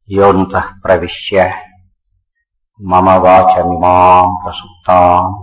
योऽन्तः प्रविश्य मम वाचमिमाम् प्रसुप्ताम्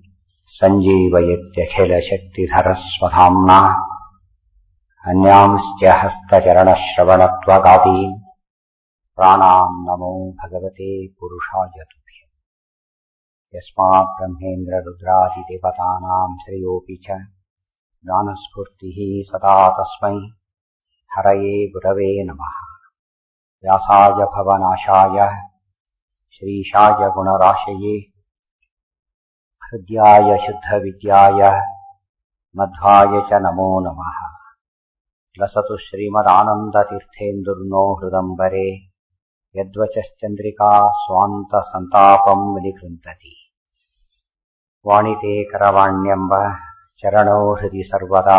सञ्जीवयत्यखिलशक्तिधरस्वधाम्ना अन्यांश्च हस्तचरणश्रवणत्वगादीन् प्राणाम् नमो भगवते पुरुषाय तुभ्यम् यस्मात् ब्रह्मेन्द्ररुद्रादिदेवतानाम् श्रेयोऽपि च ज्ञानस्फूर्तिः सदा तस्मै हरये गुरवे नमः व्यासाय भवनाशाय श्रीशाय गुणराशये हृद्याय शुद्धविद्याय मध्वाय च नमो नमः लसतु श्रीमदानन्दतीर्थेन्दुर्नो हृदम्बरे यद्वचश्चन्द्रिका स्वान्तसन्तापम् विनिकृन्तति वाणिते करवाण्यम्ब चरणो हृदि सर्वदा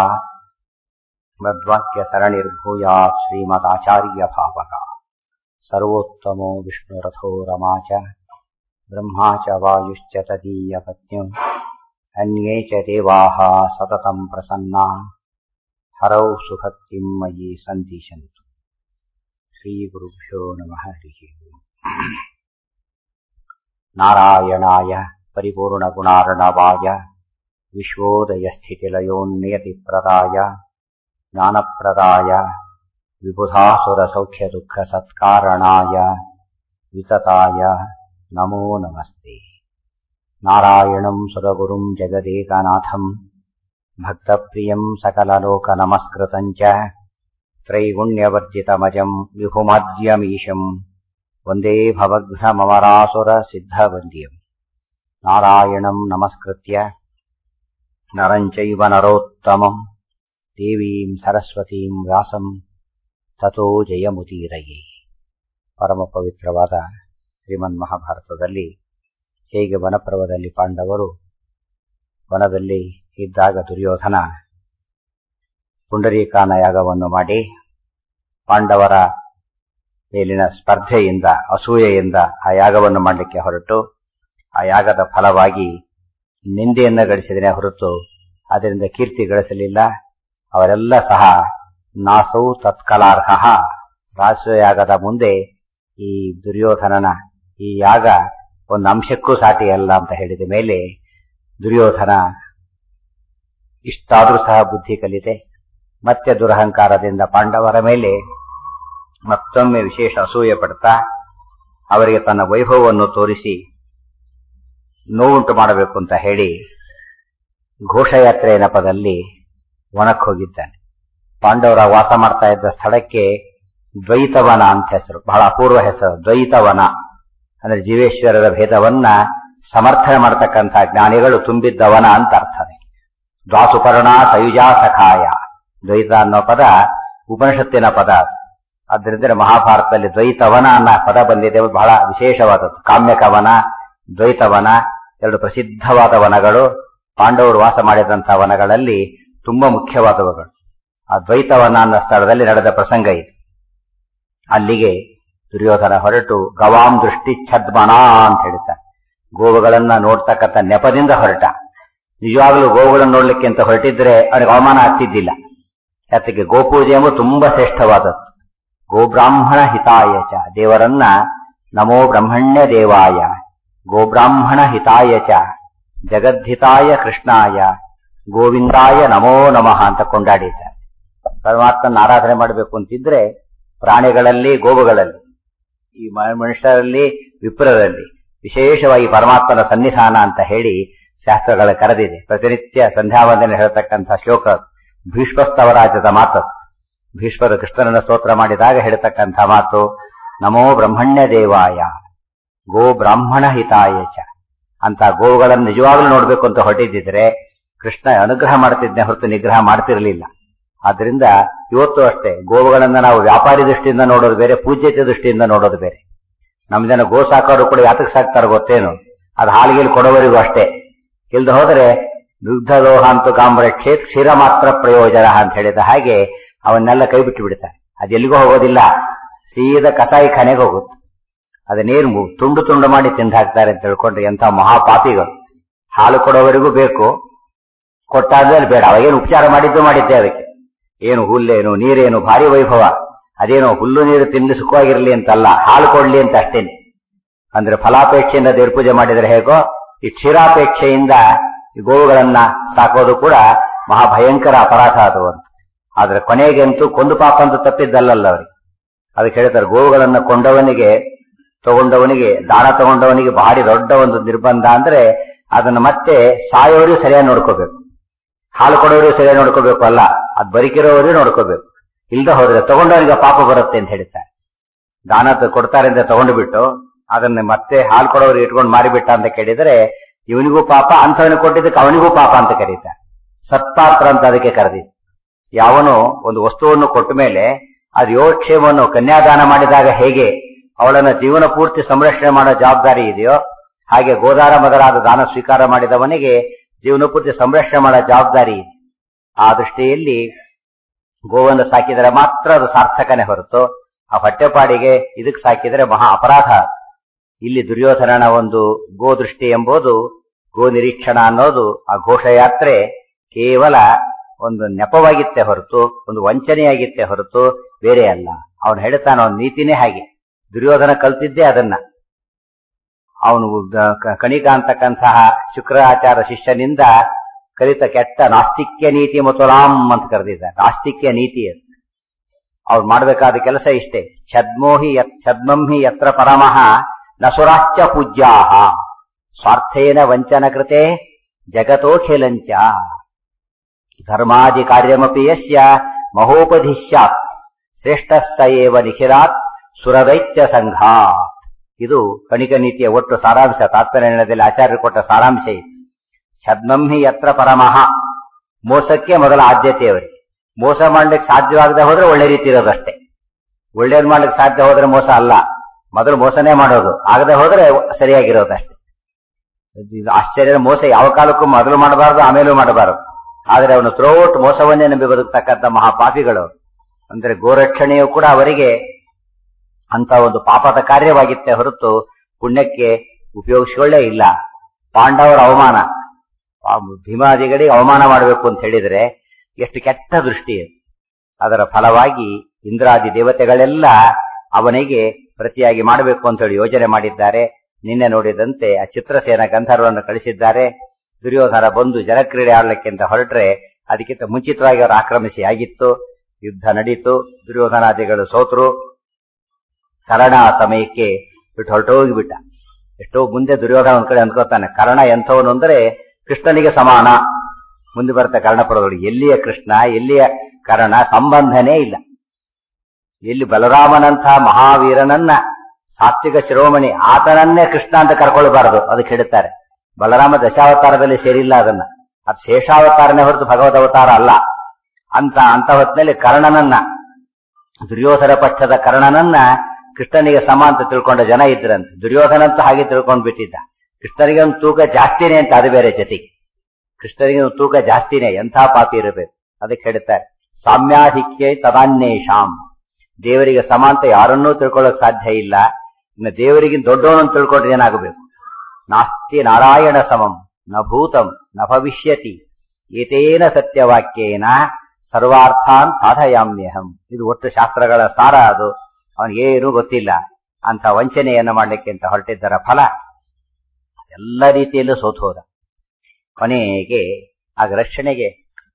मद्वाक्यसरणिर्भूयात् श्रीमदाचार्यभावका सर्वोत्तमो विष्णुरथो रमा च ब्रह्मा च वायुश्च तदीयपत्न्यौ अन्ये च देवाः सततम् प्रसन्ना हरौ सुभक्तिम् मयि सन्दिशन्तु श्रीगुरुभ्यो नमः हरिः नारायणाय परिपूर्णगुणार्णवाय विश्वोदयस्थितिलयोन्नियतिप्रदाय ज्ञानप्रदाय विबुधासुरसौख्यदुःखसत्कारणाय वितताय नमो नमस्ते नारायणम् सुरगुरुम् जगदेकनाथम् भक्तप्रियम् सकललोकनमस्कृतम् च त्रैगुण्यवर्जितमजम् विभुमद्यमीशम् वन्दे भवघ्नममरासुरसिद्धवन्द्यम् नारायणम् नमस्कृत्य नरम् चैव नरोत्तमम् ದೇವೀಂ ಸರಸ್ವತೀಂ ವ್ಯಾಸಂ ತಥೋ ಜಯಮುದೀರಯೇ ಪರಮ ಪವಿತ್ರವಾದ ಶ್ರೀಮನ್ ಮಹಾಭಾರತದಲ್ಲಿ ಹೇಗೆ ವನಪ್ರವದಲ್ಲಿ ಪಾಂಡವರು ವನದಲ್ಲಿ ಇದ್ದಾಗ ದುರ್ಯೋಧನ ಪುಂಡರೀಕಾನ ಯಾಗವನ್ನು ಮಾಡಿ ಪಾಂಡವರ ಮೇಲಿನ ಸ್ಪರ್ಧೆಯಿಂದ ಅಸೂಯೆಯಿಂದ ಆ ಯಾಗವನ್ನು ಮಾಡಲಿಕ್ಕೆ ಹೊರಟು ಆ ಯಾಗದ ಫಲವಾಗಿ ನಿಂದೆಯನ್ನು ಗಳಿಸಿದನೇ ಹೊರತು ಅದರಿಂದ ಕೀರ್ತಿ ಗಳಿಸಲಿಲ್ಲ ಅವರೆಲ್ಲ ಸಹ ನಾಸೌ ತತ್ಕಲಾರ್ಹ ರಾಷ್ಟ್ರಯಾಗದ ಮುಂದೆ ಈ ದುರ್ಯೋಧನನ ಈ ಯಾಗ ಒಂದು ಅಂಶಕ್ಕೂ ಸಾಟಿಯಲ್ಲ ಅಂತ ಹೇಳಿದ ಮೇಲೆ ದುರ್ಯೋಧನ ಇಷ್ಟಾದ್ರೂ ಸಹ ಬುದ್ಧಿ ಕಲಿತೆ ಮತ್ತೆ ದುರಹಂಕಾರದಿಂದ ಪಾಂಡವರ ಮೇಲೆ ಮತ್ತೊಮ್ಮೆ ವಿಶೇಷ ಅಸೂಯೆ ಪಡ್ತಾ ಅವರಿಗೆ ತನ್ನ ವೈಭವವನ್ನು ತೋರಿಸಿ ನೋವುಂಟು ಮಾಡಬೇಕು ಅಂತ ಹೇಳಿ ಘೋಷಯಾತ್ರೆಯ ನೆಪದಲ್ಲಿ ವನಕ್ಕೆ ಹೋಗಿದ್ದಾನೆ ಪಾಂಡವರ ವಾಸ ಮಾಡ್ತಾ ಇದ್ದ ಸ್ಥಳಕ್ಕೆ ದ್ವೈತವನ ಅಂತ ಹೆಸರು ಬಹಳ ಅಪೂರ್ವ ಹೆಸರು ದ್ವೈತವನ ಅಂದ್ರೆ ಜೀವೇಶ್ವರರ ಭೇದವನ್ನ ಸಮರ್ಥನೆ ಮಾಡತಕ್ಕಂಥ ಜ್ಞಾನಿಗಳು ತುಂಬಿದ್ದವನ ಅಂತ ಅರ್ಥನೆ ದ್ವಾಸುಪರ್ಣ ಸಯುಜಾ ಸಖಾಯ ದ್ವೈತ ಅನ್ನೋ ಪದ ಉಪನಿಷತ್ತಿನ ಪದ ಅದರಿಂದ ಮಹಾಭಾರತದಲ್ಲಿ ದ್ವೈತವನ ಅನ್ನೋ ಪದ ಬಂದಿದೆ ಬಹಳ ವಿಶೇಷವಾದದ್ದು ಕಾಮ್ಯಕವನ ದ್ವೈತವನ ಎರಡು ಪ್ರಸಿದ್ಧವಾದ ವನಗಳು ಪಾಂಡವರು ವಾಸ ಮಾಡಿದಂತಹ ವನಗಳಲ್ಲಿ ತುಂಬಾ ಮುಖ್ಯವಾದವುಗಳು ಆ ದ್ವೈತವನ ಅನ್ನೋ ಸ್ಥಳದಲ್ಲಿ ನಡೆದ ಪ್ರಸಂಗ ಇದೆ ಅಲ್ಲಿಗೆ ದುರ್ಯೋಧನ ಹೊರಟು ಗವಾಂ ದೃಷ್ಟಿ ಛದ್ಮಣ ಅಂತ ಹೇಳ್ತಾರೆ ಗೋವುಗಳನ್ನ ನೋಡ್ತಕ್ಕಂಥ ನೆಪದಿಂದ ಹೊರಟ ನಿಜವಾಗ್ಲೂ ಗೋವುಗಳನ್ನು ನೋಡ್ಲಿಕ್ಕೆ ಅಂತ ಹೊರಟಿದ್ರೆ ಅವನಿಗೆ ಅವಮಾನ ಆಗ್ತಿದ್ದಿಲ್ಲ ಯಾತಕ್ಕೆ ಗೋಪೂಜೆ ಎಂಬುದು ತುಂಬಾ ಶ್ರೇಷ್ಠವಾದದ್ದು ಗೋಬ್ರಾಹ್ಮಣ ಹಿತಾಯ ಚ ದೇವರನ್ನ ನಮೋ ಬ್ರಹ್ಮಣ್ಯ ದೇವಾಯ ಗೋಬ್ರಾಹ್ಮಣ ಹಿತಾಯ ಚ ಜಗದ್ಧಿತಾಯ ಕೃಷ್ಣಾಯ ಗೋವಿಂದಾಯ ನಮೋ ನಮಃ ಅಂತ ಕೊಂಡಾಡಿದ್ದಾರೆ ಪರಮಾತ್ಮನ ಆರಾಧನೆ ಮಾಡಬೇಕು ಅಂತಿದ್ರೆ ಪ್ರಾಣಿಗಳಲ್ಲಿ ಗೋವುಗಳಲ್ಲಿ ಈ ಮನುಷ್ಯರಲ್ಲಿ ವಿಪ್ರರಲ್ಲಿ ವಿಶೇಷವಾಗಿ ಪರಮಾತ್ಮನ ಸನ್ನಿಧಾನ ಅಂತ ಹೇಳಿ ಶಾಸ್ತ್ರಗಳ ಕರೆದಿದೆ ಪ್ರತಿನಿತ್ಯ ಸಂಧ್ಯಾವಂದನೆ ಹೇಳ್ತಕ್ಕಂಥ ಶ್ಲೋಕ ಭೀಷ್ಮಸ್ತವರಾಜದ ಮಾತು ಭೀಷ್ಮರು ಕೃಷ್ಣನನ್ನ ಸ್ತೋತ್ರ ಮಾಡಿದಾಗ ಹೇಳ್ತಕ್ಕಂಥ ಮಾತು ನಮೋ ಬ್ರಹ್ಮಣ್ಯ ದೇವಾಯ ಗೋ ಬ್ರಾಹ್ಮಣ ಹಿತಾಯ ಚ ಅಂತ ಗೋವುಗಳನ್ನು ನಿಜವಾಗ್ಲೂ ನೋಡ್ಬೇಕು ಅಂತ ಹೊರಟಿದ್ದಿದ್ರೆ ಕೃಷ್ಣ ಅನುಗ್ರಹ ಮಾಡ್ತಿದ್ದೆ ಹೊರತು ನಿಗ್ರಹ ಮಾಡ್ತಿರ್ಲಿಲ್ಲ ಆದ್ರಿಂದ ಇವತ್ತು ಅಷ್ಟೇ ಗೋವುಗಳನ್ನ ನಾವು ವ್ಯಾಪಾರಿ ದೃಷ್ಟಿಯಿಂದ ನೋಡೋದು ಬೇರೆ ಪೂಜ್ಯತೆ ದೃಷ್ಟಿಯಿಂದ ನೋಡೋದು ಬೇರೆ ನಮ್ ಜನ ಗೋ ಸಾಕೋರು ಕೂಡ ಯಾತಕ್ಕೆ ಸಾಕ್ತಾರ ಗೊತ್ತೇನು ಅದು ಹಾಲಿಗೆಲ್ ಕೊಡೋವರಿಗೂ ಅಷ್ಟೇ ಇಲ್ದ ಹೋದ್ರೆ ದುಗ್ಧದೋಹ ಅಂತೂ ಕಾಂಬ್ರಕ್ಷೆ ಕ್ಷೀರ ಮಾತ್ರ ಪ್ರಯೋಜನ ಅಂತ ಹೇಳಿದ ಹಾಗೆ ಅವನ್ನೆಲ್ಲ ಕೈ ಬಿಟ್ಟು ಬಿಡ್ತಾರೆ ಅದೆಲ್ಲಿಗೂ ಹೋಗೋದಿಲ್ಲ ಸೀದಾ ಕಸಾಯಿ ಖಾನೆಗೆ ಹೋಗುತ್ತೆ ಅದನ್ನೇನು ತುಂಡು ತುಂಡು ಮಾಡಿ ತಿಂದು ಹಾಕ್ತಾರೆ ಅಂತ ತಿಳ್ಕೊಂಡ್ರೆ ಎಂಥ ಮಹಾಪಾಪಿಗಳು ಹಾಲು ಕೊಡೋವರೆಗೂ ಬೇಕು ಕೊಟ್ಟಾದ್ಮೇಲೆ ಬೇಡ ಅವಾಗೇನು ಉಪಚಾರ ಮಾಡಿದ್ದು ಮಾಡಿದ್ದೆ ಅದಕ್ಕೆ ಏನು ಹುಲ್ಲೇನು ನೀರೇನು ಭಾರಿ ವೈಭವ ಅದೇನೋ ಹುಲ್ಲು ನೀರು ತಿಂದು ಸುಖವಾಗಿರ್ಲಿ ಅಂತಲ್ಲ ಹಾಲು ಕೊಡ್ಲಿ ಅಂತ ಅಷ್ಟೇನೆ ಅಂದ್ರೆ ಫಲಾಪೇಕ್ಷೆಯಿಂದ ದೇವ್ರ ಪೂಜೆ ಮಾಡಿದರೆ ಹೇಗೋ ಈ ಕ್ಷೀರಾಪೇಕ್ಷೆಯಿಂದ ಈ ಗೋವುಗಳನ್ನ ಸಾಕೋದು ಕೂಡ ಮಹಾಭಯಂಕರ ಅಪರಾಧ ಅದು ಅಂತ ಆದ್ರೆ ಕೊನೆಗಂತೂ ಕೊಂದು ಪಾಪ ಅಂತ ತಪ್ಪಿದ್ದಲ್ಲಲ್ಲ ಅವ್ರಿಗೆ ಅದಕ್ಕೆ ಹೇಳ್ತಾರೆ ಗೋವುಗಳನ್ನ ಕೊಂಡವನಿಗೆ ತಗೊಂಡವನಿಗೆ ದಾನ ತಗೊಂಡವನಿಗೆ ಭಾರಿ ದೊಡ್ಡ ಒಂದು ನಿರ್ಬಂಧ ಅಂದ್ರೆ ಅದನ್ನ ಮತ್ತೆ ಸಾಯೋರಿಗೆ ಸರಿಯಾಗಿ ನೋಡ್ಕೋಬೇಕು ಹಾಲು ಕೊಡೋರಿಗೆ ಸರಿಯಾಗಿ ನೋಡ್ಕೋಬೇಕು ಅಲ್ಲ ಅದ್ ಬರಿಕಿರೋರಿಗೆ ನೋಡ್ಕೋಬೇಕು ಇಲ್ದ ಹೋದ್ರೆ ತಗೊಂಡವನಿಗೆ ಪಾಪ ಬರುತ್ತೆ ಅಂತ ಹೇಳ್ತಾರೆ ದಾನ ತ- ಕೊಡ್ತಾರೆ ಅಂತ ತಗೊಂಡು ಬಿಟ್ಟು ಅದನ್ನ ಮತ್ತೆ ಹಾಲು ಕೊಡೋರಿಗೆ ಇಟ್ಕೊಂಡು ಮಾರಿಬಿಟ್ಟ ಅಂತ ಕೇಳಿದ್ರೆ ಇವನಿಗೂ ಪಾಪ ಅಂಥವನಿಗೆ ಕೊಟ್ಟಿದ್ದಕ್ಕೆ ಅವನಿಗೂ ಪಾಪ ಅಂತ ಕರೀತಾರೆ ಸತ್ಪಾತ್ರ ಅಂತ ಅದಕ್ಕೆ ಕರೆದಿ ಯಾವನು ಒಂದು ವಸ್ತುವನ್ನು ಕೊಟ್ಟ ಮೇಲೆ ಅದು ಯೋಗಕ್ಷೇಮವನ್ನು ಕನ್ಯಾದಾನ ಮಾಡಿದಾಗ ಹೇಗೆ ಅವಳನ್ನ ಜೀವನ ಪೂರ್ತಿ ಸಂರಕ್ಷಣೆ ಮಾಡೋ ಜವಾಬ್ದಾರಿ ಇದೆಯೋ ಹಾಗೆ ಗೋದಾನ ಮೊದಲಾದ ದಾನ ಸ್ವೀಕಾರ ಮಾಡಿದವನಿಗೆ ಜೀವನ ಪೂರ್ತಿ ಸಂರಕ್ಷಣೆ ಮಾಡೋ ಜವಾಬ್ದಾರಿ ಇದೆ ಆ ದೃಷ್ಟಿಯಲ್ಲಿ ಗೋವನ್ನು ಸಾಕಿದರೆ ಮಾತ್ರ ಅದು ಸಾರ್ಥಕನೇ ಹೊರತು ಆ ಹೊಟ್ಟೆಪಾಡಿಗೆ ಇದಕ್ಕೆ ಸಾಕಿದರೆ ಮಹಾ ಅಪರಾಧ ಇಲ್ಲಿ ದುರ್ಯೋಧನನ ಒಂದು ಗೋ ದೃಷ್ಟಿ ಎಂಬುದು ಗೋ ನಿರೀಕ್ಷಣ ಅನ್ನೋದು ಆ ಘೋಷಯಾತ್ರೆ ಕೇವಲ ಒಂದು ನೆಪವಾಗಿತ್ತೆ ಹೊರತು ಒಂದು ವಂಚನೆಯಾಗಿತ್ತೆ ಹೊರತು ಬೇರೆ ಅಲ್ಲ ಅವನು ಹೇಳ್ತಾನ ಅವನ ನೀತಿನೇ ಹಾಗೆ ದುರ್ಯೋಧನ ಕಲ್ತಿದ್ದೇ ಅದನ್ನ ಅವನು ಗ- ಕಣಿಕ ಅಂತಕ್ಕಂತಹ ಶುಕ್ರಾಚಾರ ಶಿಷ್ಯನಿಂದ ಕಲಿತ ಕೆಟ್ಟ ನಾಸ್ತಿಕ್ಯ ನೀತಿ ಮತುಲಾಂ ಅಂತ ಕರೆದಿದ್ದ ನಾಸ್ತಿಕ್ಯ ನೀತಿ ಅಂತ ಅವ್ರು ಮಾಡಬೇಕಾದ ಕೆಲಸ ಇಷ್ಟೇ ಛದ್ಮೋಹಿ ಯತ್ ಛದ್ಮಂಹಿ ಯತ್ರ ಪರಮಃ ನಸುರಾಶ್ಚ ಪೂಜ್ಯಾಹ ಸ್ವಾರ್ಥೇನ ವಂಚನ ಕೃತೆ ಜಗತೋಖಿಲಂಚ ಧರ್ಮಾದಿ ಕಾರ್ಯಮಪಿ ಯಸ್ಯ ಮಹೋಪದಿಶ್ಯಾತ್ ಶ್ರೇಷ್ಠ ಸ ಏವ ನಿಖಿಲಾತ್ ಸುರದೈತ್ಯ ಸಂಘ ಇದು ಕಣಿಕ ನೀತಿಯ ಒಟ್ಟು ಸಾರಾಂಶ ತಾತ್ಪರ್ಯ ನಿರ್ಣಯದಲ್ಲಿ ಆಚಾರ್ಯರು ಕೊಟ್ಟ ಸಾರಾಂಶ ಇದು ಛದ್ಮಂಹಿ ಯತ್ರ ಪರಮಃ ಮೋಸಕ್ಕೆ ಮೊದಲ ಆದ್ಯತೆ ಅವರಿಗೆ ಮೋಸ ಮಾಡ್ಲಿಕ್ಕೆ ಸಾಧ್ಯವಾಗದೆ ಹೋದ್ರೆ ಒಳ್ಳೆ ರೀತಿ ಇರೋದಷ್ಟೇ ಒಳ್ಳೇದ್ ಮಾಡ್ಲಿಕ್ಕೆ ಸಾಧ್ಯ ಹೋದ್ರೆ ಮೋಸ ಅಲ್ಲ ಮೊದಲು ಮೋಸನೇ ಮಾಡೋದು ಆಗದೆ ಹೋದ್ರೆ ಸರಿಯಾಗಿರೋದಷ್ಟೇ ಇದು ಆಶ್ಚರ್ಯದ ಮೋಸ ಯಾವ ಕಾಲಕ್ಕೂ ಮೊದಲು ಮಾಡಬಾರದು ಆಮೇಲೂ ಮಾಡಬಾರದು ಆದರೆ ಅವನು ಥ್ರೋಟ್ ಮೋಸವನ್ನೇ ನಂಬಿ ಬದುಕ್ತಕ್ಕಂಥ ಮಹಾಪಾಪಿಗಳು ಅವರು. ಅಂದ್ರೆ ಗೋರಕ್ಷಣೆಯು ಕೂಡ ಅವರಿಗೆ ಅಂತ ಒಂದು ಪಾಪದ ಕಾರ್ಯವಾಗಿತ್ತೆ ಹೊರತು ಪುಣ್ಯಕ್ಕೆ ಉಪಯೋಗಿಸಿಕೊಳ್ಳೇ ಇಲ್ಲ ಪಾಂಡವರ ಅವಮಾನ ಆ ಭೀಮಾದಿಗಳಿಗೆ ಅವಮಾನ ಮಾಡಬೇಕು ಅಂತ ಹೇಳಿದ್ರೆ ಎಷ್ಟು ಕೆಟ್ಟ ದೃಷ್ಟಿ ಅದು ಅದರ ಫಲವಾಗಿ ಇಂದ್ರಾದಿ ದೇವತೆಗಳೆಲ್ಲ ಅವನಿಗೆ ಪ್ರತಿಯಾಗಿ ಮಾಡಬೇಕು ಅಂತ ಹೇಳಿ ಯೋಜನೆ ಮಾಡಿದ್ದಾರೆ ನಿನ್ನೆ ನೋಡಿದಂತೆ ಆ ಚಿತ್ರಸೇನ ಗಂಧರ್ವವನ್ನು ಕಳಿಸಿದ್ದಾರೆ ದುರ್ಯೋಧನ ಬಂದು ಜಲಕ್ರೀಡೆ ಆಡ್ಲಿಕ್ಕೆ ಅಂತ ಹೊರಟ್ರೆ ಅದಕ್ಕಿಂತ ಮುಂಚಿತವಾಗಿ ಅವರು ಆಕ್ರಮಿಸಿ ಆಗಿತ್ತು ಯುದ್ಧ ನಡೀತು ದುರ್ಯೋಧನಾದಿಗಳು ಸೋತರು ಕರ್ಣ ಆ ಸಮಯಕ್ಕೆ ಬಿಟ್ಟು ಹೊರಟೋಗಿ ಬಿಟ್ಟ ಎಷ್ಟೋ ಮುಂದೆ ದುರ್ಯೋಧನ ಒಂದ್ ಕಡೆ ಅಂದ್ಕೋತಾನೆ ಕರ್ಣ ಎಂಥವನು ಅಂದ್ರೆ ಕೃಷ್ಣನಿಗೆ ಸಮಾನ ಮುಂದೆ ಬರ್ತಾ ಕರ್ಣ ಪಡೋದು ಎಲ್ಲಿಯ ಕೃಷ್ಣ ಎಲ್ಲಿಯ ಕರ್ಣ ಸಂಬಂಧನೇ ಇಲ್ಲ ಎಲ್ಲಿ ಬಲರಾಮನಂಥ ಮಹಾವೀರನನ್ನ ಸಾತ್ವಿಕ ಶಿರೋಮಣಿ ಆತನನ್ನೇ ಕೃಷ್ಣ ಅಂತ ಕರ್ಕೊಳ್ಬಾರದು ಅದಕ್ಕೆ ಹೇಳ್ತಾರೆ ಬಲರಾಮ ದಶಾವತಾರದಲ್ಲಿ ಸೇರಿಲ್ಲ ಅದನ್ನ ಅದು ಶೇಷಾವತಾರನೇ ಹೊರತು ಭಗವದ್ ಅವತಾರ ಅಲ್ಲ ಅಂತ ಅಂತ ಹೊತ್ತಿನಲ್ಲಿ ಕರ್ಣನನ್ನ ದುರ್ಯೋಧನ ಪಕ್ಷದ ಕರ್ಣನನ್ನ ಕೃಷ್ಣನಿಗೆ ಸಮ ಅಂತ ತಿಳ್ಕೊಂಡ ಜನ ಇದ್ರಂತೆ ದುರ್ಯೋಧನಂತೂ ಹಾಗೆ ತಿಳ್ಕೊಂಡ್ ಬಿಟ್ಟಿದ್ದ ಕೃಷ್ಣನಿಗೆ ಒಂದು ತೂಕ ಜಾಸ್ತಿನೇ ಅಂತ ಅದು ಬೇರೆ ಜೊತೆಗೆ ಕೃಷ್ಣನಿಗೆ ಒಂದು ತೂಕ ಜಾಸ್ತಿನೇ ಎಂಥ ಪಾಪಿ ಇರಬೇಕು ಅದಕ್ಕೆ ಹೇಳ್ತಾರೆ ಸಾಮ್ಯಾಧಿಕ್ಯ ತದಾನ್ಯೇಷಾಂ ದೇವರಿಗೆ ಸಮ ಅಂತ ಯಾರನ್ನೂ ತಿಳ್ಕೊಳ್ಳೋಕೆ ಸಾಧ್ಯ ಇಲ್ಲ ಇನ್ನು ದೇವರಿಗೆ ದೊಡ್ಡವನನ್ನು ತಿಳ್ಕೊಂಡ್ರೆ ಏನಾಗಬೇಕು ನಾಸ್ತಿ ನಾರಾಯಣ ಸಮಂ ನ ಭೂತಂ ನ ಭವಿಷ್ಯತಿ ಏತೇನ ಸತ್ಯವಾಕ್ಯೇನ ಸರ್ವಾರ್ಥಾನ್ ಸಾಧಯಾಮ್ಯಹಂ ಇದು ಒಟ್ಟು ಶಾಸ್ತ್ರಗಳ ಸಾರ ಅದು ಅವನಿಗೇನು ಗೊತ್ತಿಲ್ಲ ಅಂತ ವಂಚನೆಯನ್ನ ಮಾಡ್ಲಿಕ್ಕೆ ಅಂತ ಹೊರಟಿದ್ದರ ಫಲ ಎಲ್ಲ ರೀತಿಯಲ್ಲೂ ಸೋತು ಹೋದ ಕೊನೆಗೆ ಆಗ ರಕ್ಷಣೆಗೆ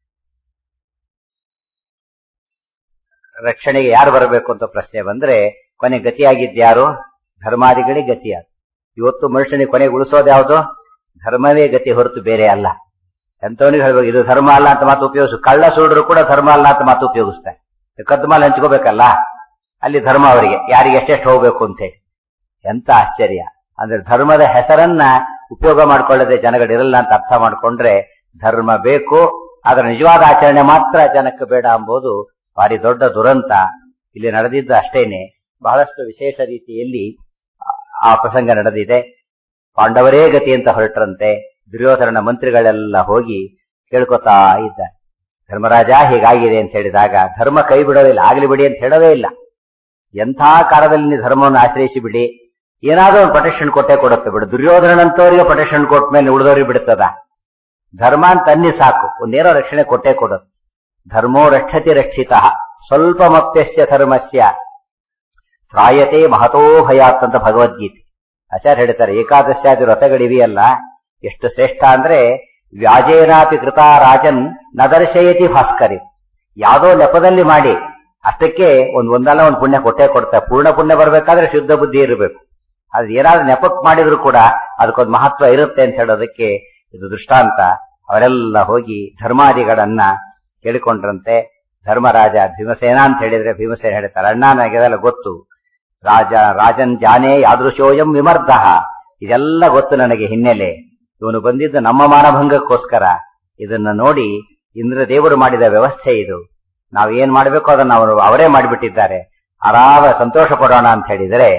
ರಕ್ಷಣೆಗೆ ಯಾರು ಬರಬೇಕು ಅಂತ ಪ್ರಶ್ನೆ ಬಂದ್ರೆ ಕೊನೆ ಗತಿಯಾಗಿದ್ಯಾರು ಧರ್ಮಾದಿಗಳಿಗೆ ಗತಿಯಾದ ಇವತ್ತು ಮನುಷ್ಯನಿಗೆ ಕೊನೆಗೆ ಉಳಿಸೋದು ಯಾವುದು ಧರ್ಮವೇ ಗತಿ ಹೊರತು ಬೇರೆ ಅಲ್ಲ ಎಂತವನಿಗೆ ಹೇಳ್ಬೇಕು ಇದು ಧರ್ಮ ಅಲ್ಲ ಅಂತ ಮಾತು ಉಪಯೋಗಿಸು ಕಳ್ಳ ಸುಳ್ರು ಕೂಡ ಧರ್ಮ ಅಲ್ಲ ಅಂತ ಮಾತು ಉಪಯೋಗಿಸ್ತಾರೆ ಕದ್ದು ಮಾಲ್ ಹಂಚ್ಕೋಬೇಕಲ್ಲ ಅಲ್ಲಿ ಧರ್ಮ ಅವರಿಗೆ ಯಾರಿಗೆ ಎಷ್ಟೆಷ್ಟು ಹೋಗ್ಬೇಕು ಅಂತ ಹೇಳಿ ಎಂತ ಆಶ್ಚರ್ಯ ಅಂದ್ರೆ ಧರ್ಮದ ಹೆಸರನ್ನ ಉಪಯೋಗ ಮಾಡ್ಕೊಳ್ಳದೆ ಜನಗಳಿರಲ್ಲ ಅಂತ ಅರ್ಥ ಮಾಡ್ಕೊಂಡ್ರೆ ಧರ್ಮ ಬೇಕು ಅದರ ನಿಜವಾದ ಆಚರಣೆ ಮಾತ್ರ ಜನಕ್ಕೆ ಬೇಡ ಎಂಬುದು ಭಾರಿ ದೊಡ್ಡ ದುರಂತ ಇಲ್ಲಿ ನಡೆದಿದ್ದು ಅಷ್ಟೇನೆ ಬಹಳಷ್ಟು ವಿಶೇಷ ರೀತಿಯಲ್ಲಿ ಆ ಪ್ರಸಂಗ ನಡೆದಿದೆ ಪಾಂಡವರೇ ಗತಿ ಅಂತ ಹೊರಟ್ರಂತೆ ದುರ್ಯೋಧನನ ಮಂತ್ರಿಗಳೆಲ್ಲ ಹೋಗಿ ಕೇಳ್ಕೊತಾ ಇದ್ದಾರೆ ಧರ್ಮರಾಜ ಹೀಗಾಗಿದೆ ಅಂತ ಹೇಳಿದಾಗ ಧರ್ಮ ಕೈ ಬಿಡೋದಿಲ್ಲ ಆಗ್ಲಿ ಬಿಡಿ ಅಂತ ಹೇಳೋದೇ ಇಲ್ಲ ಎಂಥ ಕಾಲದಲ್ಲಿ ನೀವು ಧರ್ಮವನ್ನು ಆಶ್ರಯಿಸಿ ಬಿಡಿ ಏನಾದ್ರೂ ಒಂದು ಪ್ರೊಟೆಕ್ಷನ್ ಕೊಟ್ಟೆ ಕೊಡುತ್ತೆ ಬಿಡು ದುರ್ಯೋಧನಂತವರಿಗೆ ಪ್ರೊಟೆಕ್ಷನ್ ಕೊಟ್ಟ ಮೇಲೆ ಉಳಿದವ್ರಿಗೆ ಬಿಡ್ತದ ಧರ್ಮ ಅಂತ ಅನ್ನಿ ಸಾಕು ಒಂದೇನೋ ರಕ್ಷಣೆ ಕೊಟ್ಟೆ ಕೊಡುತ್ತೆ ಧರ್ಮೋ ರಕ್ಷತಿ ರಕ್ಷಿತ ಸ್ವಲ್ಪಮಪ್ಯಸ್ಯ ಧರ್ಮಸ್ಯ ತ್ರಾಯತೆ ಮಹತೋ ಭಯಾತ್ ಅಂತ ಭಗವದ್ಗೀತೆ ಆಚಾರ್ಯ ಹೇಳ್ತಾರೆ ಏಕಾದಶಾದಿ ವ್ರತಗಳಿವೆಯಲ್ಲ ಎಷ್ಟು ಶ್ರೇಷ್ಠ ಅಂದ್ರೆ ವ್ಯಾಜೇನಾಪಿ ಕೃತ ರಾಜನ್ ನ ದರ್ಶಯತಿ ಭಾಸ್ಕರಿ ಯಾವುದೋ ನೆಪದಲ್ಲಿ ಮಾಡಿ ಅಷ್ಟಕ್ಕೆ ಒಂದ್ ಒಂದಲ್ಲ ಒಂದು ಪುಣ್ಯ ಕೊಟ್ಟೇ ಕೊಡ್ತಾರೆ ಪೂರ್ಣ ಪುಣ್ಯ ಬರ್ಬೇಕಾದ್ರೆ ಶುದ್ಧ ಬುದ್ಧಿ ಇರಬೇಕು ಅದು ಏನಾದ್ರೂ ನೆಪಕ್ ಮಾಡಿದ್ರು ಕೂಡ ಅದಕ್ಕೊಂದು ಮಹತ್ವ ಇರುತ್ತೆ ಅಂತ ಹೇಳೋದಕ್ಕೆ ಇದು ದೃಷ್ಟಾಂತ ಅವರೆಲ್ಲ ಹೋಗಿ ಧರ್ಮಾದಿಗಳನ್ನ ಕೇಳಿಕೊಂಡ್ರಂತೆ ಧರ್ಮರಾಜ ಭೀಮಸೇನ ಅಂತ ಹೇಳಿದ್ರೆ ಭೀಮಸೇನ ಹೇಳ್ತಾರೆ ಅಣ್ಣ ನನಗೆಲ್ಲ ಗೊತ್ತು ರಾಜ ರಾಜನ್ ಜಾನೇ ಯಾದೃಶೋಯಂ ವಿಮರ್ಧ ಇದೆಲ್ಲ ಗೊತ್ತು ನನಗೆ ಹಿನ್ನೆಲೆ ಇವನು ಬಂದಿದ್ದು ನಮ್ಮ ಮಾನಭಂಗಕ್ಕೋಸ್ಕರ ಇದನ್ನ ನೋಡಿ ಇಂದ್ರ ದೇವರು ಮಾಡಿದ ವ್ಯವಸ್ಥೆ ಇದು ನಾವು ಏನ್ ಮಾಡ್ಬೇಕೋ ಅದನ್ನ ಅವರು ಅವರೇ ಮಾಡಿಬಿಟ್ಟಿದ್ದಾರೆ ಆರಾಮ ಸಂತೋಷ ಪಡೋಣ ಅಂತ ಹೇಳಿದರೆ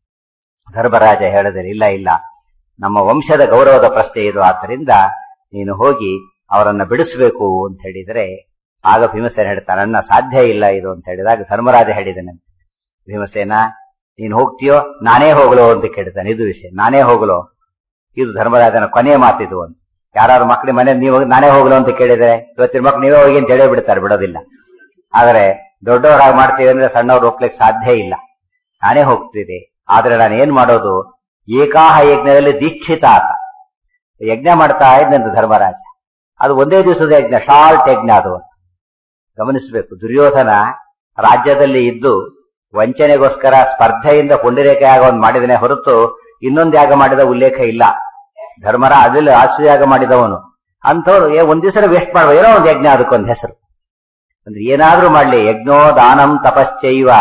ಧರ್ಮರಾಜ ಹೇಳಿದರೆ ಇಲ್ಲ ಇಲ್ಲ ನಮ್ಮ ವಂಶದ ಗೌರವದ ಪ್ರಶ್ನೆ ಇದು ಆದ್ದರಿಂದ ನೀನು ಹೋಗಿ ಅವರನ್ನ ಬಿಡಿಸಬೇಕು ಅಂತ ಹೇಳಿದರೆ ಆಗ ಭೀಮಸೇನ ಹೇಳ್ತಾನೆ ನನ್ನ ಸಾಧ್ಯ ಇಲ್ಲ ಇದು ಅಂತ ಹೇಳಿದಾಗ ಧರ್ಮರಾಜ ಹೇಳಿದನೆ ಭೀಮಸೇನ ನೀನು ಹೋಗ್ತೀಯೋ ನಾನೇ ಹೋಗಲೋ ಅಂತ ಕೇಳ್ತಾನೆ ಇದು ವಿಷಯ ನಾನೇ ಹೋಗಲೋ ಇದು ಧರ್ಮರಾಜನ ಕೊನೆಯ ಮಾತಿದು ಅಂತ ಯಾರು ಮಕ್ಕಳು ಮನೆ ನೀವು ನಾನೇ ಹೋಗಲು ಅಂತ ಕೇಳಿದ್ರೆ ಇವತ್ತಿನ ಮಕ್ಳು ನೀವೇ ಹೋಗಿ ಅಂತ ಹೇಳೇ ಬಿಡ್ತಾರೆ ಬಿಡೋದಿಲ್ಲ ಆದರೆ ದೊಡ್ಡವರಾಗಿ ಮಾಡ್ತೀವಿ ಅಂದ್ರೆ ಸಣ್ಣವ್ರು ಒಪ್ಲಿಕ್ಕೆ ಸಾಧ್ಯ ಇಲ್ಲ ನಾನೇ ಹೋಗ್ತಿದ್ದೆ ಆದ್ರೆ ನಾನು ಏನ್ ಮಾಡೋದು ಏಕಾಹ ಯಜ್ಞದಲ್ಲಿ ದೀಕ್ಷಿತ ಆತ ಯಜ್ಞ ಮಾಡ್ತಾ ಇದ್ದಂತ ಧರ್ಮರಾಜ ಅದು ಒಂದೇ ದಿವಸದ ಯಜ್ಞ ಶಾರ್ಟ್ ಯಜ್ಞ ಅದು ಗಮನಿಸಬೇಕು ದುರ್ಯೋಧನ ರಾಜ್ಯದಲ್ಲಿ ಇದ್ದು ವಂಚನೆಗೋಸ್ಕರ ಸ್ಪರ್ಧೆಯಿಂದ ಪುಂಡಿರೇಖೆ ಯಾಗ ಒಂದು ಮಾಡಿದನೆ ಹೊರತು ಇನ್ನೊಂದು ಯಾಗ ಮಾಡಿದ ಉಲ್ಲೇಖ ಇಲ್ಲ ಧರ್ಮರ ಅದಲ್ಲಿ ಆಶ್ರಯಾಗ ಮಾಡಿದವನು ಅಂಥವ್ರು ಏ ಒಂದ್ ದಿವಸ ವೇಸ್ಟ್ ಮಾಡುವ ಏನೋ ಒಂದು ಯಜ್ಞ ಅದಕ್ಕೊಂದು ಹೆಸರು ಅಂದ್ರೆ ಏನಾದ್ರೂ ಮಾಡ್ಲಿ ಯಜ್ಞೋ ದಾನಂ ತಪಶ್ಚೈವ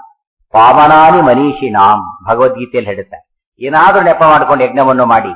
ಪಾವನಾನಿ ಮನೀಷಿನಾಂ ಭಗವದ್ಗೀತೆಯಲ್ಲಿ ಹೇಳುತ್ತೆ ಏನಾದ್ರೂ ನೆಪ ಮಾಡ್ಕೊಂಡು ಯಜ್ಞವನ್ನು ಮಾಡಿ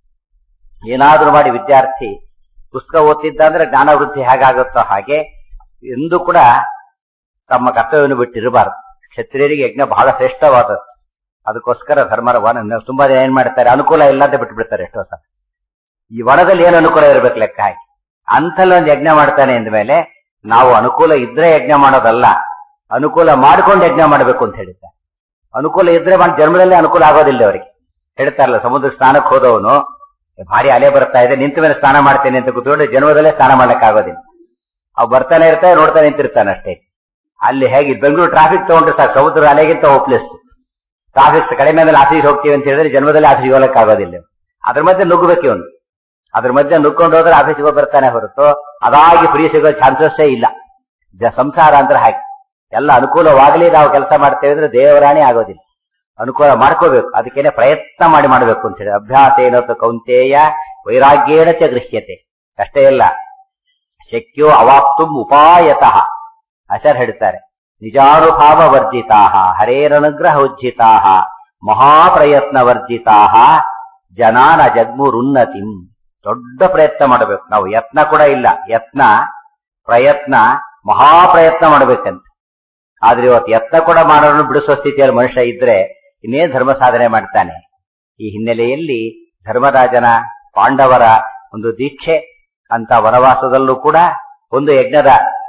ಏನಾದ್ರೂ ಮಾಡಿ ವಿದ್ಯಾರ್ಥಿ ಪುಸ್ತಕ ಓದ್ತಿದ್ದ ಅಂದ್ರೆ ಜ್ಞಾನ ವೃದ್ಧಿ ಹೇಗಾಗುತ್ತೋ ಹಾಗೆ ಎಂದೂ ಕೂಡ ತಮ್ಮ ಕರ್ತವ್ಯವನ್ನು ಬಿಟ್ಟಿರಬಾರದು ಕ್ಷತ್ರಿಯರಿಗೆ ಯಜ್ಞ ಬಹಳ ಶ್ರೇಷ್ಠವಾದದ್ದು ಅದಕ್ಕೋಸ್ಕರ ಧರ್ಮರ ವನ ತುಂಬಾ ಜನ ಏನ್ ಮಾಡ್ತಾರೆ ಅನುಕೂಲ ಇಲ್ಲ ಅಂತ ಬಿಟ್ಟು ಬಿಡ್ತಾರೆ ಎಷ್ಟೋ ಸಲ ಈ ವನದಲ್ಲಿ ಏನು ಅನುಕೂಲ ಇರ್ಬೇಕು ಲೆಕ್ಕ ಹಾಕಿ ಅಂತಲ್ಲಿ ಒಂದು ಯಜ್ಞ ಮಾಡ್ತಾನೆ ಅಂದ್ಮೇಲೆ ನಾವು ಅನುಕೂಲ ಇದ್ರೆ ಯಜ್ಞ ಮಾಡೋದಲ್ಲ ಅನುಕೂಲ ಮಾಡ್ಕೊಂಡು ಯಜ್ಞ ಮಾಡಬೇಕು ಅಂತ ಹೇಳ್ತಾರೆ ಅನುಕೂಲ ಇದ್ರೆ ಮಾಡಿ ಜನ್ಮದಲ್ಲೇ ಅನುಕೂಲ ಆಗೋದಿಲ್ಲ ಅವರಿಗೆ ಹೇಳ್ತಾರಲ್ಲ ಸಮುದ್ರ ಸ್ನಾನಕ್ಕೆ ಹೋದವನು ಭಾರಿ ಅಲೆ ಬರ್ತಾ ಇದೆ ನಿಂತ ಮೇಲೆ ಸ್ನಾನ ಮಾಡ್ತೇನೆ ಅಂತ ಕೂತ್ಕೊಂಡು ಜನ್ಮದಲ್ಲೇ ಸ್ನಾನ ಮಾಡ್ಲಿಕ್ಕೆ ಆಗೋದಿಲ್ಲ ಅವ್ ಬರ್ತಾನೆ ಇರ್ತಾನೆ ನೋಡ್ತಾ ನಿಂತಿರ್ತಾನೆ ಅಷ್ಟೇ ಅಲ್ಲಿ ಹೇಗೆ ಬೆಂಗಳೂರು ಟ್ರಾಫಿಕ್ ತಗೊಂಡ್ರೆ ಸಾಕು ಸಮುದ್ರ ಅಲೆಗಿಂತ ಹೋಪ್ಲೆಸ್ ಟ್ರಾಫಿಕ್ ಕಡಿಮೆ ಮೇಲೆ ಆಫೀಸ್ ಹೋಗ್ತೀವಿ ಅಂತ ಹೇಳಿದ್ರೆ ಜನ್ಮದಲ್ಲಿ ಆಫೀಸ್ಗೆ ಹೋಗಕ್ಕೆ ಆಗೋದಿಲ್ಲ ಅದ್ರ ಮಧ್ಯೆ ನುಗ್ಗಬೇಕು ಇವನು ಅದ್ರ ಮಧ್ಯೆ ನುಗ್ಕೊಂಡು ಹೋದ್ರೆ ಆಫೀಸ್ಗೆ ಹೋಗಿ ಬರ್ತಾನೆ ಹೊರತು ಅದಾಗಿ ಫ್ರೀ ಸಿಗೋ ಚಾನ್ಸಸ್ಸೇ ಇಲ್ಲ ಜ- ಸಂಸಾರ ಅಂದ್ರೆ ಹಾಗೆ ಎಲ್ಲ ಅನುಕೂಲವಾಗಲಿ ನಾವು ಕೆಲಸ ಮಾಡ್ತೇವೆ ಅಂದ್ರೆ ದೇವರಾಣಿ ಆಗೋದಿಲ್ಲ ಅನುಕೂಲ ಮಾಡ್ಕೋಬೇಕು ಅದಕ್ಕೇನೆ ಪ್ರಯತ್ನ ಮಾಡಿ ಮಾಡಬೇಕು ಅಂತ ಹೇಳಿ ಅಭ್ಯಾಸ ಏನೋ ಕೌಂತೇಯ ವೈರಾಗ್ಯೇಣ ಚ ಗೃಹ್ಯತೆ ಅಷ್ಟೇ ಇಲ್ಲ ಶಕ್ಯೋ ಅವಾಪ್ತು ಉಪಾಯತಃ ಆಚಾರ್ಯ ಹೇಳ್ತಾರೆ ನಿಜಾನುಭಾವ ವರ್ಜಿತಾ ಹರೇರನುಗ್ರಹ ಉಜ್ಜಿತಾ ಮಹಾಪ್ರಯತ್ನ ವರ್ಜಿತಾ ಜನಾನ ಜಗ್ಮುರುನ್ನತಿಂ ದೊಡ್ಡ ಪ್ರಯತ್ನ ಮಾಡಬೇಕು ನಾವು ಯತ್ನ ಕೂಡ ಇಲ್ಲ ಯತ್ನ ಪ್ರಯತ್ನ ಮಹಾಪ್ರಯತ್ನ ಮಾಡಬೇಕಂತ ಆದ್ರೆ ಇವತ್ತು ಯತ್ನ ಕೂಡ ಮಾಡೋನು ಬಿಡಿಸುವ ಸ್ಥಿತಿಯಲ್ಲಿ ಮನುಷ್ಯ ಇದ್ರೆ ಇನ್ನೇನ್ ಧರ್ಮ ಸಾಧನೆ ಮಾಡ್ತಾನೆ ಈ ಹಿನ್ನೆಲೆಯಲ್ಲಿ ಧರ್ಮರಾಜನ ಪಾಂಡವರ ಒಂದು ದೀಕ್ಷೆ ಅಂತ ವನವಾಸದಲ್ಲೂ ಕೂಡ ಒಂದು ಯಜ್ಞದ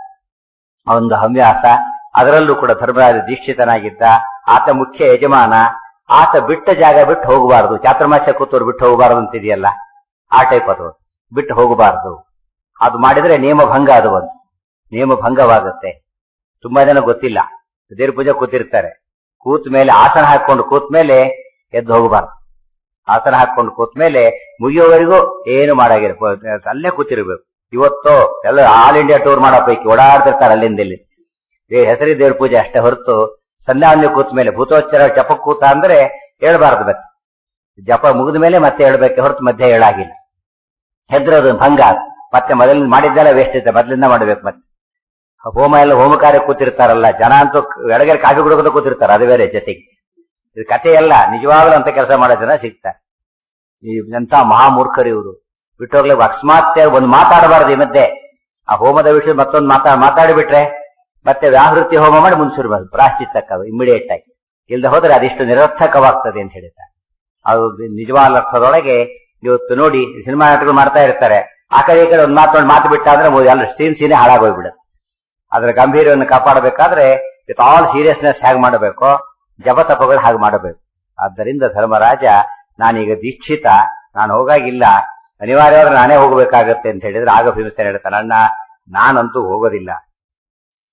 ಒಂದು ಹವ್ಯಾಸ ಅದರಲ್ಲೂ ಕೂಡ ಧರ್ಮರಾಜ ದೀಕ್ಷಿತನಾಗಿದ್ದ ಆತ ಮುಖ್ಯ ಯಜಮಾನ ಆತ ಬಿಟ್ಟ ಜಾಗ ಬಿಟ್ಟು ಹೋಗಬಾರದು ಚಾತುರ್ಮಾಸ್ಯ ಕೂತವ್ರು ಬಿಟ್ಟು ಹೋಗಬಾರದು ಅಂತಿದೆಯಲ್ಲ ಆ ಟೈಪ್ ಅದು ಬಿಟ್ಟು ಹೋಗಬಾರದು ಅದು ಮಾಡಿದ್ರೆ ನಿಯಮ ಭಂಗ ಅದು ಒಂದು ನಿಯಮ ಭಂಗವಾಗುತ್ತೆ ತುಂಬಾ ಜನ ಗೊತ್ತಿಲ್ಲ ದೇವ್ರ ಪೂಜೆ ಕೂತಿರ್ತಾರೆ ಕೂತ್ ಮೇಲೆ ಆಸನ ಹಾಕೊಂಡು ಕೂತ್ ಮೇಲೆ ಎದ್ದು ಹೋಗಬಾರ್ದು ಆಸನ ಹಾಕೊಂಡು ಕೂತ್ ಮೇಲೆ ಮುಗಿಯೋವರೆಗೂ ಏನು ಮಾಡಾಗಿರ ಅಲ್ಲೇ ಕೂತಿರ್ಬೇಕು ಇವತ್ತು ಎಲ್ಲ ಆಲ್ ಇಂಡಿಯಾ ಟೂರ್ ಮಾಡೋ ಪೈಕಿ ಓಡಾಡ್ತಿರ್ತಾರೆ ಅಲ್ಲಿಂದ ಇಲ್ಲಿ ದೇ- ಹೆಸರಿ ದೇವ್ರ ಪೂಜೆ ಅಷ್ಟೇ ಹೊರತು ಸಂಧ್ಯಾವನ್ಯ ಕೂತ ಮೇಲೆ ಭೂತೋಚ್ಚರ ಜಪ ಕೂತ ಅಂದ್ರೆ ಹೇಳ್ಬಾರ್ದು ಮತ್ತೆ ಜಪ ಮುಗಿದ ಮೇಲೆ ಮತ್ತೆ ಹೇಳ್ಬೇಕು ಹೊರತು ಮಧ್ಯೆ ಹೇಳಾಗಿಲ್ಲ ಹೆದ್ರದು ಭಂಗ ಅದು. ಮತ್ತೆ ಮೊದಲಿನ ಮಾಡಿದ್ದೆಲ್ಲ ವೇಸ್ಟ್ ಇದೆ ಮೊದಲಿಂದ ಮಾಡ್ಬೇಕು ಮತ್ತೆ ಹೋಮ ಎಲ್ಲ ಹೋಮ ಕಾರ್ಯ ಕೂತಿರ್ತಾರಲ್ಲ ಜನ ಅಂತೂ ಎಡಗಡೆ ಕಾಫಿ ಕುಡ್ಕೊಂಡು ಕೂತಿರ್ತಾರೆ ಅದು ಬೇರೆ ಜೊತೆಗೆ ಇದು ಕಥೆ ಎಲ್ಲ ನಿಜವಾಗ್ಲೂ ಅಂತ ಕೆಲಸ ಮಾಡೋ ಜನ ಸಿಗ್ತಾರೆ ಈ ಎಂತ ಮಹಾಮೂರ್ಖರು ಇವರು ಬಿಟ್ಟೋಗ್ಲಿ ಅಕಸ್ಮಾತ್ ಒಂದು ಮಾತಾಡಬಾರದು ಈ ಮಧ್ಯೆ ಆ ಹೋಮದ ವಿಷಯ ಮತ್ತೊಂದು ಮಾತಾ ಮಾತಾಡಿಬಿಟ್ರೆ ಮತ್ತೆ ವ್ಯಾಹೃತಿ ಹೋಮ ಮಾಡಿ ಮುನ್ಸಿರ್ಬಾರ್ದು ಪ್ರಾಶ್ಚಿತ್ತಕ್ಕ ಇಮಿಡಿಯೇಟ್ ಆಗಿ ಇಲ್ಲದೆ ಹೋದ್ರೆ ಅದಿಷ್ಟು ನಿರರ್ಥಕವಾಗ್ತದೆ ಅಂತ ಹೇಳ್ತಾರೆ ಅದು ನಿಜವಾದ ಅರ್ಥದೊಳಗೆ ಇವತ್ತು ನೋಡಿ ಸಿನಿಮಾ ನಾಟಕಗಳು ಮಾಡ್ತಾ ಇರ್ತಾರೆ ಆ ಕಡೆ ಈ ಕಡೆ ಒಂದು ಮಾತೊಂದು ಮಾತು ಬಿಟ್ಟಾದ್ರೆ ಮು- ಎಲ್ಲ ಸೀನ್ ಸೀನೆ ಹಾಳಾಗೋಗ್ಬಿಡುತ್ತೆ ಅದರ ಗಂಭೀರವನ್ನು ಕಾಪಾಡಬೇಕಾದ್ರೆ ವಿತ್ ಆಲ್ ಸೀರಿಯಸ್ನೆಸ್ ಹೇಗೆ ಮಾಡಬೇಕು ಜಪತಪಗಳು ಹಾಗೆ ಮಾಡಬೇಕು ಆದ್ದರಿಂದ ಧರ್ಮರಾಜ ನಾನೀಗ ದೀಕ್ಷಿತ ನಾನು ಹೋಗಾಗಿಲ್ಲ ಅನಿವಾರ್ಯವಾದ್ರೆ ನಾನೇ ಹೋಗಬೇಕಾಗತ್ತೆ ಅಂತ ಹೇಳಿದ್ರೆ ಆಗ ಭೀಮಸೇನ ಹೇಳ್ತಾನೆ ಅಣ್ಣ ನಾನಂತೂ ಹೋಗೋದಿಲ್ಲ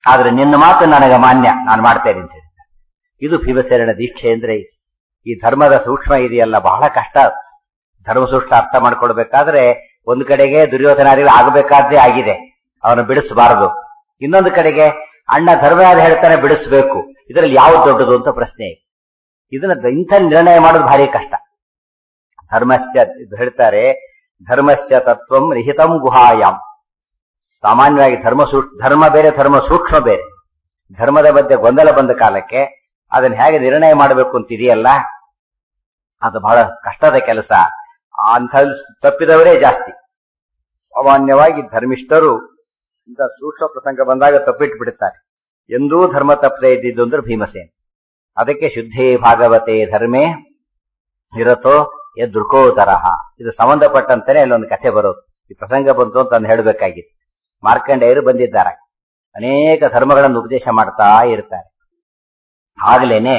ಆದ್ರೆ ನಿನ್ನ ಮಾತು ನನಗೆ ಮಾನ್ಯ ನಾನು ಮಾಡ್ತೇನೆ ಅಂತ ಹೇಳ್ತಾರೆ ಇದು ಭೀಮಸೇನ ದೀಕ್ಷೆ ಅಂದ್ರೆ ಈ ಧರ್ಮದ ಸೂಕ್ಷ್ಮ ಇದೆಯಲ್ಲ ಬಹಳ ಕಷ್ಟ ಧರ್ಮ ಸೂಕ್ಷ್ಮ ಅರ್ಥ ಮಾಡ್ಕೊಳ್ಬೇಕಾದ್ರೆ ಒಂದು ಕಡೆಗೆ ದುರ್ಯೋಧನಾದಿಗಳು ಆಗಬೇಕಾದ್ದೇ ಆಗಿದೆ ಅವನು ಬಿಡಿಸಬಾರದು ಇನ್ನೊಂದು ಕಡೆಗೆ ಅಣ್ಣ ಧರ್ಮರಾಜ ಹೇಳ್ತಾನೆ ಬಿಡಿಸ್ಬೇಕು ಇದರಲ್ಲಿ ಯಾವ್ದು ದೊಡ್ಡದು ಅಂತ ಪ್ರಶ್ನೆ ಇದೆ ಇದನ್ನ ಇಂಥ ನಿರ್ಣಯ ಮಾಡೋದು ಭಾರಿ ಕಷ್ಟ ಧರ್ಮಸ್ಯ ಇದು ಹೇಳ್ತಾರೆ ಧರ್ಮಸ್ಯ ತತ್ವಂ ನಿಹಿತಂ ಗುಹಾಯಾಮ್ ಸಾಮಾನ್ಯವಾಗಿ ಧರ್ಮ ಸೂಕ್ಷ್ಮ ಧರ್ಮ ಬೇರೆ ಧರ್ಮ ಸೂಕ್ಷ್ಮ ಬೇರೆ ಧರ್ಮದ ಮಧ್ಯೆ ಗೊಂದಲ ಬಂದ ಕಾಲಕ್ಕೆ ಅದನ್ನ ಹೇಗೆ ನಿರ್ಣಯ ಮಾಡಬೇಕು ಅಂತ ಇದೆಯಲ್ಲ ಅದು ಬಹಳ ಕಷ್ಟದ ಕೆಲಸ ಅಂಥ ತಪ್ಪಿದವರೇ ಜಾಸ್ತಿ ಸಾಮಾನ್ಯವಾಗಿ ಧರ್ಮಿಷ್ಠರು ಇಂಥ ಸೂಕ್ಷ್ಮ ಪ್ರಸಂಗ ಬಂದಾಗ ತಪ್ಪಿಟ್ಟು ಬಿಡುತ್ತಾರೆ ಎಂದೂ ಧರ್ಮ ತಪ್ಪದೇ ಇದ್ದಿದ್ದು ಅಂದ್ರೆ ಭೀಮಸೇನ್ ಅದಕ್ಕೆ ಶುದ್ಧೇ ಭಾಗವತೆ ಧರ್ಮೇ ಇರತೋ ಎದೃಕೋ ತರಹ ಇದು ಸಂಬಂಧಪಟ್ಟಂತಾನೆ ಅಲ್ಲೊಂದು ಕಥೆ ಬರೋದು ಈ ಪ್ರಸಂಗ ಬಂತು ಅಂತ ನಾನು ಹೇಳಬೇಕಾಗಿತ್ತು ಮಾರ್ಕಂಡೇಯರು ಬಂದಿದ್ದಾರೆ ಅನೇಕ ಧರ್ಮಗಳನ್ನು ಉಪದೇಶ ಮಾಡ್ತಾ ಇರ್ತಾರೆ ಆಗ್ಲೇನೆ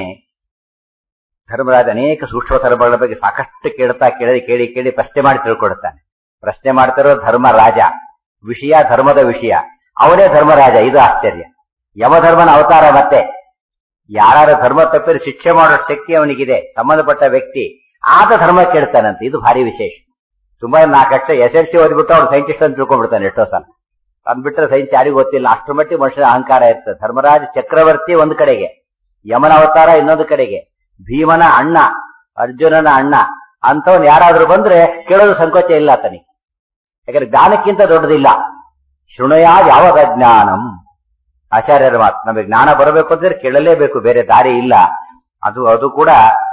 ಧರ್ಮರಾಜ ಅನೇಕ ಸೂಕ್ಷ್ಮ ಧರ್ಮಗಳ ಬಗ್ಗೆ ಸಾಕಷ್ಟು ಕೇಳ್ತಾ ಕೇಳಿ ಕೇಳಿ ಕೇಳಿ ಪ್ರಶ್ನೆ ಮಾಡಿ ತಿಳ್ಕೊಡ್ತಾನೆ ಪ್ರಶ್ನೆ ಮಾಡ್ತಿರೋ ಧರ್ಮ ರಾಜ ವಿಷಯ ಧರ್ಮದ ವಿಷಯ ಅವನೇ ಧರ್ಮರಾಜ ಇದು ಆಶ್ಚರ್ಯ ಯಮಧರ್ಮನ ಅವತಾರ ಮತ್ತೆ ಯಾರ ಧರ್ಮ ತಪ್ಪಿದ್ರೆ ಶಿಕ್ಷೆ ಮಾಡೋ ಶಕ್ತಿ ಅವನಿಗಿದೆ ಸಂಬಂಧಪಟ್ಟ ವ್ಯಕ್ತಿ ಆತ ಧರ್ಮ ಕೇಳ್ತಾನಂತೆ ಇದು ಭಾರಿ ವಿಶೇಷ ತುಂಬಾ ನಾಲ್ಕಷ್ಟ ಎಸ್ ಎಲ್ ಸಿ ಓದ್ಬಿಟ್ಟು ಅವ್ನು ಸೈಂಟಿಸ್ಟ್ ಅಂತ ತಿಳ್ಕೊಂಡ್ಬಿಡ್ತಾನೆ ಎಷ್ಟೋ ಸಲ ಅಂದ್ಬಿಟ್ರೆ ಸೈನ್ಸ್ ಯಾರಿಗೂ ಗೊತ್ತಿಲ್ಲ ಅಷ್ಟರ ಮಟ್ಟಿಗೆ ಮನುಷ್ಯನ ಅಹಂಕಾರ ಇರ್ತದೆ ಧರ್ಮರಾಜ ಚಕ್ರವರ್ತಿ ಒಂದು ಕಡೆಗೆ ಯಮನ ಅವತಾರ ಇನ್ನೊಂದು ಕಡೆಗೆ ಭೀಮನ ಅಣ್ಣ ಅರ್ಜುನನ ಅಣ್ಣ ಅಂತವನ್ ಯಾರಾದ್ರೂ ಬಂದ್ರೆ ಕೇಳೋದು ಸಂಕೋಚ ಇಲ್ಲ ಆತನಿಗೆ ಯಾಕಂದ್ರೆ ಜ್ಞಾನಕ್ಕಿಂತ ದೊಡ್ಡದಿಲ್ಲ ಶೃಣಯ ಯಾವ ಜ್ಞಾನಂ ಆಚಾರ್ಯರ ಮಾತು ನಮಗೆ ಜ್ಞಾನ ಬರಬೇಕು ಅಂದ್ರೆ ಕೇಳಲೇಬೇಕು ಬೇರೆ ದಾರಿ ಇಲ್ಲ ಅದು ಅದು ಕೂಡ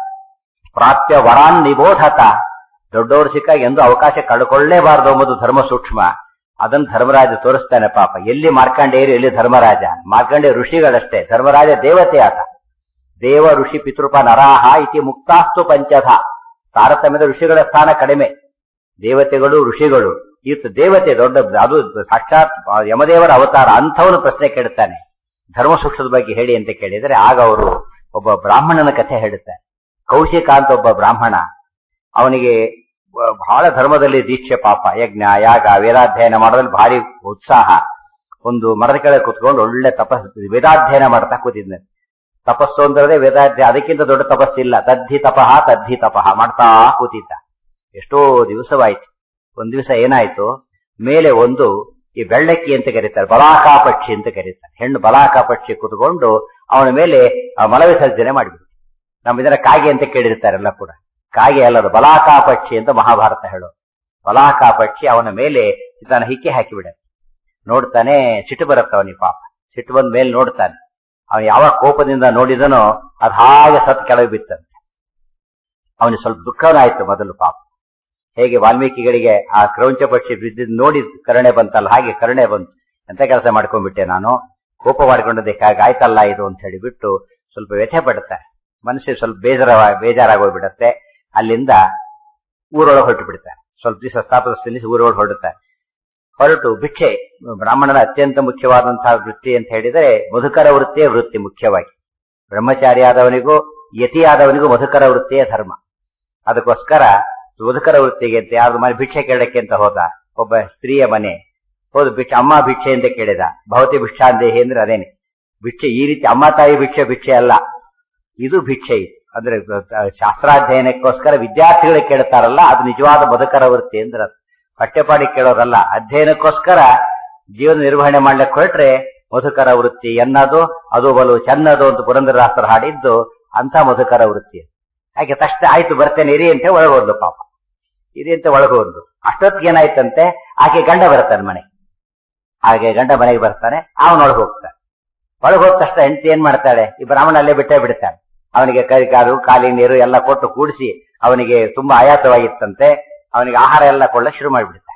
ಪ್ರಾಪ್ಯ ವರಾನ್ ನಿಬೋಧತ ದೊಡ್ಡವರು ಸಿಕ್ಕಾಗ ಎಂದು ಅವಕಾಶ ಕಳ್ಕೊಳ್ಳೇಬಾರದು ಎಂಬುದು ಧರ್ಮ ಸೂಕ್ಷ್ಮ ಅದನ್ನು ಧರ್ಮರಾಜ ತೋರಿಸ್ತಾನೆ ಪಾಪ ಎಲ್ಲಿ ಮಾರ್ಕಂಡೇಯರು ಎಲ್ಲಿ ಧರ್ಮರಾಜ ಮಾರ್ಕಂಡೇ ಋಷಿಗಳಷ್ಟೇ ಧರ್ಮರಾಜ ದೇವತೆ ಆತ ದೇವ ಋಷಿ ಪಿತೃಪ ನರಾಹ ಇತಿ ಮುಕ್ತಾಸ್ತು ಪಂಚಧ ತಾರತಮ್ಯದ ಋಷಿಗಳ ಸ್ಥಾನ ಕಡಿಮೆ ದೇವತೆಗಳು ಋಷಿಗಳು ಈತ ದೇವತೆ ದೊಡ್ಡ ಅದು ಸಾಕ್ಷಾತ್ ಯಮದೇವರ ಅವತಾರ ಅಂಥವನು ಪ್ರಶ್ನೆ ಕೇಳುತ್ತಾನೆ ಧರ್ಮ ಸೂಕ್ಷ್ಮದ ಬಗ್ಗೆ ಹೇಳಿ ಅಂತ ಕೇಳಿದರೆ ಆಗ ಅವರು ಒಬ್ಬ ಬ್ರಾಹ್ಮಣನ ಕಥೆ ಹೇಳುತ್ತಾರೆ ಕೌಶಿಕ ಅಂತ ಒಬ್ಬ ಬ್ರಾಹ್ಮಣ ಅವನಿಗೆ ಬಹಳ ಧರ್ಮದಲ್ಲಿ ದೀಕ್ಷೆ ಪಾಪ ಯಜ್ಞ ಯಾಗ ವೇದಾಧ್ಯಯನ ಮಾಡೋದ್ರಲ್ಲಿ ಭಾರಿ ಉತ್ಸಾಹ ಒಂದು ಮರದ ಕೆಳಗೆ ಕುತ್ಕೊಂಡು ಒಳ್ಳೆ ತಪಸ್ ವೇದಾಧ್ಯಯನ ಮಾಡ್ತಾ ಕೂತಿದ್ನೆ ತಪಸ್ಸು ಅಂದ್ರೆ ವೇದಾಧ್ಯ ಅದಕ್ಕಿಂತ ದೊಡ್ಡ ತಪಸ್ಸಿಲ್ಲ ತದ್ಧಿ ತಪಃ ತದ್ಧಿ ತಪಃ ಮಾಡ್ತಾ ಕೂತಿದ್ದ ಎಷ್ಟೋ ದಿವಸವಾಯ್ತು ಒಂದ್ ದಿವಸ ಏನಾಯ್ತು ಮೇಲೆ ಒಂದು ಈ ಬೆಳ್ಳಕ್ಕಿ ಅಂತ ಕರೀತಾರೆ ಬಲಾಕಾ ಪಕ್ಷಿ ಅಂತ ಕರೀತಾರೆ ಹೆಣ್ಣು ಬಲಾಕಾ ಪಕ್ಷಿ ಕುತ್ಕೊಂಡು ಅವನ ಮೇಲೆ ಮಲವಿಸರ್ಜನೆ ಮಾಡಿಬಿಡ್ತು ನಮ್ಮ ಇದನ್ನ ಕಾಗೆ ಅಂತ ಕೇಳಿರ್ತಾರೆಲ್ಲ ಕೂಡ ಕಾಗೆ ಅಲ್ಲದು ಬಲಾಕಾ ಪಕ್ಷಿ ಅಂತ ಮಹಾಭಾರತ ಹೇಳೋ ಬಲಾಕಾ ಪಕ್ಷಿ ಅವನ ಮೇಲೆ ಇದನ್ನ ಹಿಕ್ಕಿ ಹಾಕಿಬಿಡ ನೋಡ್ತಾನೆ ಸಿಟ್ಟು ಬರುತ್ತೆ ಅವನಿಗೆ ಪಾಪ ಸಿಟ್ಟು ಬಂದ ಮೇಲೆ ನೋಡ್ತಾನೆ ಅವನು ಯಾವ ಕೋಪದಿಂದ ನೋಡಿದನೋ ಅದು ಹಾಗೆ ಸತ್ ಕೆಳಗೆ ಬಿತ್ತಂತೆ ಅವನಿಗೆ ಸ್ವಲ್ಪ ದುಃಖನಾಯ್ತು ಮೊದಲು ಪಾಪ ಹೇಗೆ ವಾಲ್ಮೀಕಿಗಳಿಗೆ ಆ ಕ್ರೌಂಚ ಪಕ್ಷಿ ಬಿದ್ದಿದ್ದು ನೋಡಿ ಕರುಣೆ ಬಂತಲ್ಲ ಹಾಗೆ ಕರುಣೆ ಬಂತು ಎಂತ ಕೆಲಸ ಮಾಡ್ಕೊಂಡ್ಬಿಟ್ಟೆ ನಾನು ಕೋಪ ಮಾಡ್ಕೊಂಡದಕ್ಕೆ ಆಯ್ತಲ್ಲ ಇದು ಅಂತ ಹೇಳಿ ಬಿಟ್ಟು ಸ್ವಲ್ಪ ವ್ಯಥೆ ಪಡುತ್ತಾರೆ ಮನಸ್ಸಿಗೆ ಸ್ವಲ್ಪ ಬೇಜಾರ ಬೇಜಾರಾಗೋಗ್ಬಿಡತ್ತೆ ಅಲ್ಲಿಂದ ಊರೊಳಗೆ ಹೊರಟು ಬಿಡ್ತಾರೆ ಸ್ವಲ್ಪ ದಿವಸ ಸ್ಥಾಪಕ ನಿಲ್ಲಿಸಿ ಊರೊಳಗೆ ಹೊರಡುತ್ತಾರೆ ಹೊರಟು ಭಿಕ್ಷೆ ಬ್ರಾಹ್ಮಣನ ಅತ್ಯಂತ ಮುಖ್ಯವಾದಂತಹ ವೃತ್ತಿ ಅಂತ ಹೇಳಿದರೆ ಮಧುಕರ ವೃತ್ತಿಯೇ ವೃತ್ತಿ ಮುಖ್ಯವಾಗಿ ಬ್ರಹ್ಮಚಾರಿ ಆದವನಿಗೂ ಯತಿಯಾದವನಿಗೂ ಮಧುಕರ ವೃತ್ತಿಯೇ ಧರ್ಮ ಅದಕ್ಕೋಸ್ಕರ ಮಧುಕರ ವೃತ್ತಿಗೆ ಅಂತ ಯಾವ್ದು ಮನೆ ಭಿಕ್ಷೆ ಕೇಳಕ್ಕೆ ಅಂತ ಹೋದ ಒಬ್ಬ ಸ್ತ್ರೀಯ ಮನೆ ಹೋದು ಭಿಕ್ಷೆ ಅಮ್ಮ ಭಿಕ್ಷೆ ಅಂತ ಕೇಳಿದ ಭವತಿ ಭಿಕ್ಷಾಂದೇಹಿ ಅಂದ್ರೆ ಅದೇನೆ ಭಿಕ್ಷೆ ಈ ರೀತಿ ಅಮ್ಮ ತಾಯಿ ಭಿಕ್ಷೆ ಭಿಕ್ಷೆ ಅಲ್ಲ ಇದು ಭಿಕ್ಷೆ ಇದು ಅಂದ್ರೆ ಶಾಸ್ತ್ರಾಧ್ಯಯನಕ್ಕೋಸ್ಕರ ವಿದ್ಯಾರ್ಥಿಗಳಿಗೆ ಕೇಳ್ತಾರಲ್ಲ ಅದು ನಿಜವಾದ ಮಧುಕರ ವೃತ್ತಿ ಅಂದ್ರೆ ಪಠ್ಯಪಾಡಿ ಕೇಳೋದಲ್ಲ ಅಧ್ಯಯನಕ್ಕೋಸ್ಕರ ಜೀವನ ನಿರ್ವಹಣೆ ಮಾಡ್ಲಿಕ್ಕೆ ಹೊರಟ್ರೆ ಮಧುಕರ ವೃತ್ತಿ ಎನ್ನದು ಅದು ಬಲು ಚೆನ್ನದು ಅಂತ ಪುರಂದರದಾಸರು ಹಾಡಿದ್ದು ಅಂತ ಮಧುಕರ ವೃತ್ತಿ ಹಾಗೆ ತಕ್ಷಣ ಆಯ್ತು ಬರ್ತೇನೆ ಇರಿ ಅಂತ ಒಳಗೋದ್ಲು ಪಾಪ ಇರಿ ಅಂತ ಒಳಗೋದ್ಲು ಅಷ್ಟೊತ್ತಿಗೆ ಏನಾಯ್ತಂತೆ ಆಕೆ ಗಂಡ ಬರ್ತಾನೆ ಮನೆ ಹಾಗೆ ಗಂಡ ಮನೆಗೆ ಬರ್ತಾನೆ ಅವನೊಳಗೆ ಹೋಗ್ತಾನೆ ಒಳಗೆ ಹೋದ ತಕ್ಷಣ ಹೆಂಡತಿ ಏನ್ ಮಾಡ್ತಾಳೆ ಈ ಬ್ರಾಹ್ಮಣ ಅಲ್ಲೇ ಬಿಟ್ಟೇ ಬಿಡ್ತಾನೆ ಅವನಿಗೆ ಕೈ ಕಾಲು ಕಾಲಿನ ನೀರು ಎಲ್ಲ ಕೊಟ್ಟು ಕೂಡಿಸಿ ಅವನಿಗೆ ತುಂಬಾ ಆಯಾಸವಾಗಿತ್ತಂತೆ ಅವನಿಗೆ ಆಹಾರ ಎಲ್ಲ ಕೊಳ್ಳ ಶುರು ಮಾಡಿಬಿಡ್ತಾನೆ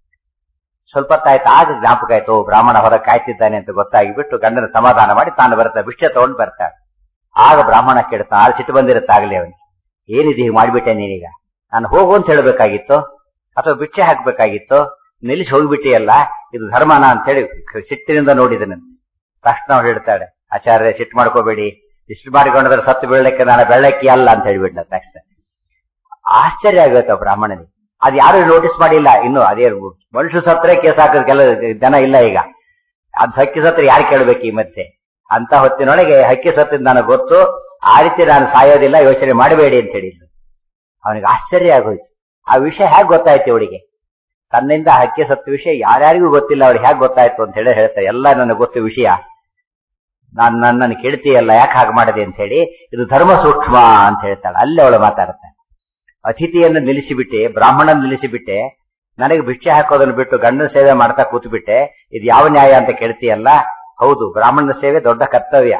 ಸ್ವಲ್ಪ ಹೊತ್ತಾಯ್ತು ಆಗ ಜ್ಞಾಪಕ ಆಯ್ತು ಬ್ರಾಹ್ಮಣ ಹೊರ ಕಾಯ್ತಿದ್ದಾನೆ ಅಂತ ಗೊತ್ತಾಗಿಬಿಟ್ಟು ಗಂಡನ ಸಮಾಧಾನ ಮಾಡಿ ತಾನು ಬರ್ತಾನೆ ಭಿಕ್ಷೆ ತಗೊಂಡು ಬರ್ತಾನೆ ಆಗ ಬ್ರಾಹ್ಮಣ ಕೇಳ್ತಾನೆ ಆಗ ಸಿಟ್ಟು ಬಂದಿರುತ್ತಾಗಲಿ ಅವನಿಗೆ ಏನಿದೆ ಹೀಗೆ ಮಾಡ್ಬಿಟ್ಟೆ ನೀನೀಗ ನಾನು ಹೋಗು ಅಂತ ಹೇಳ್ಬೇಕಾಗಿತ್ತು ಅಥವಾ ಭಿಕ್ಷೆ ಹಾಕ್ಬೇಕಾಗಿತ್ತು ನಿಲ್ಲಿಸಿ ಹೋಗ್ಬಿಟ್ಟಿಯಲ್ಲ ಇದು ಧರ್ಮನ ಅಂತ ಹೇಳಿ ಸಿಟ್ಟಿನಿಂದ ನೋಡಿದನಂತೆ ತಕ್ಷಣ ಅವ್ರು ಹೇಳ್ತಾಳೆ ಆಚಾರ್ಯ ಸಿಟ್ಟು ಮಾಡ್ಕೋಬೇಡಿ ಇಷ್ಟು ಮಾಡಿಕೊಂಡ್ರೆ ಸತ್ತು ಬೀಳಕ್ಕೆ ನಾನು ಬೆಳ್ಳಕ್ಕಿ ಅಲ್ಲ ಅಂತ ಹೇಳ್ಬಿಟ್ಟ ತಕ್ಷಣ ಆಶ್ಚರ್ಯ ಆಗುತ್ತೆ ಬ್ರಾಹ್ಮಣನಿಗೆ ಅದು ಯಾರು ನೋಟಿಸ್ ಮಾಡಿಲ್ಲ ಇನ್ನು ಅದೇ ಮನುಷ್ಯ ಸತ್ತರೆ ಕೇಸ್ ಹಾಕೋದು ಕೆಲ ಜನ ಇಲ್ಲ ಈಗ ಅದ್ ಹಕ್ಕಿ ಸತ್ರ ಯಾರು ಕೇಳ್ಬೇಕು ಈ ಮಧ್ಯೆ ಅಂತ ಹೊತ್ತಿನೊಳಗೆ ಹಕ್ಕಿ ಸತ್ತಿದ್ ನನಗೆ ಗೊತ್ತು ಆ ರೀತಿ ನಾನು ಸಾಯೋದಿಲ್ಲ ಯೋಚನೆ ಮಾಡಬೇಡಿ ಅಂತ ಹೇಳಿದ್ರು ಅವನಿಗೆ ಆಶ್ಚರ್ಯ ಆಗೋಯ್ತು ಆ ವಿಷಯ ಹೇಗೆ ಗೊತ್ತಾಯ್ತು ಇವಳಿಗೆ ತನ್ನಿಂದ ಹಕ್ಕಿ ಸತ್ತ ವಿಷಯ ಯಾರ್ಯಾರಿಗೂ ಗೊತ್ತಿಲ್ಲ ಅವ್ರಿಗೆ ಹೇಗೆ ಗೊತ್ತಾಯ್ತು ಅಂತ ಹೇಳಿ ಹೇಳ್ತಾರೆ ಎಲ್ಲ ನನಗೆ ಗೊತ್ತು ವಿಷಯ ನಾನು ನನ್ನನ್ನು ಕೇಳ್ತೀಯಲ್ಲ ಯಾಕೆ ಹಾಗೆ ಮಾಡಿದೆ ಅಂತ ಹೇಳಿ ಇದು ಧರ್ಮ ಸೂಕ್ಷ್ಮ ಅಂತ ಹೇಳ್ತಾಳೆ ಅಲ್ಲೇ ಅವಳು ಮಾತಾಡುತ್ತೆ ಅತಿಥಿಯನ್ನು ನಿಲ್ಲಿಸಿಬಿಟ್ಟೆ ಬ್ರಾಹ್ಮಣನ ನಿಲ್ಲಿಸಿಬಿಟ್ಟೆ ನನಗೆ ಭಿಕ್ಷೆ ಹಾಕೋದನ್ನು ಬಿಟ್ಟು ಗಂಡನ ಸೇವೆ ಮಾಡ್ತಾ ಕೂತ್ಬಿಟ್ಟೆ ಇದು ಯಾವ ನ್ಯಾಯ ಅಂತ ಕೇಳ್ತೀಯಲ್ಲ ಹೌದು ಬ್ರಾಹ್ಮಣನ ಸೇವೆ ದೊಡ್ಡ ಕರ್ತವ್ಯ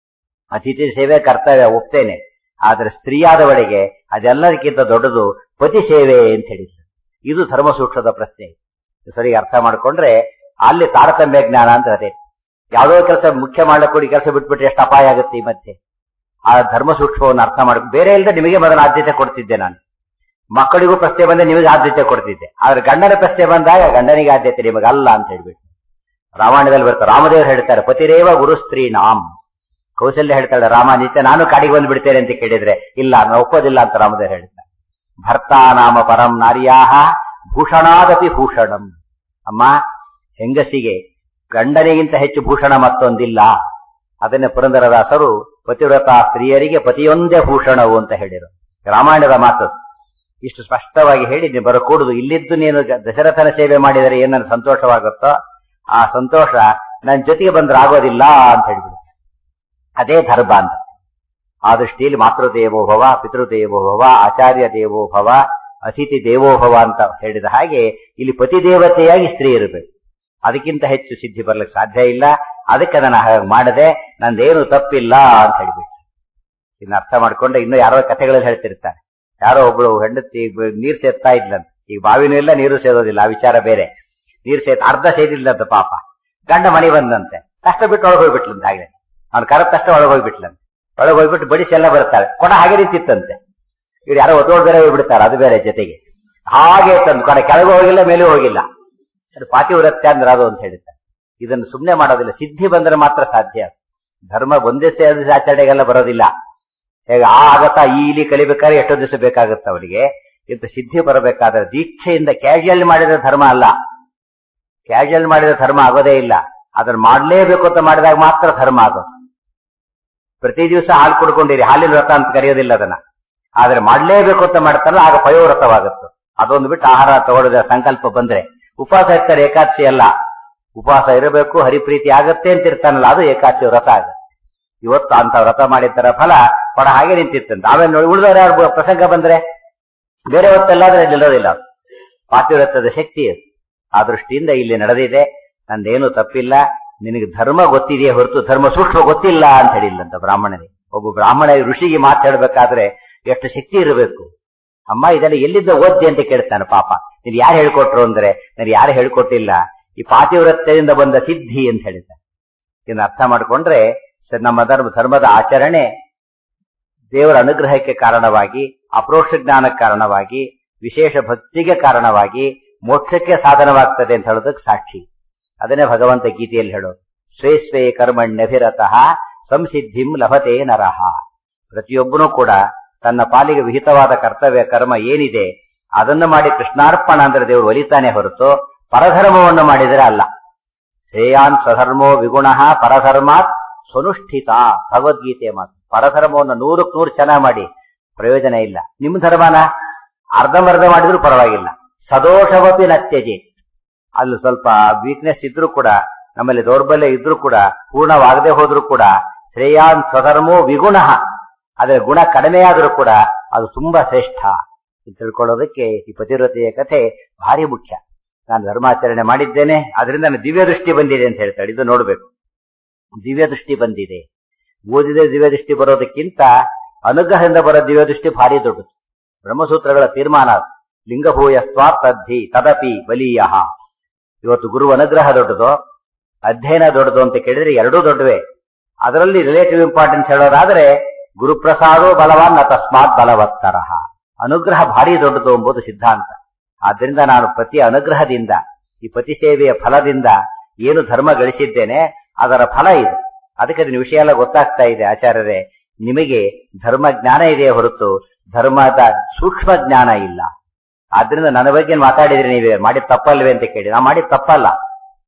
ಅತಿಥಿ ಸೇವೆ ಕರ್ತವ್ಯ ಒಪ್ತೇನೆ ಆದ್ರೆ ಸ್ತ್ರೀಯಾದವಳಿಗೆ ಅದೆಲ್ಲದಕ್ಕಿಂತ ದೊಡ್ಡದು ಪತಿ ಸೇವೆ ಅಂತ ಹೇಳಿದ್ರು ಇದು ಧರ್ಮ ಸೂಕ್ಷ್ಮದ ಪ್ರಶ್ನೆ ಸರಿ ಅರ್ಥ ಮಾಡ್ಕೊಂಡ್ರೆ ಅಲ್ಲಿ ತಾರತಮ್ಯ ಜ್ಞಾನ ಅಂತ ಅದೇ ಯಾವುದೋ ಕೆಲಸ ಮುಖ್ಯ ಮಾಡಕ್ಕೆ ಕೆಲಸ ಬಿಟ್ಬಿಟ್ರೆ ಎಷ್ಟು ಅಪಾಯ ಆಗುತ್ತೆ ಈ ಮಧ್ಯೆ ಆ ಧರ್ಮ ಸೂಕ್ಷ್ಮವನ್ನು ಅರ್ಥ ಮಾಡ್ಕೊಂಡು ಬೇರೆ ಇಲ್ಲದೆ ನಿಮಗೆ ಮೊದಲು ಆದ್ಯತೆ ಕೊಡ್ತಿದ್ದೆ ನಾನು ಮಕ್ಕಳಿಗೂ ಪ್ರಶ್ನೆ ಬಂದ್ರೆ ನಿಮಗೆ ಆದ್ಯತೆ ಕೊಡ್ತಿದ್ದೆ ಆದ್ರೆ ಗಂಡನ ಪ್ರಶ್ನೆ ಬಂದಾಗ ಗಂಡನಿಗೆ ಆದ್ಯತೆ ನಿಮಗೆ ಅಲ್ಲ ಅಂತ ಹೇಳ್ಬಿಟ್ಟು ರಾಮಾಯಣದಲ್ಲಿ ಬರ್ತಾರೆ ರಾಮದೇವರು ಹೇಳ್ತಾರೆ ಪತಿರೇವ ಗುರು ಸ್ತ್ರೀ ನಾಮ್ ಕೌಶಲ್ಯ ಹೇಳ್ತಾಳೆ ರಾಮ ನಿತ್ಯ ನಾನು ಕಾಡಿಗೆ ಬಂದು ಬಿಡ್ತೇನೆ ಅಂತ ಕೇಳಿದ್ರೆ ಇಲ್ಲ ನಾನು ಒಪ್ಪೋದಿಲ್ಲ ಅಂತ ರಾಮದೇವರು ಹೇಳ್ತಾರೆ ಭರ್ತಾ ನಾಮ ಪರಂ ನಾರ್ಯಾಹ ಭೂಷಣಾದಪಿ ಭೂಷಣಂ ಅಮ್ಮ ಹೆಂಗಸಿಗೆ ಗಂಡನಿಗಿಂತ ಹೆಚ್ಚು ಭೂಷಣ ಮತ್ತೊಂದಿಲ್ಲ ಅದನ್ನೇ ಪುರಂದರದಾಸರು ಪತಿವ್ರತ ಸ್ತ್ರೀಯರಿಗೆ ಪತಿಯೊಂದೇ ಭೂಷಣವು ಅಂತ ಹೇಳಿರು ರಾಮಾಯಣದ ಮಾತು ಇಷ್ಟು ಸ್ಪಷ್ಟವಾಗಿ ಹೇಳಿ ನೀವು ಬರಕೂಡುದು ಇಲ್ಲಿದ್ದು ನೀನು ದಶರಥನ ಸೇವೆ ಮಾಡಿದರೆ ಏನನ್ನು ಸಂತೋಷವಾಗುತ್ತೋ ಆ ಸಂತೋಷ ನನ್ನ ಜೊತೆಗೆ ಬಂದ್ರೆ ಆಗೋದಿಲ್ಲ ಅಂತ ಹೇಳ್ಬಿಡು ಅದೇ ಧರ್ಮ ಅಂತ ಆ ದೃಷ್ಟಿಯಲ್ಲಿ ಮಾತೃದೇವೋಭವ ಪಿತೃದೇವೋಭವ ಆಚಾರ್ಯ ದೇವೋಭವ ಅತಿಥಿ ದೇವೋಭವ ಅಂತ ಹೇಳಿದ ಹಾಗೆ ಇಲ್ಲಿ ಪತಿ ದೇವತೆಯಾಗಿ ಸ್ತ್ರೀ ಇರಬೇಕು ಅದಕ್ಕಿಂತ ಹೆಚ್ಚು ಸಿದ್ಧಿ ಬರ್ಲಿಕ್ಕೆ ಸಾಧ್ಯ ಇಲ್ಲ ಅದಕ್ಕೆ ನಾನು ಹಾಗೆ ಮಾಡದೆ ನಂದೇನು ತಪ್ಪಿಲ್ಲ ಅಂತ ಹೇಳ್ಬಿಟ್ಟು ಇನ್ನು ಅರ್ಥ ಮಾಡ್ಕೊಂಡೆ ಇನ್ನು ಯಾರೋ ಕಥೆಗಳಲ್ಲಿ ಹೇಳ್ತಿರ್ತಾರೆ ಯಾರೋ ಒಬ್ಳು ಹೆಂಡತಿ ನೀರು ಸೇರ್ತಾ ಇದ್ಲಂತ ಈಗ ಬಾವಿನೂ ಇಲ್ಲ ನೀರು ಸೇರೋದಿಲ್ಲ ಆ ವಿಚಾರ ಬೇರೆ ನೀರು ಸೇತ್ ಅರ್ಧ ಸೇದಿಲ್ಲಂತ ಪಾಪ ಗಂಡ ಮನೆ ಬಂದಂತೆ ಕಷ್ಟ ಬಿಟ್ಟು ಒಳಗೆ ಹೋಗ್ಬಿಟ್ಲಂತ ಹಾಗೆ ಅವ್ನು ಕರೆದ ತಕ್ಷಣ ಒಳಗೆ ಹೋಗ್ಬಿಟ್ಲಂತೆ ಒಳಗೆ ಹೋಗ್ಬಿಟ್ಟು ಬಡಿಸಿ ಎಲ್ಲ ಬರ್ತಾಳೆ ಕೊಡ ಹಾಗೆ ನಿಂತಿತ್ತಂತೆ ಇವ್ರು ಯಾರೋ ಒತ್ತೋಡ್ ಬೇರೆ ಹೋಗ್ಬಿಡ್ತಾರೆ ಅದು ಬೇರೆ ಜೊತೆಗೆ ಹಾಗೆ ತಂದು ಕೊಡ ಕೆಳಗೆ ಹೋಗಿಲ್ಲ ಮೇಲೆ ಹೋಗಿಲ್ಲ ಅದು ಪಾತಿವ್ರತ್ಯ ಅಂದ್ರೆ ಅದು ಅಂತ ಹೇಳ್ತಾರೆ ಇದನ್ನು ಸುಮ್ಮನೆ ಮಾಡೋದಿಲ್ಲ ಸಿದ್ಧಿ ಬಂದ್ರೆ ಮಾತ್ರ ಸಾಧ್ಯ ಧರ್ಮ ಒಂದೇ ಸೇರಿದ ಆಚರಣೆಗೆಲ್ಲ ಬರೋದಿಲ್ಲ ಹೇಗೆ ಆ ಆಗತ್ತ ಈ ಇಲಿ ಕಲಿಬೇಕಾದ್ರೆ ಎಷ್ಟೋ ದಿವಸ ಬೇಕಾಗುತ್ತೆ ಅವನಿಗೆ ಇಂಥ ಸಿದ್ಧಿ ಬರಬೇಕಾದ್ರೆ ದೀಕ್ಷೆಯಿಂದ ಕ್ಯಾಶುಯಲ್ ಮಾಡಿದ ಧರ್ಮ ಅಲ್ಲ ಕ್ಯಾಶುಯಲ್ ಮಾಡಿದ ಧರ್ಮ ಆಗೋದೇ ಇಲ್ಲ ಅದನ್ನ ಮಾಡಲೇಬೇಕು ಅಂತ ಮಾಡಿದಾಗ ಮಾತ್ರ ಧರ್ಮ ಆಗೋದು ಪ್ರತಿ ದಿವಸ ಹಾಲು ಕುಡ್ಕೊಂಡಿರಿ ಹಾಲಿನ ವ್ರತ ಅಂತ ಕರೆಯೋದಿಲ್ಲ ಅದನ್ನ ಆದ್ರೆ ಮಾಡಲೇಬೇಕು ಅಂತ ಮಾಡ್ತಾರಲ್ಲ ಆಗ ಪಯೋವ್ರತವಾಗುತ್ತೆ ಅದೊಂದು ಬಿಟ್ಟು ಆಹಾರ ತಗೊಳ್ಳೋದ ಸಂಕಲ್ಪ ಬಂದ್ರೆ ಉಪವಾಸ ಇರ್ತಾರೆ ಏಕಾದಶಿ ಅಲ್ಲ ಉಪವಾಸ ಇರಬೇಕು ಹರಿಪ್ರೀತಿ ಆಗತ್ತೆ ಅಂತ ಇರ್ತಾನಲ್ಲ ಅದು ಏಕಾದಶಿ ವ್ರತ ಆಗುತ್ತೆ ಇವತ್ತು ಅಂತ ವ್ರತ ಮಾಡಿದ್ದರ ಫಲ ಪಡ ಹಾಗೆ ನಿಂತಿತ್ತಂತೆ ಆಮೇಲೆ ನೋಡಿ ಉಳಿದವರು ಯಾರು ಪ್ರಸಂಗ ಬಂದ್ರೆ ಬೇರೆ ಹೊತ್ತೆಲ್ಲಾದ್ರೆ ನಿಲ್ಲೋದಿಲ್ಲ ಪಾತಿವ್ರತದ ಶಕ್ತಿ ಅದು ಆ ದೃಷ್ಟಿಯಿಂದ ಇಲ್ಲಿ ನಡೆದಿದೆ ನಂದೇನು ತಪ್ಪಿಲ್ಲ ನಿನಗೆ ಧರ್ಮ ಗೊತ್ತಿದೆಯೇ ಹೊರತು ಧರ್ಮ ಸೂಕ್ಷ್ಮ ಗೊತ್ತಿಲ್ಲ ಅಂತ ಹೇಳಿಲ್ಲಂತ ಬ್ರಾಹ್ಮಣನಿಗೆ ಒಬ್ಬ ಬ್ರಾಹ್ಮಣ ಋಷಿಗೆ ಮಾತಾಡ್ಬೇಕಾದ್ರೆ ಎಷ್ಟು ಶಕ್ತಿ ಇರಬೇಕು ಅಮ್ಮ ಇದೆಲ್ಲ ಎಲ್ಲಿದ್ದ ಓದ್ದೆ ಅಂತ ಕೇಳ್ತಾನೆ ಪಾಪ ನೀನು ಯಾರು ಹೇಳ್ಕೊಟ್ರು ಅಂದ್ರೆ ನಾನು ಯಾರು ಹೇಳ್ಕೊಟ್ಟಿಲ್ಲ ಈ ಪಾತಿವ್ರತ್ಯದಿಂದ ಬಂದ ಸಿದ್ಧಿ ಅಂತ ಹೇಳಿದ್ದಾನೆ ಇದನ್ನ ಅರ್ಥ ಮಾಡ್ಕೊಂಡ್ರೆ ನಮ್ಮ ಧರ್ಮ ಧರ್ಮದ ಆಚರಣೆ ದೇವರ ಅನುಗ್ರಹಕ್ಕೆ ಕಾರಣವಾಗಿ ಅಪ್ರೋಕ್ಷ ಜ್ಞಾನಕ್ಕೆ ಕಾರಣವಾಗಿ ವಿಶೇಷ ಭಕ್ತಿಗೆ ಕಾರಣವಾಗಿ ಮೋಕ್ಷಕ್ಕೆ ಸಾಧನವಾಗ್ತದೆ ಅಂತ ಹೇಳೋದಕ್ಕೆ ಸಾಕ್ಷಿ ಅದನ್ನೇ ಭಗವಂತ ಗೀತೆಯಲ್ಲಿ ಹೇಳೋದು ಸ್ವೇ ಸ್ವೇ ಕರ್ಮಣ್ಯಭಿರತಃ ಸಂಸಿದ್ಧಿಂ ಲಭತೆ ನರಹ ಪ್ರತಿಯೊಬ್ಬನೂ ಕೂಡ ತನ್ನ ಪಾಲಿಗೆ ವಿಹಿತವಾದ ಕರ್ತವ್ಯ ಕರ್ಮ ಏನಿದೆ ಅದನ್ನು ಮಾಡಿ ಕೃಷ್ಣಾರ್ಪಣ ಅಂದ್ರೆ ದೇವರು ಒಲಿತಾನೆ ಹೊರತು ಪರಧರ್ಮವನ್ನು ಮಾಡಿದರೆ ಅಲ್ಲ ಶ್ರೇಯಾನ್ ಸ್ವಧರ್ಮೋ ವಿಗುಣ ಪರಧರ್ಮಾತ್ ಸ್ವನುಷ್ಠಿತ ಭಗವದ್ಗೀತೆ ಮಾತು ಪರಧರ್ಮವನ್ನು ನೂರಕ್ಕೆ ನೂರು ಚೆನ್ನಾಗಿ ಮಾಡಿ ಪ್ರಯೋಜನ ಇಲ್ಲ ನಿಮ್ಮ ಧರ್ಮನ ಅರ್ಧಂಬರ್ಧ ಮಾಡಿದ್ರು ಪರವಾಗಿಲ್ಲ ಸದೋಷವಪಿ ನತ್ಯಜೆ ಅಲ್ಲಿ ಸ್ವಲ್ಪ ವೀಕ್ನೆಸ್ ಇದ್ರೂ ಕೂಡ ನಮ್ಮಲ್ಲಿ ದೌರ್ಬಲ್ಯ ಇದ್ರೂ ಕೂಡ ಪೂರ್ಣವಾಗದೆ ಹೋದ್ರೂ ಕೂಡ ಶ್ರೇಯಾನ್ ಸ್ವಧರ್ಮೋ ವಿಗುಣ ಅದರ ಗುಣ ಕಡಿಮೆ ಆದ್ರೂ ಕೂಡ ಅದು ತುಂಬಾ ಶ್ರೇಷ್ಠ ಅಂತ ತಿಳ್ಕೊಳ್ಳೋದಕ್ಕೆ ಈ ಪತಿವ್ರತೆಯ ಕಥೆ ಭಾರಿ ಮುಖ್ಯ ನಾನು ಧರ್ಮಾಚರಣೆ ಮಾಡಿದ್ದೇನೆ ಅದರಿಂದ ನನ್ನ ದಿವ್ಯ ದೃಷ್ಟಿ ಬಂದಿದೆ ಅಂತ ಹೇಳ್ತಾಳೆ ಇದು ನೋಡ್ಬೇಕು ದಿವ್ಯ ದೃಷ್ಟಿ ಬಂದಿದೆ ಓದಿದೆ ದಿವ್ಯ ದೃಷ್ಟಿ ಬರೋದಕ್ಕಿಂತ ಅನುಗ್ರಹದಿಂದ ಬರೋ ದಿವ್ಯ ದೃಷ್ಟಿ ಭಾರಿ ದೊಡ್ಡದು ಬ್ರಹ್ಮಸೂತ್ರಗಳ ತೀರ್ಮಾನ ಲಿಂಗಭೂಯ ಸ್ವಾತದ್ಧಿ ತದಪಿ ಬಲೀಯ ಇವತ್ತು ಗುರು ಅನುಗ್ರಹ ದೊಡ್ಡದು ಅಧ್ಯಯನ ದೊಡ್ಡದು ಅಂತ ಕೇಳಿದ್ರೆ ಎರಡೂ ದೊಡ್ಡವೇ ಅದರಲ್ಲಿ ರಿಲೇಟಿವ್ ಇಂಪಾರ್ಟೆನ್ಸ್ ಹೇಳೋದಾದ್ರೆ ಗುರುಪ್ರಸಾದೋ ಬಲವಾನ್ ತಸ್ಮಾತ್ ಬಲವತ್ತರ ಅನುಗ್ರಹ ಭಾರಿ ದೊಡ್ಡದು ಎಂಬುದು ಸಿದ್ಧಾಂತ ಆದ್ರಿಂದ ನಾನು ಪ್ರತಿ ಅನುಗ್ರಹದಿಂದ ಈ ಪತಿ ಸೇವೆಯ ಫಲದಿಂದ ಏನು ಧರ್ಮ ಗಳಿಸಿದ್ದೇನೆ ಅದರ ಫಲ ಇದು ಅದಕ್ಕೆ ಅದನ್ನ ವಿಷಯ ಎಲ್ಲ ಗೊತ್ತಾಗ್ತಾ ಇದೆ ಆಚಾರ್ಯರೇ ನಿಮಗೆ ಧರ್ಮ ಜ್ಞಾನ ಇದೆ ಹೊರತು ಧರ್ಮದ ಸೂಕ್ಷ್ಮ ಜ್ಞಾನ ಇಲ್ಲ ಆದ್ರಿಂದ ನನ್ನ ಬಗ್ಗೆ ಮಾತಾಡಿದ್ರೆ ನೀವೇ ಮಾಡಿದ ತಪ್ಪಲ್ವೇ ಅಂತ ಕೇಳಿ ನಾ ಮಾಡಿದ ತಪ್ಪಲ್ಲ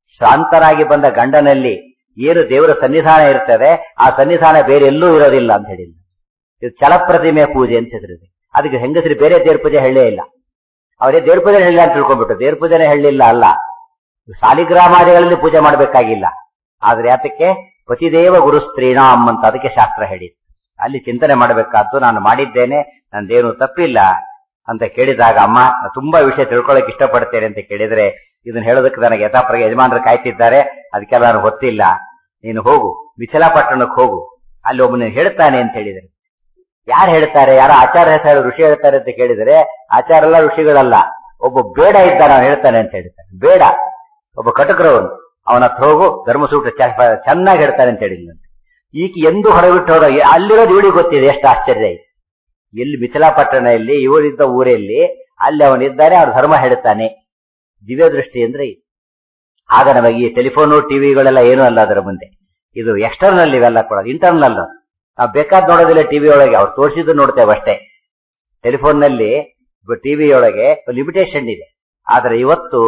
ಶಾಂತರಾಗಿ ಬಂದ ಗಂಡನಲ್ಲಿ ಏನು ದೇವರ ಸನ್ನಿಧಾನ ಇರ್ತದೆ ಆ ಸನ್ನಿಧಾನ ಬೇರೆ ಎಲ್ಲೂ ಇರೋದಿಲ್ಲ ಅಂತ ಹೇಳಿಲ್ಲ ಇದು ಛಲಪ್ರತಿಮೆ ಪೂಜೆ ಅಂತ ಹೆಸರಿದೆ ಅದಕ್ಕೆ ಹೆಂಗಸರಿ ಬೇರೆ ದೇವ್ರ ಪೂಜೆ ಹೇಳೇ ಇಲ್ಲ ಅವರೇ ದೇವ್ರ ಪೂಜೆ ಹೇಳಿಲ್ಲ ಅಂತ ತಿಳ್ಕೊಂಡ್ಬಿಟ್ಟು ದೇವ್ರ ಪೂಜೆನೇ ಹೇಳಲಿಲ್ಲ ಅಲ್ಲ ಸಾಲಿಗ್ರಾಮಾದಿಗಳಲ್ಲಿ ಪೂಜೆ ಮಾಡಬೇಕಾಗಿಲ್ಲ ಆದ್ರೆ ಯಾತಕ್ಕೆ ಪತಿದೇವ ಗುರು ಸ್ತ್ರೀಣಾಮ್ ಅಂತ ಅದಕ್ಕೆ ಶಾಸ್ತ್ರ ಹೇಳಿದೆ ಅಲ್ಲಿ ಚಿಂತನೆ ಮಾಡಬೇಕಾದ್ದು ನಾನು ಮಾಡಿದ್ದೇನೆ ನಂದೇನು ತಪ್ಪಿಲ್ಲ ಅಂತ ಕೇಳಿದಾಗ ಅಮ್ಮ ನಾನು ತುಂಬಾ ವಿಷಯ ತಿಳ್ಕೊಳ್ಳೋಕೆ ಇಷ್ಟಪಡ್ತೇನೆ ಅಂತ ಕೇಳಿದ್ರೆ ಇದನ್ನ ಹೇಳೋದಕ್ಕೆ ನನಗೆ ಯಥಾಪ್ರಗ ಯಜಮಾನರು ಕಾಯ್ತಿದ್ದಾರೆ ಅದಕ್ಕೆಲ್ಲ ನನಗೆ ಗೊತ್ತಿಲ್ಲ ನೀನು ಹೋಗು ಮಿಥಿಲಾಪಟ್ಟಣಕ್ಕೆ ಹೋಗು ಅಲ್ಲಿ ಒಬ್ಬನ ಹೇಳ್ತಾನೆ ಅಂತ ಹೇಳಿದರೆ ಯಾರು ಹೇಳ್ತಾರೆ ಯಾರೋ ಆಚಾರ ಹೆಸರು ಋಷಿ ಹೇಳ್ತಾರೆ ಅಂತ ಕೇಳಿದರೆ ಆಚಾರ ಎಲ್ಲ ಋಷಿಗಳಲ್ಲ ಒಬ್ಬ ಬೇಡ ಇದ್ದಾನೆ ಅವನು ಹೇಳ್ತಾನೆ ಅಂತ ಹೇಳ್ತಾನೆ ಬೇಡ ಒಬ್ಬ ಕಟಕರವನು ಅವನ ಹತ್ರ ಹೋಗು ಧರ್ಮಸೂತ್ರ ಚ- ಚೆನ್ನಾಗಿ ಹೇಳ್ತಾನೆ ಅಂತ ಹೇಳಿಲ್ಲ ಈಗ ಎಂದು ಹೊರಬಿಟ್ಟು ಹೋದ ಅಲ್ಲಿರೋದು ಇವಳಿಗೆ ಗೊತ್ತಿದೆ ಎಷ್ಟು ಆಶ್ಚರ್ಯ ಇದೆ ಎಲ್ಲಿ ಮಿಥಿಲಾಪಟ್ಟಣದಲ್ಲಿ ಇವರಿದ್ದ ಊರಲ್ಲಿ ಅಲ್ಲಿ ಅವನಿದ್ದಾನೆ ಅವ್ರ ಧರ್ಮ ಹೇಳ್ತಾನೆ ದಿವ್ಯ ದೃಷ್ಟಿ ಅಂದ್ರೆ ಇದು. ಆಗ ನಮಗೆ ಈ ಟೆಲಿಫೋನು ಟಿವಿಗಳೆಲ್ಲ ಏನೂ ಅಲ್ಲ ಅದರ ಮುಂದೆ ಇದು ಎಕ್ಸ್ಟರ್ನಲ್ ಇವೆಲ್ಲ ಕೂಡ ಇಂಟರ್ನಲ್ ನಾವು ಬೇಕಾದ್ ನೋಡೋದಿಲ್ಲ ಟಿವಿ ಒಳಗೆ ಅವ್ರು ತೋರಿಸಿದ್ದು ನೋಡ್ತೇವೆ ಅಷ್ಟೇ ಟೆಲಿಫೋನ್ ನಲ್ಲಿ ಟಿವಿ ಒಳಗೆ ಲಿಮಿಟೇಷನ್ ಇದೆ ಆದ್ರೆ ಇವತ್ತು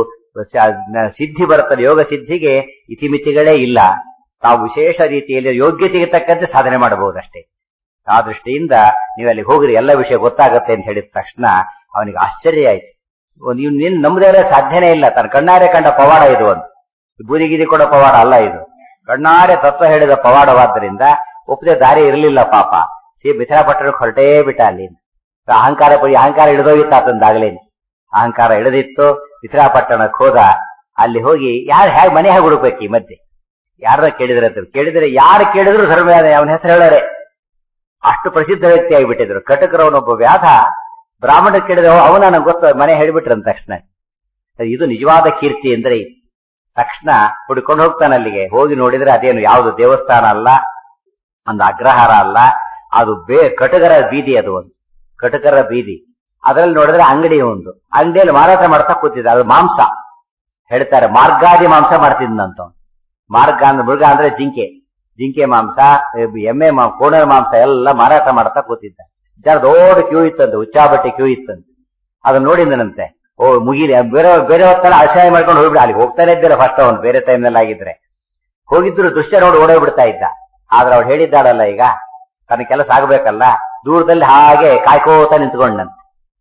ಸ- ಸಿದ್ಧಿ ಬರ್ತದೆ ಯೋಗ ಸಿದ್ಧಿಗೆ ಇತಿಮಿತಿಗಳೇ ಇಲ್ಲ ನಾವು ವಿಶೇಷ ರೀತಿಯಲ್ಲಿ ಯೋಗ್ಯತೆಗೆ ತಕ್ಕಂತೆ ಸಾಧನೆ ಮಾಡಬಹುದಷ್ಟೇ ಆ ದೃಷ್ಟಿಯಿಂದ ನೀವು ಅಲ್ಲಿ ಹೋಗ್ರಿ ಎಲ್ಲ ವಿಷಯ ಗೊತ್ತಾಗತ್ತೆ ಅಂತ ಹೇಳಿದ ತಕ್ಷಣ ಅವನಿಗೆ ಆಶ್ಚರ್ಯ ಆಯ್ತು ನೀವು ನೀನ್ ನಂಬದೇ ಸಾಧ್ಯನೇ ಇಲ್ಲ ತನ್ನ ಕಣ್ಣಾರೆ ಕಂಡ ಪವಾಡ ಇದು ಒಂದು ಬೂದಿಗಿರಿ ಕೊಡೋ ಪವಾಡ ಅಲ್ಲ ಇದು ಕಣ್ಣಾರೆ ತತ್ವ ಹೇಳಿದ ಪವಾಡವಾದ್ದರಿಂದ ಒಪ್ಪದೆ ದಾರಿ ಇರಲಿಲ್ಲ ಪಾಪ ಸಿ ಮಿಥಿಲಾಪಟ್ಟಣಕ್ಕೆ ಹೊರಟೇ ಬಿಟ್ಟ ಅಲ್ಲಿ ಅಹಂಕಾರ ಪರಿ ಅಹಂಕಾರ ಹಿಡಿದೋಗಿತ್ತು ಆತಂದಾಗಲೇನು ಅಹಂಕಾರ ಹಿಡಿದಿತ್ತು ಮಿಥಿಲಾಪಟ್ಟಣಕ್ಕೆ ಹೋದ ಅಲ್ಲಿ ಹೋಗಿ ಯಾರು ಹೇಗೆ ಮನೆ ಹೇಗೆ ಹುಡುಕ್ಬೇಕು ಈ ಮಧ್ಯೆ ಯಾರ ಕೇಳಿದ್ರೆ ಅಂತ ಕೇಳಿದ್ರೆ ಯಾರು ಕೇಳಿದ್ರು ಧರ್ಮ ಅವನ ಹೆಸರು ಹೇಳೋರೆ ಅಷ್ಟು ಪ್ರಸಿದ್ಧ ವ್ಯಕ್ತಿ ಆಗಿಬಿಟ್ಟಿದ್ರು ಕಟಕರವನೊಬ್ಬ ವ್ಯಾಧ ಬ್ರಾಹ್ಮಣ ಕೇಳಿದ್ರೆ ಅವನ ನನಗೆ ಗೊತ್ತು ಮನೆ ಹೇಳಿಬಿಟ್ರಂತ ತಕ್ಷಣ ಇದು ನಿಜವಾದ ಕೀರ್ತಿ ಅಂದ್ರೆ ಇದು. ತಕ್ಷಣ ಹುಡ್ಕೊಂಡು ಹೋಗ್ತಾನೆ ಅಲ್ಲಿಗೆ ಹೋಗಿ ನೋಡಿದ್ರೆ ಅದೇನು ಯಾವುದು ದೇವಸ್ಥಾನ ಅಲ್ಲ ಒಂದು ಅಗ್ರಹಾರ ಅಲ್ಲ ಅದು ಬೇ ಕಟಕರ ಬೀದಿ ಅದು ಒಂದು ಕಟಕರ ಬೀದಿ ಅದರಲ್ಲಿ ನೋಡಿದ್ರೆ ಅಂಗಡಿ ಒಂದು ಅಂಗಡಿಯಲ್ಲಿ ಮಾರಾಟ ಮಾಡ್ತಾ ಕೂತಿದ್ದ ಅದು ಮಾಂಸ ಹೇಳ್ತಾರೆ ಮಾರ್ಗಾದಿ ಮಾಂಸ ಮಾಡ್ತಿದ್ದಂತ ಮಾರ್ಗ ಅಂದ್ರೆ ಮೃಗ ಅಂದ್ರೆ ಜಿಂಕೆ ಜಿಂಕೆ ಮಾಂಸ ಎಮ್ಮೆ ಮಾಂಸ ಕೋಣದ ಮಾಂಸ ಎಲ್ಲ ಮಾರಾಟ ಮಾಡ್ತಾ ಕೂತಿದ್ದ ಜನ ದೊಡ್ಡ ಕ್ಯೂ ಇತ್ತಂತೆ ಉಚ್ಚಾಬಟ್ಟೆ ಕ್ಯೂ ಇತ್ತಂತೆ ಅದನ್ನ ನೋಡಿದನಂತೆ ಓ ಮುಗಿಲಿ ಬೇರೆ ಬೇರೆ ಹೊತ್ತಲ್ಲ ಆಶ್ರಯ ಮಾಡ್ಕೊಂಡು ಹೋಗ್ಬಿಡ ಅಲ್ಲಿ ಹೋಗ್ತಾನೆ ಇದ್ದಿಲ್ಲ ಫಸ್ಟ್ ಅವನು ಬೇರೆ ಟೈಮ್ನಲ್ಲಿ ಆಗಿದ್ರೆ ಹೋಗಿದ್ರು ದೃಶ್ಯ ನೋಡಿ ಓಡೋಗ್ಬಿಡ್ತಾ ಇದ್ದ ಆದ್ರೆ ಅವ್ಳು ಹೇಳಿದ್ದಾಳಲ್ಲ ಈಗ ತನ್ನ ಕೆಲಸ ಆಗ್ಬೇಕಲ್ಲ ದೂರದಲ್ಲಿ ಹಾಗೆ ಕಾಯ್ಕೋತ ನಿಂತ್ಕೊಂಡಂತೆ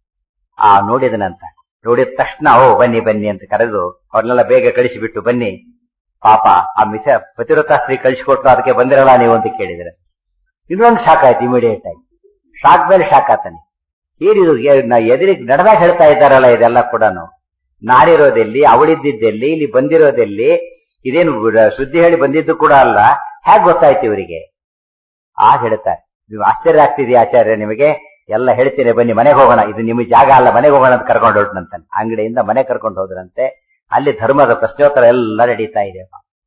ಆ ನೋಡಿದನಂತ ನೋಡಿದ ತಕ್ಷಣ ಓ ಬನ್ನಿ ಬನ್ನಿ ಅಂತ ಕರೆದು ಅವ್ರನ್ನೆಲ್ಲ ಬೇಗ ಕಳಿಸಿಬಿಟ್ಟು ಬನ್ನಿ ಪಾಪ ಆ ಮಿಸ ಪತಿವ್ರತ ಸ್ತ್ರೀ ಕಳಿಸಿಕೊಟ್ಟು ಅದಕ್ಕೆ ಬಂದಿರಲ್ಲ ನೀವು ಅಂತ ಕೇಳಿದ್ರೆ ಇನ್ನೊಂದು ಶಾಕ್ ಆಯ್ತು ಇಮಿಡಿಯೇಟ್ ಆಗಿ ಶಾಕ್ ಮೇಲೆ ಶಾಕ್ ಆತಾನೆ ಏನಿದು ಎದುರಿಗೆ ನಡೆದಾಗ ಹೇಳ್ತಾ ಇದ್ದಾರಲ್ಲ ಇದೆಲ್ಲ ಕೂಡ ನಾನಿರೋದೆಲ್ಲಿ ಅವಳಿದ್ದಿದ್ದೆಲ್ಲಿ ಇಲ್ಲಿ ಬಂದಿರೋದೆಲ್ಲಿ ಇದೇನು ಗುಡ- ಸುದ್ದಿ ಹೇಳಿ ಬಂದಿದ್ದು ಕೂಡ ಅಲ್ಲ ಹೇಗ್ ಗೊತ್ತಾಯ್ತು ಇವರಿಗೆ ಆಗ ಹೇಳ್ತಾರೆ ನೀವು ಆಶ್ಚರ್ಯ ಆಗ್ತಿದೆಯಾ ಆಚಾರ್ಯ ನಿಮಗೆ ಎಲ್ಲ ಹೇಳ್ತೀನಿ ಬನ್ನಿ ಮನೆಗೆ ಹೋಗೋಣ ಇದು ನಿಮಗೆ ಜಾಗ ಅಲ್ಲ ಮನೆಗೆ ಹೋಗೋಣ ಅಂತ ಕರ್ಕೊಂಡು ಹೊರಟಂತಾನೆ ಅಂಗಡಿಯಿಂದ ಮನೆ ಕರ್ಕೊಂಡು ಹೋದ್ರಂತೆ ಅಲ್ಲಿ ಧರ್ಮದ ಪ್ರಶ್ನೋತ್ತರ ಎಲ್ಲ ನಡೀತಾ ಇದೆ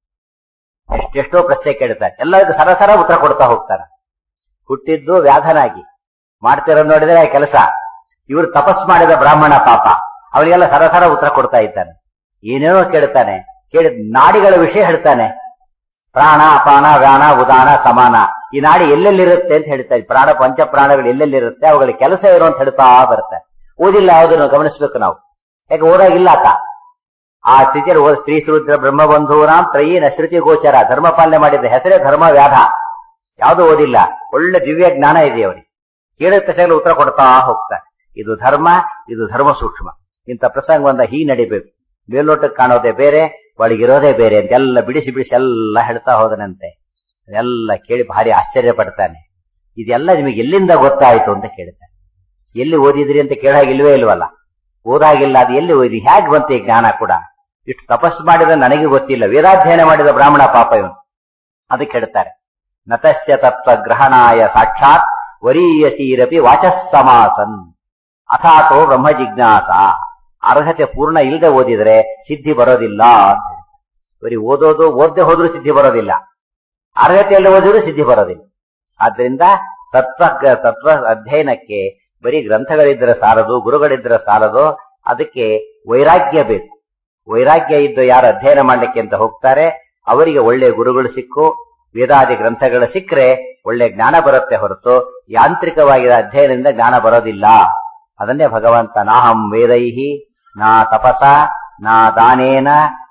ಎಷ್ಟೆಷ್ಟೋ ಪ್ರಶ್ನೆ ಕೇಳ್ತಾರೆ ಎಲ್ಲರಿಗೂ ಸರಸರ ಉತ್ತರ ಕೊಡ್ತಾ ಹೋಗ್ತಾರೆ ಹುಟ್ಟಿದ್ದು ವ್ಯಾಧನಾಗಿ ಮಾಡ್ತಿರೋದು ನೋಡಿದ್ರೆ ಕೆಲಸ ಇವರು ತಪಸ್ ಮಾಡಿದ ಬ್ರಾಹ್ಮಣ ಪಾಪ ಅವರಿಗೆಲ್ಲ ಸರಸರ ಉತ್ತರ ಕೊಡ್ತಾ ಇದ್ದಾನೆ ಏನೇನೋ ಕೇಳ್ತಾನೆ ಕೇಳಿದ ನಾಡಿಗಳ ವಿಷಯ ಹೇಳ್ತಾನೆ ಪ್ರಾಣ ಅಪಾನ ವ್ಯಾಣ ಉದಾನ ಸಮಾನ ಈ ನಾಡಿ ಎಲ್ಲೆಲ್ಲಿರುತ್ತೆ ಅಂತ ಹೇಳ್ತಾರೆ ಪ್ರಾಣ ಪಂಚ ಪ್ರಾಣಗಳು ಎಲ್ಲೆಲ್ಲಿರುತ್ತೆ ಅವುಗಳ ಕೆಲಸ ಏನು ಅಂತ ಹೇಳ್ತಾ ಬರ್ತಾರೆ ಓದಿಲ್ಲ ಯಾವುದನ್ನು ಗಮನಿಸ್ಬೇಕು ನಾವು ಯಾಕೆ ಓದಾಗಿಲ್ಲ ಆತ ಆ ಸ್ಥಿತಿಯಲ್ಲಿ ಓದ್ ಸ್ತ್ರೀ ಸೂತ್ರ ಬ್ರಹ್ಮಬಂಧೂರಾಮ್ ತ್ರಯೀನ ಶ್ರುತಿ ಗೋಚರ ಧರ್ಮ ಪಾಲನೆ ಮಾಡಿದ ಹೆಸರೇ ಧರ್ಮ ವ್ಯಾಧ ಯಾವುದು ಓದಿಲ್ಲ ಒಳ್ಳೆ ದಿವ್ಯ ಜ್ಞಾನ ಇದೆ ಅವರಿಗೆ ಕೇಳಿದ ತಕ್ಷಣ ಉತ್ತರ ಕೊಡ್ತಾ ಹೋಗ್ತಾರೆ ಇದು ಧರ್ಮ ಇದು ಧರ್ಮ ಸೂಕ್ಷ್ಮ ಇಂಥ ಪ್ರಸಂಗ ಒಂದ ಹೀ ನಡಿಬೇಕು ಮೇಲ್ನೋಟಕ್ಕೆ ಕಾಣೋದೇ ಬೇರೆ ಒಳಗಿರೋದೇ ಬೇರೆ ಅಂತ ಎಲ್ಲ ಬಿಡಿಸಿ ಬಿಡಿಸಿ ಎಲ್ಲ ಹೇಳ್ತಾ ಹೋದನಂತೆ ಎಲ್ಲ ಕೇಳಿ ಭಾರಿ ಆಶ್ಚರ್ಯ ಪಡ್ತಾನೆ ಇದೆಲ್ಲ ನಿಮಗೆ ಎಲ್ಲಿಂದ ಗೊತ್ತಾಯ್ತು ಅಂತ ಕೇಳ್ತಾನೆ ಎಲ್ಲಿ ಓದಿದ್ರಿ ಅಂತ ಕೇಳಾಗಿಲ್ವೇ ಇಲ್ವಲ್ಲ ಓದಾಗಿಲ್ಲ ಅದು ಎಲ್ಲಿ ಓದಿ ಹೇಗೆ ಬಂತು ಈ ಜ್ಞಾನ ಕೂಡ ಇಷ್ಟು ತಪಸ್ ಮಾಡಿದ ನನಗೆ ಗೊತ್ತಿಲ್ಲ ವೇದಾಧ್ಯಯನ ಮಾಡಿದ ಬ್ರಾಹ್ಮಣ ಪಾಪ ಇವನು ಅದಕ್ಕೆ ಹೇಳ್ತಾರೆ ನತಸ್ಯ ತತ್ವ ಗ್ರಹಣಾಯ ಸಾಕ್ಷಾತ್ ವರೀಯಸೀರಪಿ ವಾಚಸ್ಸಮಾಸನ್ ಅಥಾತೋ ಬ್ರಹ್ಮ ಜಿಜ್ಞಾಸ ಅರ್ಹತೆ ಪೂರ್ಣ ಇಲ್ಲದೆ ಓದಿದ್ರೆ ಸಿದ್ಧಿ ಬರೋದಿಲ್ಲ ಅಂತ ಹೇಳಿ. ಬರೀ ಓದೋದು ಓದದೆ ಹೋದ್ರೂ ಸಿದ್ಧಿ ಬರೋದಿಲ್ಲ ಅರ್ಹತೆಯಲ್ಲಿ ಓದಿದ್ರು ಸಿದ್ಧಿ ಬರೋದಿಲ್ಲ ಆದ್ರಿಂದ ತತ್ವ ತತ್ವ ಅಧ್ಯಯನಕ್ಕೆ ಬರೀ ಗ್ರಂಥಗಳಿದ್ರೆ ಸಾಲದು ಗುರುಗಳಿದ್ರೆ ಸಾಲದು ಅದಕ್ಕೆ ವೈರಾಗ್ಯ ಬೇಕು ವೈರಾಗ್ಯ ಇದ್ದು ಯಾರು ಅಧ್ಯಯನ ಮಾಡ್ಲಿಕ್ಕೆ ಅಂತ ಹೋಗ್ತಾರೆ ಅವರಿಗೆ ಒಳ್ಳೆ ಗುರುಗಳು ಸಿಕ್ಕು ವೇದಾದಿ ಗ್ರಂಥಗಳು ಸಿಕ್ಕರೆ ಒಳ್ಳೆ ಜ್ಞಾನ ಬರುತ್ತೆ ಹೊರತು ಯಾಂತ್ರಿಕವಾಗಿರೋ ಅಧ್ಯಯನದಿಂದ ಜ್ಞಾನ ಬರೋದಿಲ್ಲ ಅದನ್ನೇ ಭಗವಂತ ನಾಹಂ ವೇದೈಹಿ ನಾ ತಪಸ ನಾ ದಾನೇನ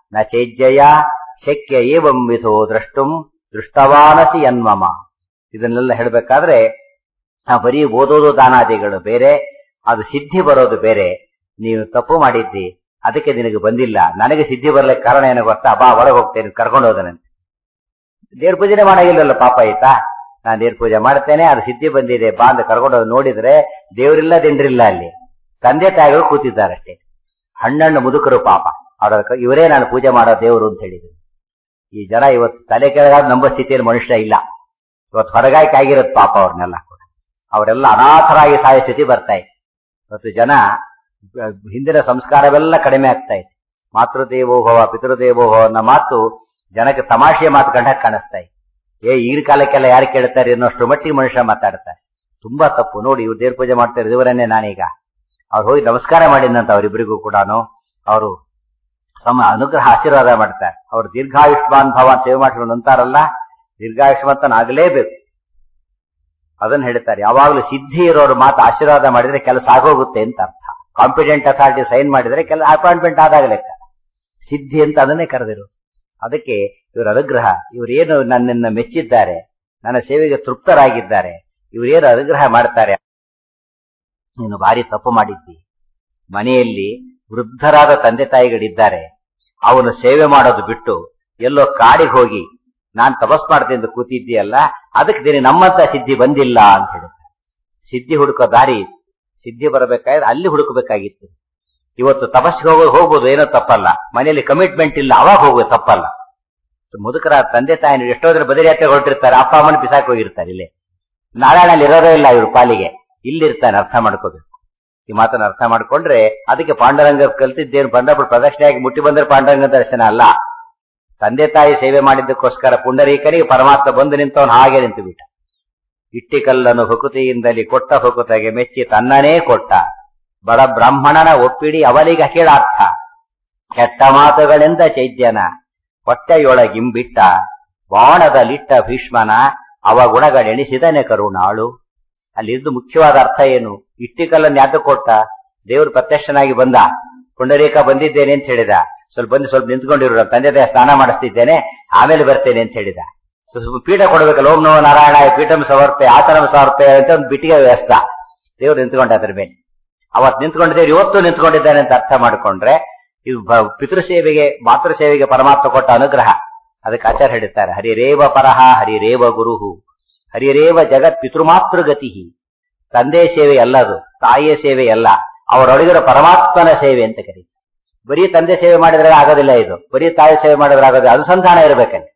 ನ ಚೇಜ್ಜಯ ಶಕ್ಯ ಏವಂ ವಿಧೋ ದ್ರಷ್ಟುಂ ದೃಷ್ಟವಾನಸಿ ಯನ್ಮಮ ಇದನ್ನೆಲ್ಲ ಹೇಳಬೇಕಾದ್ರೆ ನಾವು ಬರೀ ಓದೋದು ದಾನಾದಿಗಳು ಬೇರೆ ಅದು ಸಿದ್ಧಿ ಬರೋದು ಬೇರೆ ನೀನು ತಪ್ಪು ಮಾಡಿದ್ದಿ ಅದಕ್ಕೆ ನಿನಗೆ ಬಂದಿಲ್ಲ ನನಗೆ ಸಿದ್ಧಿ ಬರ್ಲಿಕ್ಕೆ ಕಾರಣ ಏನೋ ಗೊತ್ತಾ ಬಾ ಒಳಗೆ ಹೋಗ್ತೇನೆ ಕರ್ಕೊಂಡು ಹೋದನಂತೆ ದೇವ್ರ ಪೂಜೆನೆ ಮಾಡಾಗಿಲ್ಲಲ್ಲ ಪಾಪ ಆಯ್ತಾ ನಾನು ದೇವ್ರ ಪೂಜೆ ಮಾಡ್ತೇನೆ ಅದು ಸಿದ್ಧಿ ಬಂದಿದೆ ಬಾ ಅಂತ ಕರ್ಕೊಂಡು ಹೋಗಿ ನೋಡಿದ್ರೆ ದೇವರಿಲ್ಲ ದಿಂಡ್ರಿಲ್ಲ ಅಲ್ಲಿ ತಂದೆ ತಾಯಿಗಳು ಕೂತಿದ್ದಾರಷ್ಟೇ ಹಣ್ಣಣ್ಣು ಮುದುಕರು ಪಾಪ ಅವ್ರ ಇವರೇ ನಾನು ಪೂಜೆ ಮಾಡೋ ದೇವರು ಅಂತ ಹೇಳಿದ್ರು ಈ ಜನ ಇವತ್ತು ತಲೆ ಕೆಳಗಾದ ನಂಬೋ ಸ್ಥಿತಿಯಲ್ಲಿ ಮನುಷ್ಯ ಇಲ್ಲ ಇವತ್ತು ಹೊರಗಾಯ್ಕೆ ಆಗಿರೋದು ಪಾಪ ಅವ್ರನ್ನೆಲ್ಲ ಕೂಡ ಅವರೆಲ್ಲ ಅನಾಥರಾಗಿ ಸಾಯೋ ಸ್ಥಿತಿ ಬರ್ತಾ ಇದೆ ಇವತ್ತು ಜನ ಅಹ್, ಹಿಂದಿನ ಸಂಸ್ಕಾರವೆಲ್ಲ ಕಡಿಮೆ ಆಗ್ತಾ ಇದೆ ಮಾತೃದೇವೋಭವ ಪಿತೃದೇವೋಭವ ಅನ್ನೋ ಮಾತು ಜನಕ್ಕೆ ತಮಾಷೆಯ ಮಾತು ಕಂಡಾಗ ಕಾಣಿಸ್ತಾ ಇದೆ ಏ ಈಗಿನ ಕಾಲಕ್ಕೆಲ್ಲ ಯಾರು ಕೇಳ್ತಾರೆ ಅನ್ನೋಷ್ಟು ಮಟ್ಟಿಗೆ ಮನುಷ್ಯ ಮಾತಾಡ್ತಾರೆ ತುಂಬಾ ತಪ್ಪು ನೋಡಿ ಇವ್ರು ದೇವ್ರ ಪೂಜೆ ಮಾಡ್ತಾರೆ ಇವರನ್ನೇ ನಾನೀಗ ಅವ್ರು ಹೋಗಿ ನಮಸ್ಕಾರ ಮಾಡಿದಂತ ಅವರಿಬ್ಬರಿಗೂ ಕೂಡ ಅವರು ಸಮ ಅನುಗ್ರಹ ಆಶೀರ್ವಾದ ಮಾಡ್ತಾರೆ ಅವ್ರು ದೀರ್ಘಾಯುಷ್ಮಾನ್ ಭವ ಸೇವೆ ಮಾಡ್ಕೊಂಡು ಅಂತಾರಲ್ಲ ದೀರ್ಘಾಯುಷ್ಮಂತನಾಗಲೇಬೇಕು ಅದನ್ನ ಹೇಳ್ತಾರೆ ಯಾವಾಗಲೂ ಸಿದ್ಧಿ ಇರೋರು ಮಾತು ಆಶೀರ್ವಾದ ಮಾಡಿದ್ರೆ ಕೆಲಸ ಆಗೋಗುತ್ತೆ ಅಂತ ಅರ್ಥ ಕಾಂಪಿಟೆಂಟ್ ಅಥಾರಿಟಿ ಸೈನ್ ಮಾಡಿದ್ರೆ ಕೆಲ ಅಪಾಯಿಂಟ್ಮೆಂಟ್ ಆದಾಗ ಲೆಕ್ಕ ಸಿದ್ಧಿ ಅಂತ ಅದನ್ನೇ ಕರೆದಿರು ಅದಕ್ಕೆ ಇವರ ಅನುಗ್ರಹ ಇವರೇನು ನನ್ನನ್ನ ಮೆಚ್ಚಿದ್ದಾರೆ ನನ್ನ ಸೇವೆಗೆ ತೃಪ್ತರಾಗಿದ್ದಾರೆ ಇವರೇನು ಅನುಗ್ರಹ ಮಾಡ್ತಾರೆ ನೀನು ಭಾರಿ ತಪ್ಪು ಮಾಡಿದ್ದಿ ಮನೆಯಲ್ಲಿ ವೃದ್ಧರಾದ ತಂದೆ ತಾಯಿಗಳಿದ್ದಾರೆ ಅವನು ಸೇವೆ ಮಾಡೋದು ಬಿಟ್ಟು ಎಲ್ಲೋ ಕಾಡಿಗೆ ಹೋಗಿ ನಾನ್ ತಪಸ್ ಮಾಡ್ತೀನಿ ಅಂತ ಕೂತಿದ್ದೀಯಲ್ಲ ಅದಕ್ಕೆ ನೀನು ನಮ್ಮಂತ ಸಿದ್ಧಿ ಬಂದಿಲ್ಲ ಅಂತ ಹೇಳುತ್ತೆ ಸಿದ್ಧಿ ಹುಡುಕೋ ದಾರಿ ಇದೆ. ಸಿದ್ಧಿ ಬರಬೇಕಾದ್ರೆ ಅಲ್ಲಿ ಹುಡುಕಬೇಕಾಗಿತ್ತು ಇವತ್ತು ತಪಸ್ಸಿಗೆ ಹೋಗೋದು ಹೋಗ್ಬೋದು ಏನೋ ತಪ್ಪಲ್ಲ ಮನೆಯಲ್ಲಿ ಕಮಿಟ್ಮೆಂಟ್ ಇಲ್ಲ ಅವಾಗ ಹೋಗೋದು ತಪ್ಪಲ್ಲ ಮುದುಕರ ತಂದೆ ತಾಯಿನ ಎಷ್ಟೋದ್ರ ಬದರಿ ಯಾತ್ರೆ ಹೊರಟಿರ್ತಾರೆ ಅಪ್ಪ ಅಮ್ಮನ ಬಿಸಾಕ್ ಹೋಗಿರ್ತಾರೆ ಇಲ್ಲಿ ನಾರಾಯಣಲ್ಲಿ ಇರೋದೇ ಇಲ್ಲ ಇವ್ರ ಪಾಲಿಗೆ ಇಲ್ಲಿರ್ತಾನೆ ಅರ್ಥ ಮಾಡ್ಕೋಬೇಕು ಈ ಮಾತನ್ನ ಅರ್ಥ ಮಾಡ್ಕೊಂಡ್ರೆ ಅದಕ್ಕೆ ಪಾಂಡುರಂಗ ಕಲ್ತಿದ್ದೇನು ಬಂದప్పుడు ಪ್ರದಕ್ಷಿಣೆಯಾಗಿ ಮುಟ್ಟಿ ಬಂದ್ರೆ ಪಾಂಡುರಂಗ ದರ್ಶನ ಅಲ್ಲ ತಂದೆ ತಾಯಿ ಸೇವೆ ಮಾಡಿದ್ದಕ್ಕೋಸ್ಕರ ಪುಂಡರೀಕನಿಗೆ ಪರಮಾತ್ಮ ಬಂದು ನಿಂತವನು ಹಾಗೆ ನಿಂತು ಬಿಟ್ಟ ಇಟ್ಟಿಕಲ್ಲನ್ನು ಹುಕುತಿಯಿಂದಲಿ ಕೊಟ್ಟ ಹುಕುತಗೆ ಮೆಚ್ಚಿ ತನ್ನನೇ ಕೊಟ್ಟ ಬಡ ಬ್ರಾಹ್ಮಣನ ಒಪ್ಪಿಡಿ ಅವನಿಗೆ ಅಖಿಳಾರ್ಥ ಕೆಟ್ಟ ಮಾತುಗಳೆಂದ ಚೈದ್ಯನ ಹೊಟ್ಟೆಯೊಳಗಿಂಬಿಟ್ಟ ಬಾಣದಲ್ಲಿಟ್ಟ ಭೀಷ್ಮನ ಅವ ಗುಣಗಳೆಣಿಸಿದನೆ ಕರುಣಾಳು ಅಲ್ಲಿದ್ದು ಮುಖ್ಯವಾದ ಅರ್ಥ ಏನು ಇಟ್ಟಿಕಲ್ಲನ್ನು ಯಾತ ಕೊಟ್ಟ ದೇವರು ಪ್ರತ್ಯಕ್ಷನಾಗಿ ಬಂದ ಪುಂಡರೀಕ ಬಂದಿದ್ದೇನೆ ಅಂತ ಹೇಳಿದ ಸ್ವಲ್ಪ ಬಂದು ಸ್ವಲ್ಪ ನಿಂತ್ಕೊಂಡಿರು ತಂದೆ ತಾಯಿ ಸ್ನಾನ ಮಾಡಿಸ್ತಿದ್ದೇನೆ ಆಮೇಲೆ ಬರ್ತೇನೆ ಅಂತ ಹೇಳಿದ ಸ್ವಲ್ಪ ಸ್ವಲ್ಪ ಪೀಠ ಕೊಡ್ಬೇಕಲ್ಲ ಓಂ ನಮೋ ನಾರಾಯಣ ಪೀಠಂ ಸಮರ್ಪೆ ಆತನಂ ಸಮರ್ಪೆ ಅಂತ ಒಂದು ಬಿಟ್ಟಿಗೆ ವ್ಯವಸ್ಥ ದೇವ್ರು ನಿಂತ್ಕೊಂಡ ಅದ್ರ ಮೇಲೆ ಅವತ್ ನಿಂತ್ಕೊಂಡಿದ್ದೇವೆ ಇವತ್ತು ನಿಂತ್ಕೊಂಡಿದ್ದಾನೆ ಅಂತ ಅರ್ಥ ಮಾಡ್ಕೊಂಡ್ರೆ ಇದು ಬ- ಪಿತೃಸೇವೆಗೆ ಮಾತೃ ಸೇವೆಗೆ ಪರಮಾತ್ಮ ಕೊಟ್ಟ ಅನುಗ್ರಹ ಅದಕ್ಕೆ ಆಚಾರ್ಯ ಹೇಳಿರ್ತಾರೆ ಹರಿರೇವ ಪರಹ ಹರಿರೇವ ಗುರುಹು ಹರಿರೇವ ಜಗತ್ ಪಿತೃಮಾತೃಗತಿ ತಂದೆ ಸೇವೆ ಅಲ್ಲದು ತಾಯಿಯ ಸೇವೆ ಅಲ್ಲ ಅವರೊಳಗಿರೋ ಪರಮಾತ್ಮನ ಸೇವೆ ಅಂತ ಕರೀತಾರೆ ಬರೀ ತಂದೆ ಸೇವೆ ಮಾಡಿದ್ರೆ ಆಗೋದಿಲ್ಲ ಇದು ಬರೀ ತಾಯಿ ಸೇವೆ ಮಾಡಿದ್ರೆ ಆಗೋದಿಲ್ಲ ಅನುಸಂಧಾನ ಇರಬೇಕಲ್ಲಿ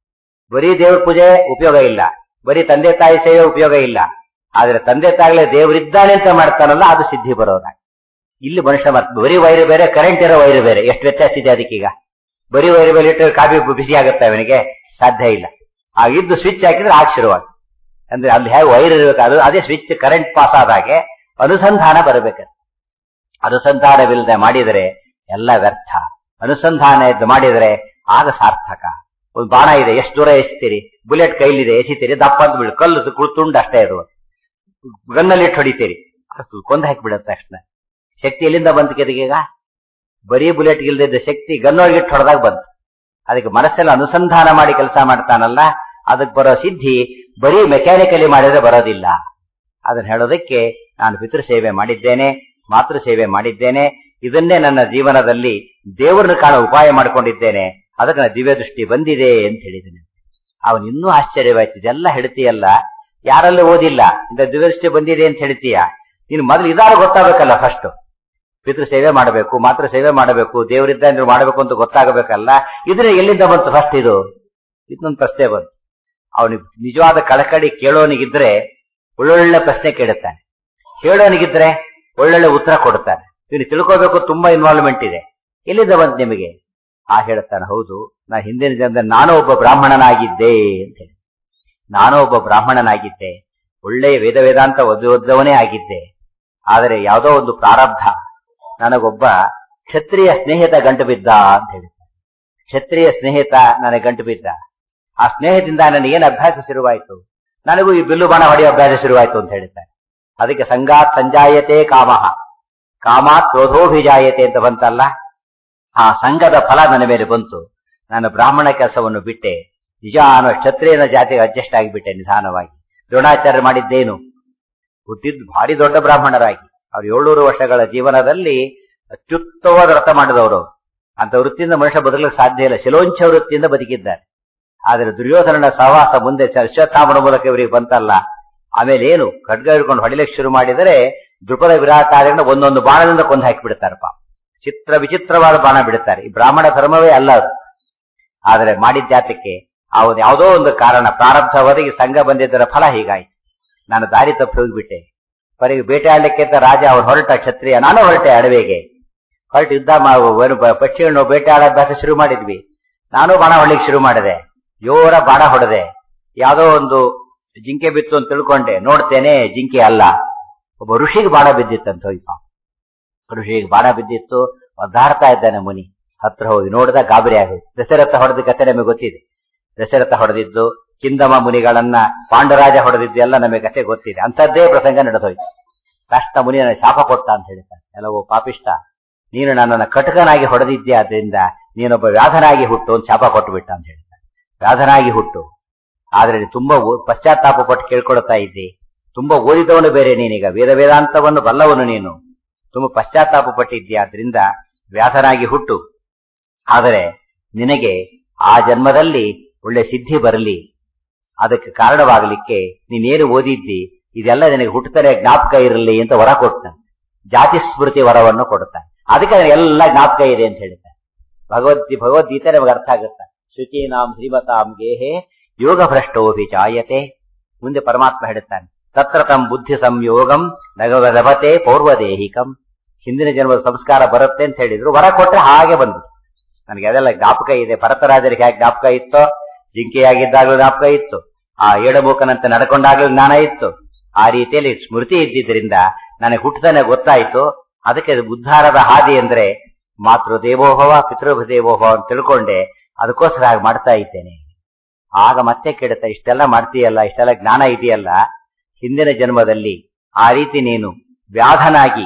ಬರೀ ದೇವ್ರ ಪೂಜೆ ಉಪಯೋಗ ಇಲ್ಲ ಬರೀ ತಂದೆ ತಾಯಿ ಸೇವೆ ಉಪಯೋಗ ಇಲ್ಲ ಆದ್ರೆ ತಂದೆ ತಾಯಿಗಳೇ ದೇವರಿದ್ದಾನೆ ಅಂತ ಮಾಡ್ತಾನಲ್ಲ ಅದು ಸಿದ್ಧಿ ಬರೋದ ಇಲ್ಲಿ ಮನುಷ್ಯ ಮರ್ತ ಬರೀ ವೈರು ಬೇರೆ ಕರೆಂಟ್ ಇರೋ ವೈರು ಬೇರೆ ಎಷ್ಟು ವ್ಯತ್ಯಾಸ ಇದೆ ಅದಕ್ಕೀಗ ಬರೀ ವೈರು ಮೇಲೆ ಇಟ್ಟು ಕಾಫಿ ಬಿಸಿ ಆಗುತ್ತೆ ಅವನಿಗೆ ಸಾಧ್ಯ ಇಲ್ಲ ಆಗಿದ್ದು ಸ್ವಿಚ್ ಹಾಕಿದ್ರೆ ಆಗ ಶುರುವಾಗ ಅಂದ್ರೆ ಅಲ್ಲಿ ಹೇಗೆ ವೈರ್ ಇರಬೇಕು ಅದು ಅದೇ ಸ್ವಿಚ್ ಕರೆಂಟ್ ಪಾಸ್ ಆದಾಗೆ ಅನುಸಂಧಾನ ಬರಬೇಕು ಅನುಸಂಧಾನವಿಲ್ಲದೆ ಮಾಡಿದರೆ ಎಲ್ಲ ವ್ಯರ್ಥ ಅನುಸಂಧಾನ ಇದ್ದು ಮಾಡಿದರೆ ಆಗ ಸಾರ್ಥಕ ಒಂದು ಬಾಣ ಇದೆ ಎಷ್ಟು ದೂರ ಎಸಿತೀರಿ ಬುಲೆಟ್ ಕೈಲಿದೆ ಎಸಿತೀರಿ ದಪ್ಪ ಅಂತ ಬಿಡು ಕಲ್ಲು ಕುಳ್ತುಂಡು ಅಷ್ಟೇ ಅದು ಗನ್ನಲ್ಲಿ ಇಟ್ಟು ಹೊಡಿತೀರಿ ಕೊಂದು ಹಾಕಿಬಿಡುತ್ತೆ ತಕ್ಷಣ ಶಕ್ತಿ ಎಲ್ಲಿಂದ ಬಂತು ಕೆದಗೀಗ ಬರೀ ಬುಲೆಟ್ ಇಲ್ದಿದ್ದ ಶಕ್ತಿ ಗನ್ನೊಳಗೆ ಇಟ್ಟು ಹೊಡೆದಾಗ ಬಂತು ಅದಕ್ಕೆ ಮನಸ್ಸೆಲ್ಲ ಅನುಸಂಧಾನ ಮಾಡಿ ಕೆಲಸ ಮಾಡ್ತಾನಲ್ಲ ಅದಕ್ಕೆ ಬರೋ ಸಿದ್ಧಿ ಬರೀ ಮೆಕ್ಯಾನಿಕಲಿ ಮಾಡಿದ್ರೆ ಬರೋದಿಲ್ಲ ಅದನ್ನ ಹೇಳೋದಕ್ಕೆ ನಾನು ಪಿತೃ ಸೇವೆ ಮಾಡಿದ್ದೇನೆ ಮಾತೃ ಸೇವೆ ಮಾಡಿದ್ದೇನೆ ಇದನ್ನೇ ನನ್ನ ಜೀವನದಲ್ಲಿ ದೇವರನ್ನು ಕಾಣೋ ಉಪಾಯ ಮಾಡಿಕೊಂಡಿದ್ದೇನೆ ಅದಕ್ಕೆ ನನ್ನ ದಿವ್ಯ ದೃಷ್ಟಿ ಬಂದಿದೆ ಅಂತ ಹೇಳಿದ್ದೇನೆ ಅವನು ಇನ್ನೂ ಆಶ್ಚರ್ಯವಾಯ್ತು ಇದೆಲ್ಲ ಹೇಳ್ತೀಯಲ್ಲ ಯಾರಲ್ಲೂ ಓದಿಲ್ಲ ಇಂಥ ದಿವ್ಯ ದೃಷ್ಟಿ ಬಂದಿದೆ ಅಂತ ಹೇಳ್ತೀಯ ನೀನು ಮೊದಲು ಇದಾರು ಗೊತ್ತಾಗಬೇಕಲ್ಲ ಫಸ್ಟ್ ಪಿತೃ ಸೇವೆ ಮಾಡಬೇಕು ಮಾತೃ ಸೇವೆ ಮಾಡಬೇಕು ದೇವರಿದ್ದ ಅಂದ್ರೆ ಮಾಡಬೇಕು ಅಂತ ಗೊತ್ತಾಗಬೇಕಲ್ಲ ಇದ್ರೆ ಎಲ್ಲಿಂದ ಬಂತು ಫಸ್ಟ್ ಇದು ಇದೊಂದು ಪ್ರಶ್ನೆ ಬಂತು ಅವನಿಗೆ ನಿಜವಾದ ಕಳಕಳಿ ಕೇಳೋನಿಗಿದ್ರೆ ಒಳ್ಳೊಳ್ಳೆ ಪ್ರಶ್ನೆ ಕೇಳುತ್ತಾನೆ ಕೇಳೋನಿಗಿದ್ರೆ ಒಳ್ಳೊಳ್ಳೆ ಉತ್ತರ ಕೊಡ್ತಾನೆ ಇವನು ತಿಳ್ಕೋಬೇಕು ತುಂಬಾ ಇನ್ವಾಲ್ವ್ಮೆಂಟ್ ಇದೆ ಎಲ್ಲಿಂದ ಬಂತು ನಿಮಗೆ ಆ ಹೇಳ್ತಾನೆ ಹೌದು ನಾ ಹಿಂದಿನ ಜನದಲ್ಲಿ ನಾನು ಒಬ್ಬ ಬ್ರಾಹ್ಮಣನಾಗಿದ್ದೆ ಅಂತ ಹೇಳಿ ನಾನು ಒಬ್ಬ ಬ್ರಾಹ್ಮಣನಾಗಿದ್ದೆ ಒಳ್ಳೆಯ ವೇದ ವೇದಾಂತ ಓದುವವನೇ ಆಗಿದ್ದೆ ಆದರೆ ಯಾವುದೋ ಒಂದು ಪ್ರಾರಬ್ಧ ನನಗೊಬ್ಬ ಕ್ಷತ್ರಿಯ ಸ್ನೇಹಿತ ಗಂಟು ಬಿದ್ದ ಅಂತ ಹೇಳಿ ಕ್ಷತ್ರಿಯ ಸ್ನೇಹಿತ ನನಗೆ ಗಂಟು ಬಿದ್ದ ಆ ಸ್ನೇಹದಿಂದ ನನಗೇನು ಅಭ್ಯಾಸ ಶುರುವಾಯಿತು ನನಗೂ ಈ ಬಿಲ್ಲು ಬಾಣ ಹೊಡೆಯೋ ಅಭ್ಯಾಸ ಶುರುವಾಯಿತು ಅಂತ ಹೇಳ್ತಾರೆ ಅದಕ್ಕೆ ಸಂಗಾತ್ ಸಂಜಾಯತೆ ಕಾಮಃ ಕಾಮಾತ್ ಕ್ರೋಧೋಭಿಜಾಯತೆ ಅಂತ ಬಂತಲ್ಲ ಆ ಸಂಘದ ಫಲ ನನ್ನ ಮೇಲೆ ಬಂತು ನಾನು ಬ್ರಾಹ್ಮಣ ಕೆಲಸವನ್ನು ಬಿಟ್ಟೆ ನಿಜ ಅನ್ನೋ ಕ್ಷತ್ರಿಯನ ಜಾತಿಗೆ ಅಡ್ಜಸ್ಟ್ ಆಗಿಬಿಟ್ಟೆ ನಿಧಾನವಾಗಿ ದ್ರೋಣಾಚಾರ್ಯ ಮಾಡಿದ್ದೇನು ಹುಟ್ಟಿದ್ದು ಭಾರಿ ದೊಡ್ಡ ಬ್ರಾಹ್ಮಣರಾಗಿ ಅವ್ರು ಏಳ್ನೂರು ವರ್ಷಗಳ ಜೀವನದಲ್ಲಿ ಅತ್ಯುತ್ತಮವಾದ ವ್ರತ ಮಾಡಿದವರು ಅಂತ ವೃತ್ತಿಯಿಂದ ಮನುಷ್ಯ ಬದುಕಲಿಕ್ಕೆ ಸಾಧ್ಯ ಇಲ್ಲ ಶಿಲೋಂಚ ವೃತ್ತಿಯಿಂದ ಬದುಕಿದ್ದಾರೆ ಆದರೆ ದುರ್ಯೋಧನನ ಸಹವಾಸ ಮುಂದೆ ಅಶ್ವತ್ಥಾಮನ ಮೂಲಕ ಇವರಿಗೆ ಬಂತಲ್ಲ ಆಮೇಲೆ ಏನು ಖಡ್ಗ ಹಿಡ್ಕೊಂಡು ಹೊಡಿಲಿಕ್ಕೆ ಶುರು ಮಾಡಿದರೆ ದೃಪದ ವಿರಾಟಾದಿಗಳನ್ನ ಒಂದೊಂದು ಬಾಣದಿಂದ ಕೊಂದು ಹಾಕಿಬಿಡ್ತಾರಪ್ಪ ಚಿತ್ರ ವಿಚಿತ್ರವಾದ ಬಾಣ ಬಿಡುತ್ತಾರೆ ಈ ಬ್ರಾಹ್ಮಣ ಧರ್ಮವೇ ಅಲ್ಲ ಅದು ಆದರೆ ಮಾಡಿದ್ಯಾತಕ್ಕೆ ಅವನು ಯಾವುದೋ ಒಂದು ಕಾರಣ ಪ್ರಾರಬ್ಧ ಒದಗಿ ಸಂಘ ಬಂದಿದ್ದರ ಫಲ ಹೀಗಾಯ್ತು ನಾನು ದಾರಿ ತಪ್ಪಿ ಹೋಗಿಬಿಟ್ಟೆ ಬರೀ ಬೇಟೆಯಾಡಲಿಕ್ಕೆ ಅಂತ ರಾಜ ಅವನು ಹೊರಟ ಕ್ಷತ್ರಿಯ ನಾನು ಹೊರಟೆ ಅಡವೆಗೆ ಹೊರಟು ಯುದ್ಧ ಪಕ್ಷಿಗಳನ್ನು ಬೇಟೆಯಾಡೋದಾಸ ಶುರು ಮಾಡಿದ್ವಿ ನಾನು ಬಾಣ ಹೊಡ್ಲಿಕ್ಕೆ ಶುರು ಮಾಡಿದೆ ಜೋರ ಬಾಣ ಹೊಡೆದೆ ಯಾವುದೋ ಒಂದು ಜಿಂಕೆ ಬಿತ್ತು ಅಂತ ತಿಳ್ಕೊಂಡೆ ನೋಡ್ತೇನೆ ಜಿಂಕೆ ಅಲ್ಲ ಒಬ್ಬ ಋಷಿಗೆ ಬಾಣ ಬಿದ್ದಿತ್ತಂತ ಹೋಯ್ಪ ಋಷಿಗೆ ಬಾಣ ಬಿದ್ದಿತ್ತು ಒದ್ದಾಡ್ತಾ ಇದ್ದಾನೆ ಮುನಿ ಹತ್ರ ಹೋಗಿ ನೋಡಿದ ಗಾಬರಿ ಆಗೋಯ್ತು ದಶರಥ ಹೊಡೆದ ಕತೆ ನಮಗೆ ಗೊತ್ತಿದೆ ದಶರಥ ಹೊಡೆದಿದ್ದು ಕಿಂದಮ ಮುನಿಗಳನ್ನ ಪಾಂಡರಾಜ ಹೊಡೆದಿದ್ದು ಎಲ್ಲ ನಮಗೆ ಕತೆ ಗೊತ್ತಿದೆ ಅಂಥದ್ದೇ ಪ್ರಸಂಗ ನಡೆದೋಯ್ತು ಕಷ್ಟ ಮುನಿ ನನಗೆ ಶಾಪ ಕೊಟ್ಟ ಅಂತ ಹೇಳ್ತಾನೆ ಎಲ್ಲವೋ ಪಾಪಿಷ್ಟ ನೀನು ನನ್ನನ್ನು ಕಟಕನಾಗಿ ಹೊಡೆದಿದ್ದೆ ಆದ್ರಿಂದ ನೀನೊಬ್ಬ ವ್ಯಾಧನಾಗಿ ಹುಟ್ಟು ಅಂತ ಶಾಪ ಕೊಟ್ಟು ಬಿಟ್ಟ ಅಂತ ಹೇಳ್ತಾನೆ ವ್ಯಾಧನಾಗಿ ಹುಟ್ಟು ಆದ್ರೆ ನೀನು ತುಂಬಾ ಓ- ಪಶ್ಚಾತ್ತಾಪ ಪಟ್ಟು ಕೇಳ್ಕೊಳ್ತಾ ಇದ್ದಿ ತುಂಬಾ ಓದಿದವನು ಬೇರೆ ನೀನೀಗ ವೇದ ವೇದಾಂತವನ್ನು ಬಲ್ಲವನು ನೀನು ತುಂಬಾ ಪಶ್ಚಾತ್ತಾಪ ಪಟ್ಟಿದ್ದಿ ಆದ್ರಿಂದ ವ್ಯಾಧನಾಗಿ ಹುಟ್ಟು ಆದರೆ ನಿನಗೆ ಆ ಜನ್ಮದಲ್ಲಿ ಒಳ್ಳೆ ಸಿದ್ಧಿ ಬರಲಿ ಅದಕ್ಕೆ ಕಾರಣವಾಗಲಿಕ್ಕೆ ನೀನೇನು ಓದಿದ್ದಿ ಇದೆಲ್ಲ ನಿನಗೆ ಹುಟ್ಟುತ್ತಲೇ ಜ್ಞಾಪಕ ಇರಲಿ ಅಂತ ವರ ಕೊಡ್ತಾನೆ ಜಾತಿ ಸ್ಮೃತಿ ವರವನ್ನು ಕೊಡ್ತಾನೆ ಅದಕ್ಕೆ ಅದನ್ನ ಎಲ್ಲ ಜ್ಞಾಪಕ ಇದೆ ಅಂತ ಹೇಳ್ತಾನೆ ಭಗವದ್ಗಿ ಭಗವದ್ಗೀತೆ ನಮಗೆ ಅರ್ಥ ಆಗುತ್ತೆ ಶುಚೀನಾಂ ಶ್ರೀಮತಾಂ ಗೇಹೆ ಯೋಗ ಭ್ರಷ್ಟೋಭಿ ಜಾಯತೆ ಮುಂದೆ ಪರಮಾತ್ಮ ಹೇಳುತ್ತಾನೆ ತತ್ರ ತಂ ಬುದ್ಧಿ ಸಂಯೋಗಂ ನಗವ ಲಭತೆ ಪೌರ್ವದೇಹಿಕಂ ಹಿಂದಿನ ಜನ್ಮದ ಸಂಸ್ಕಾರ ಬರುತ್ತೆ ಅಂತ ಹೇಳಿದ್ರು ವರ ಕೊಟ್ರೆ ಹಾಗೆ ಬಂದು ನನಗೆ ಅದೆಲ್ಲ ಜ್ಞಾಪಕ ಇದೆ ಭರತರಾಜರಿಗೆ ಹೇಗೆ ಜ್ಞಾಪಕ ಇತ್ತೋ ಜಿಂಕೆಯಾಗಿದ್ದಾಗಲೂ ಜ್ಞಾಪಕ ಇತ್ತು ಆ ಏಡಮೂಕನಂತೆ ನಡ್ಕೊಂಡಾಗಲೂ ಜ್ಞಾನ ಇತ್ತು ಆ ರೀತಿಯಲ್ಲಿ ಸ್ಮೃತಿ ಇದ್ದಿದ್ರಿಂದ ನನಗೆ ಹುಟ್ಟದನೆ ಗೊತ್ತಾಯ್ತು ಅದಕ್ಕೆ ಅದು ಉದ್ಧಾರದ ಹಾದಿ ಅಂದ್ರೆ ಮಾತೃ ದೇವೋಭವ ಪಿತೃ ದೇವೋಭವ ಅಂತ ತಿಳ್ಕೊಂಡೆ ಅದಕ್ಕೋಸ್ಕರ ಹಾಗೆ ಮಾಡ್ತಾ ಇದ್ದೇನೆ ಆಗ ಮತ್ತೆ ಕೆಡುತ್ತ ಇಷ್ಟೆಲ್ಲ ಮಾಡ್ತೀಯಲ್ಲ ಇಷ್ಟೆಲ್ಲ ಜ್ಞಾನ ಇದೆಯಲ್ಲ ಹಿಂದಿನ ಜನ್ಮದಲ್ಲಿ ಆ ರೀತಿ ನೀನು ವ್ಯಾಧನಾಗಿ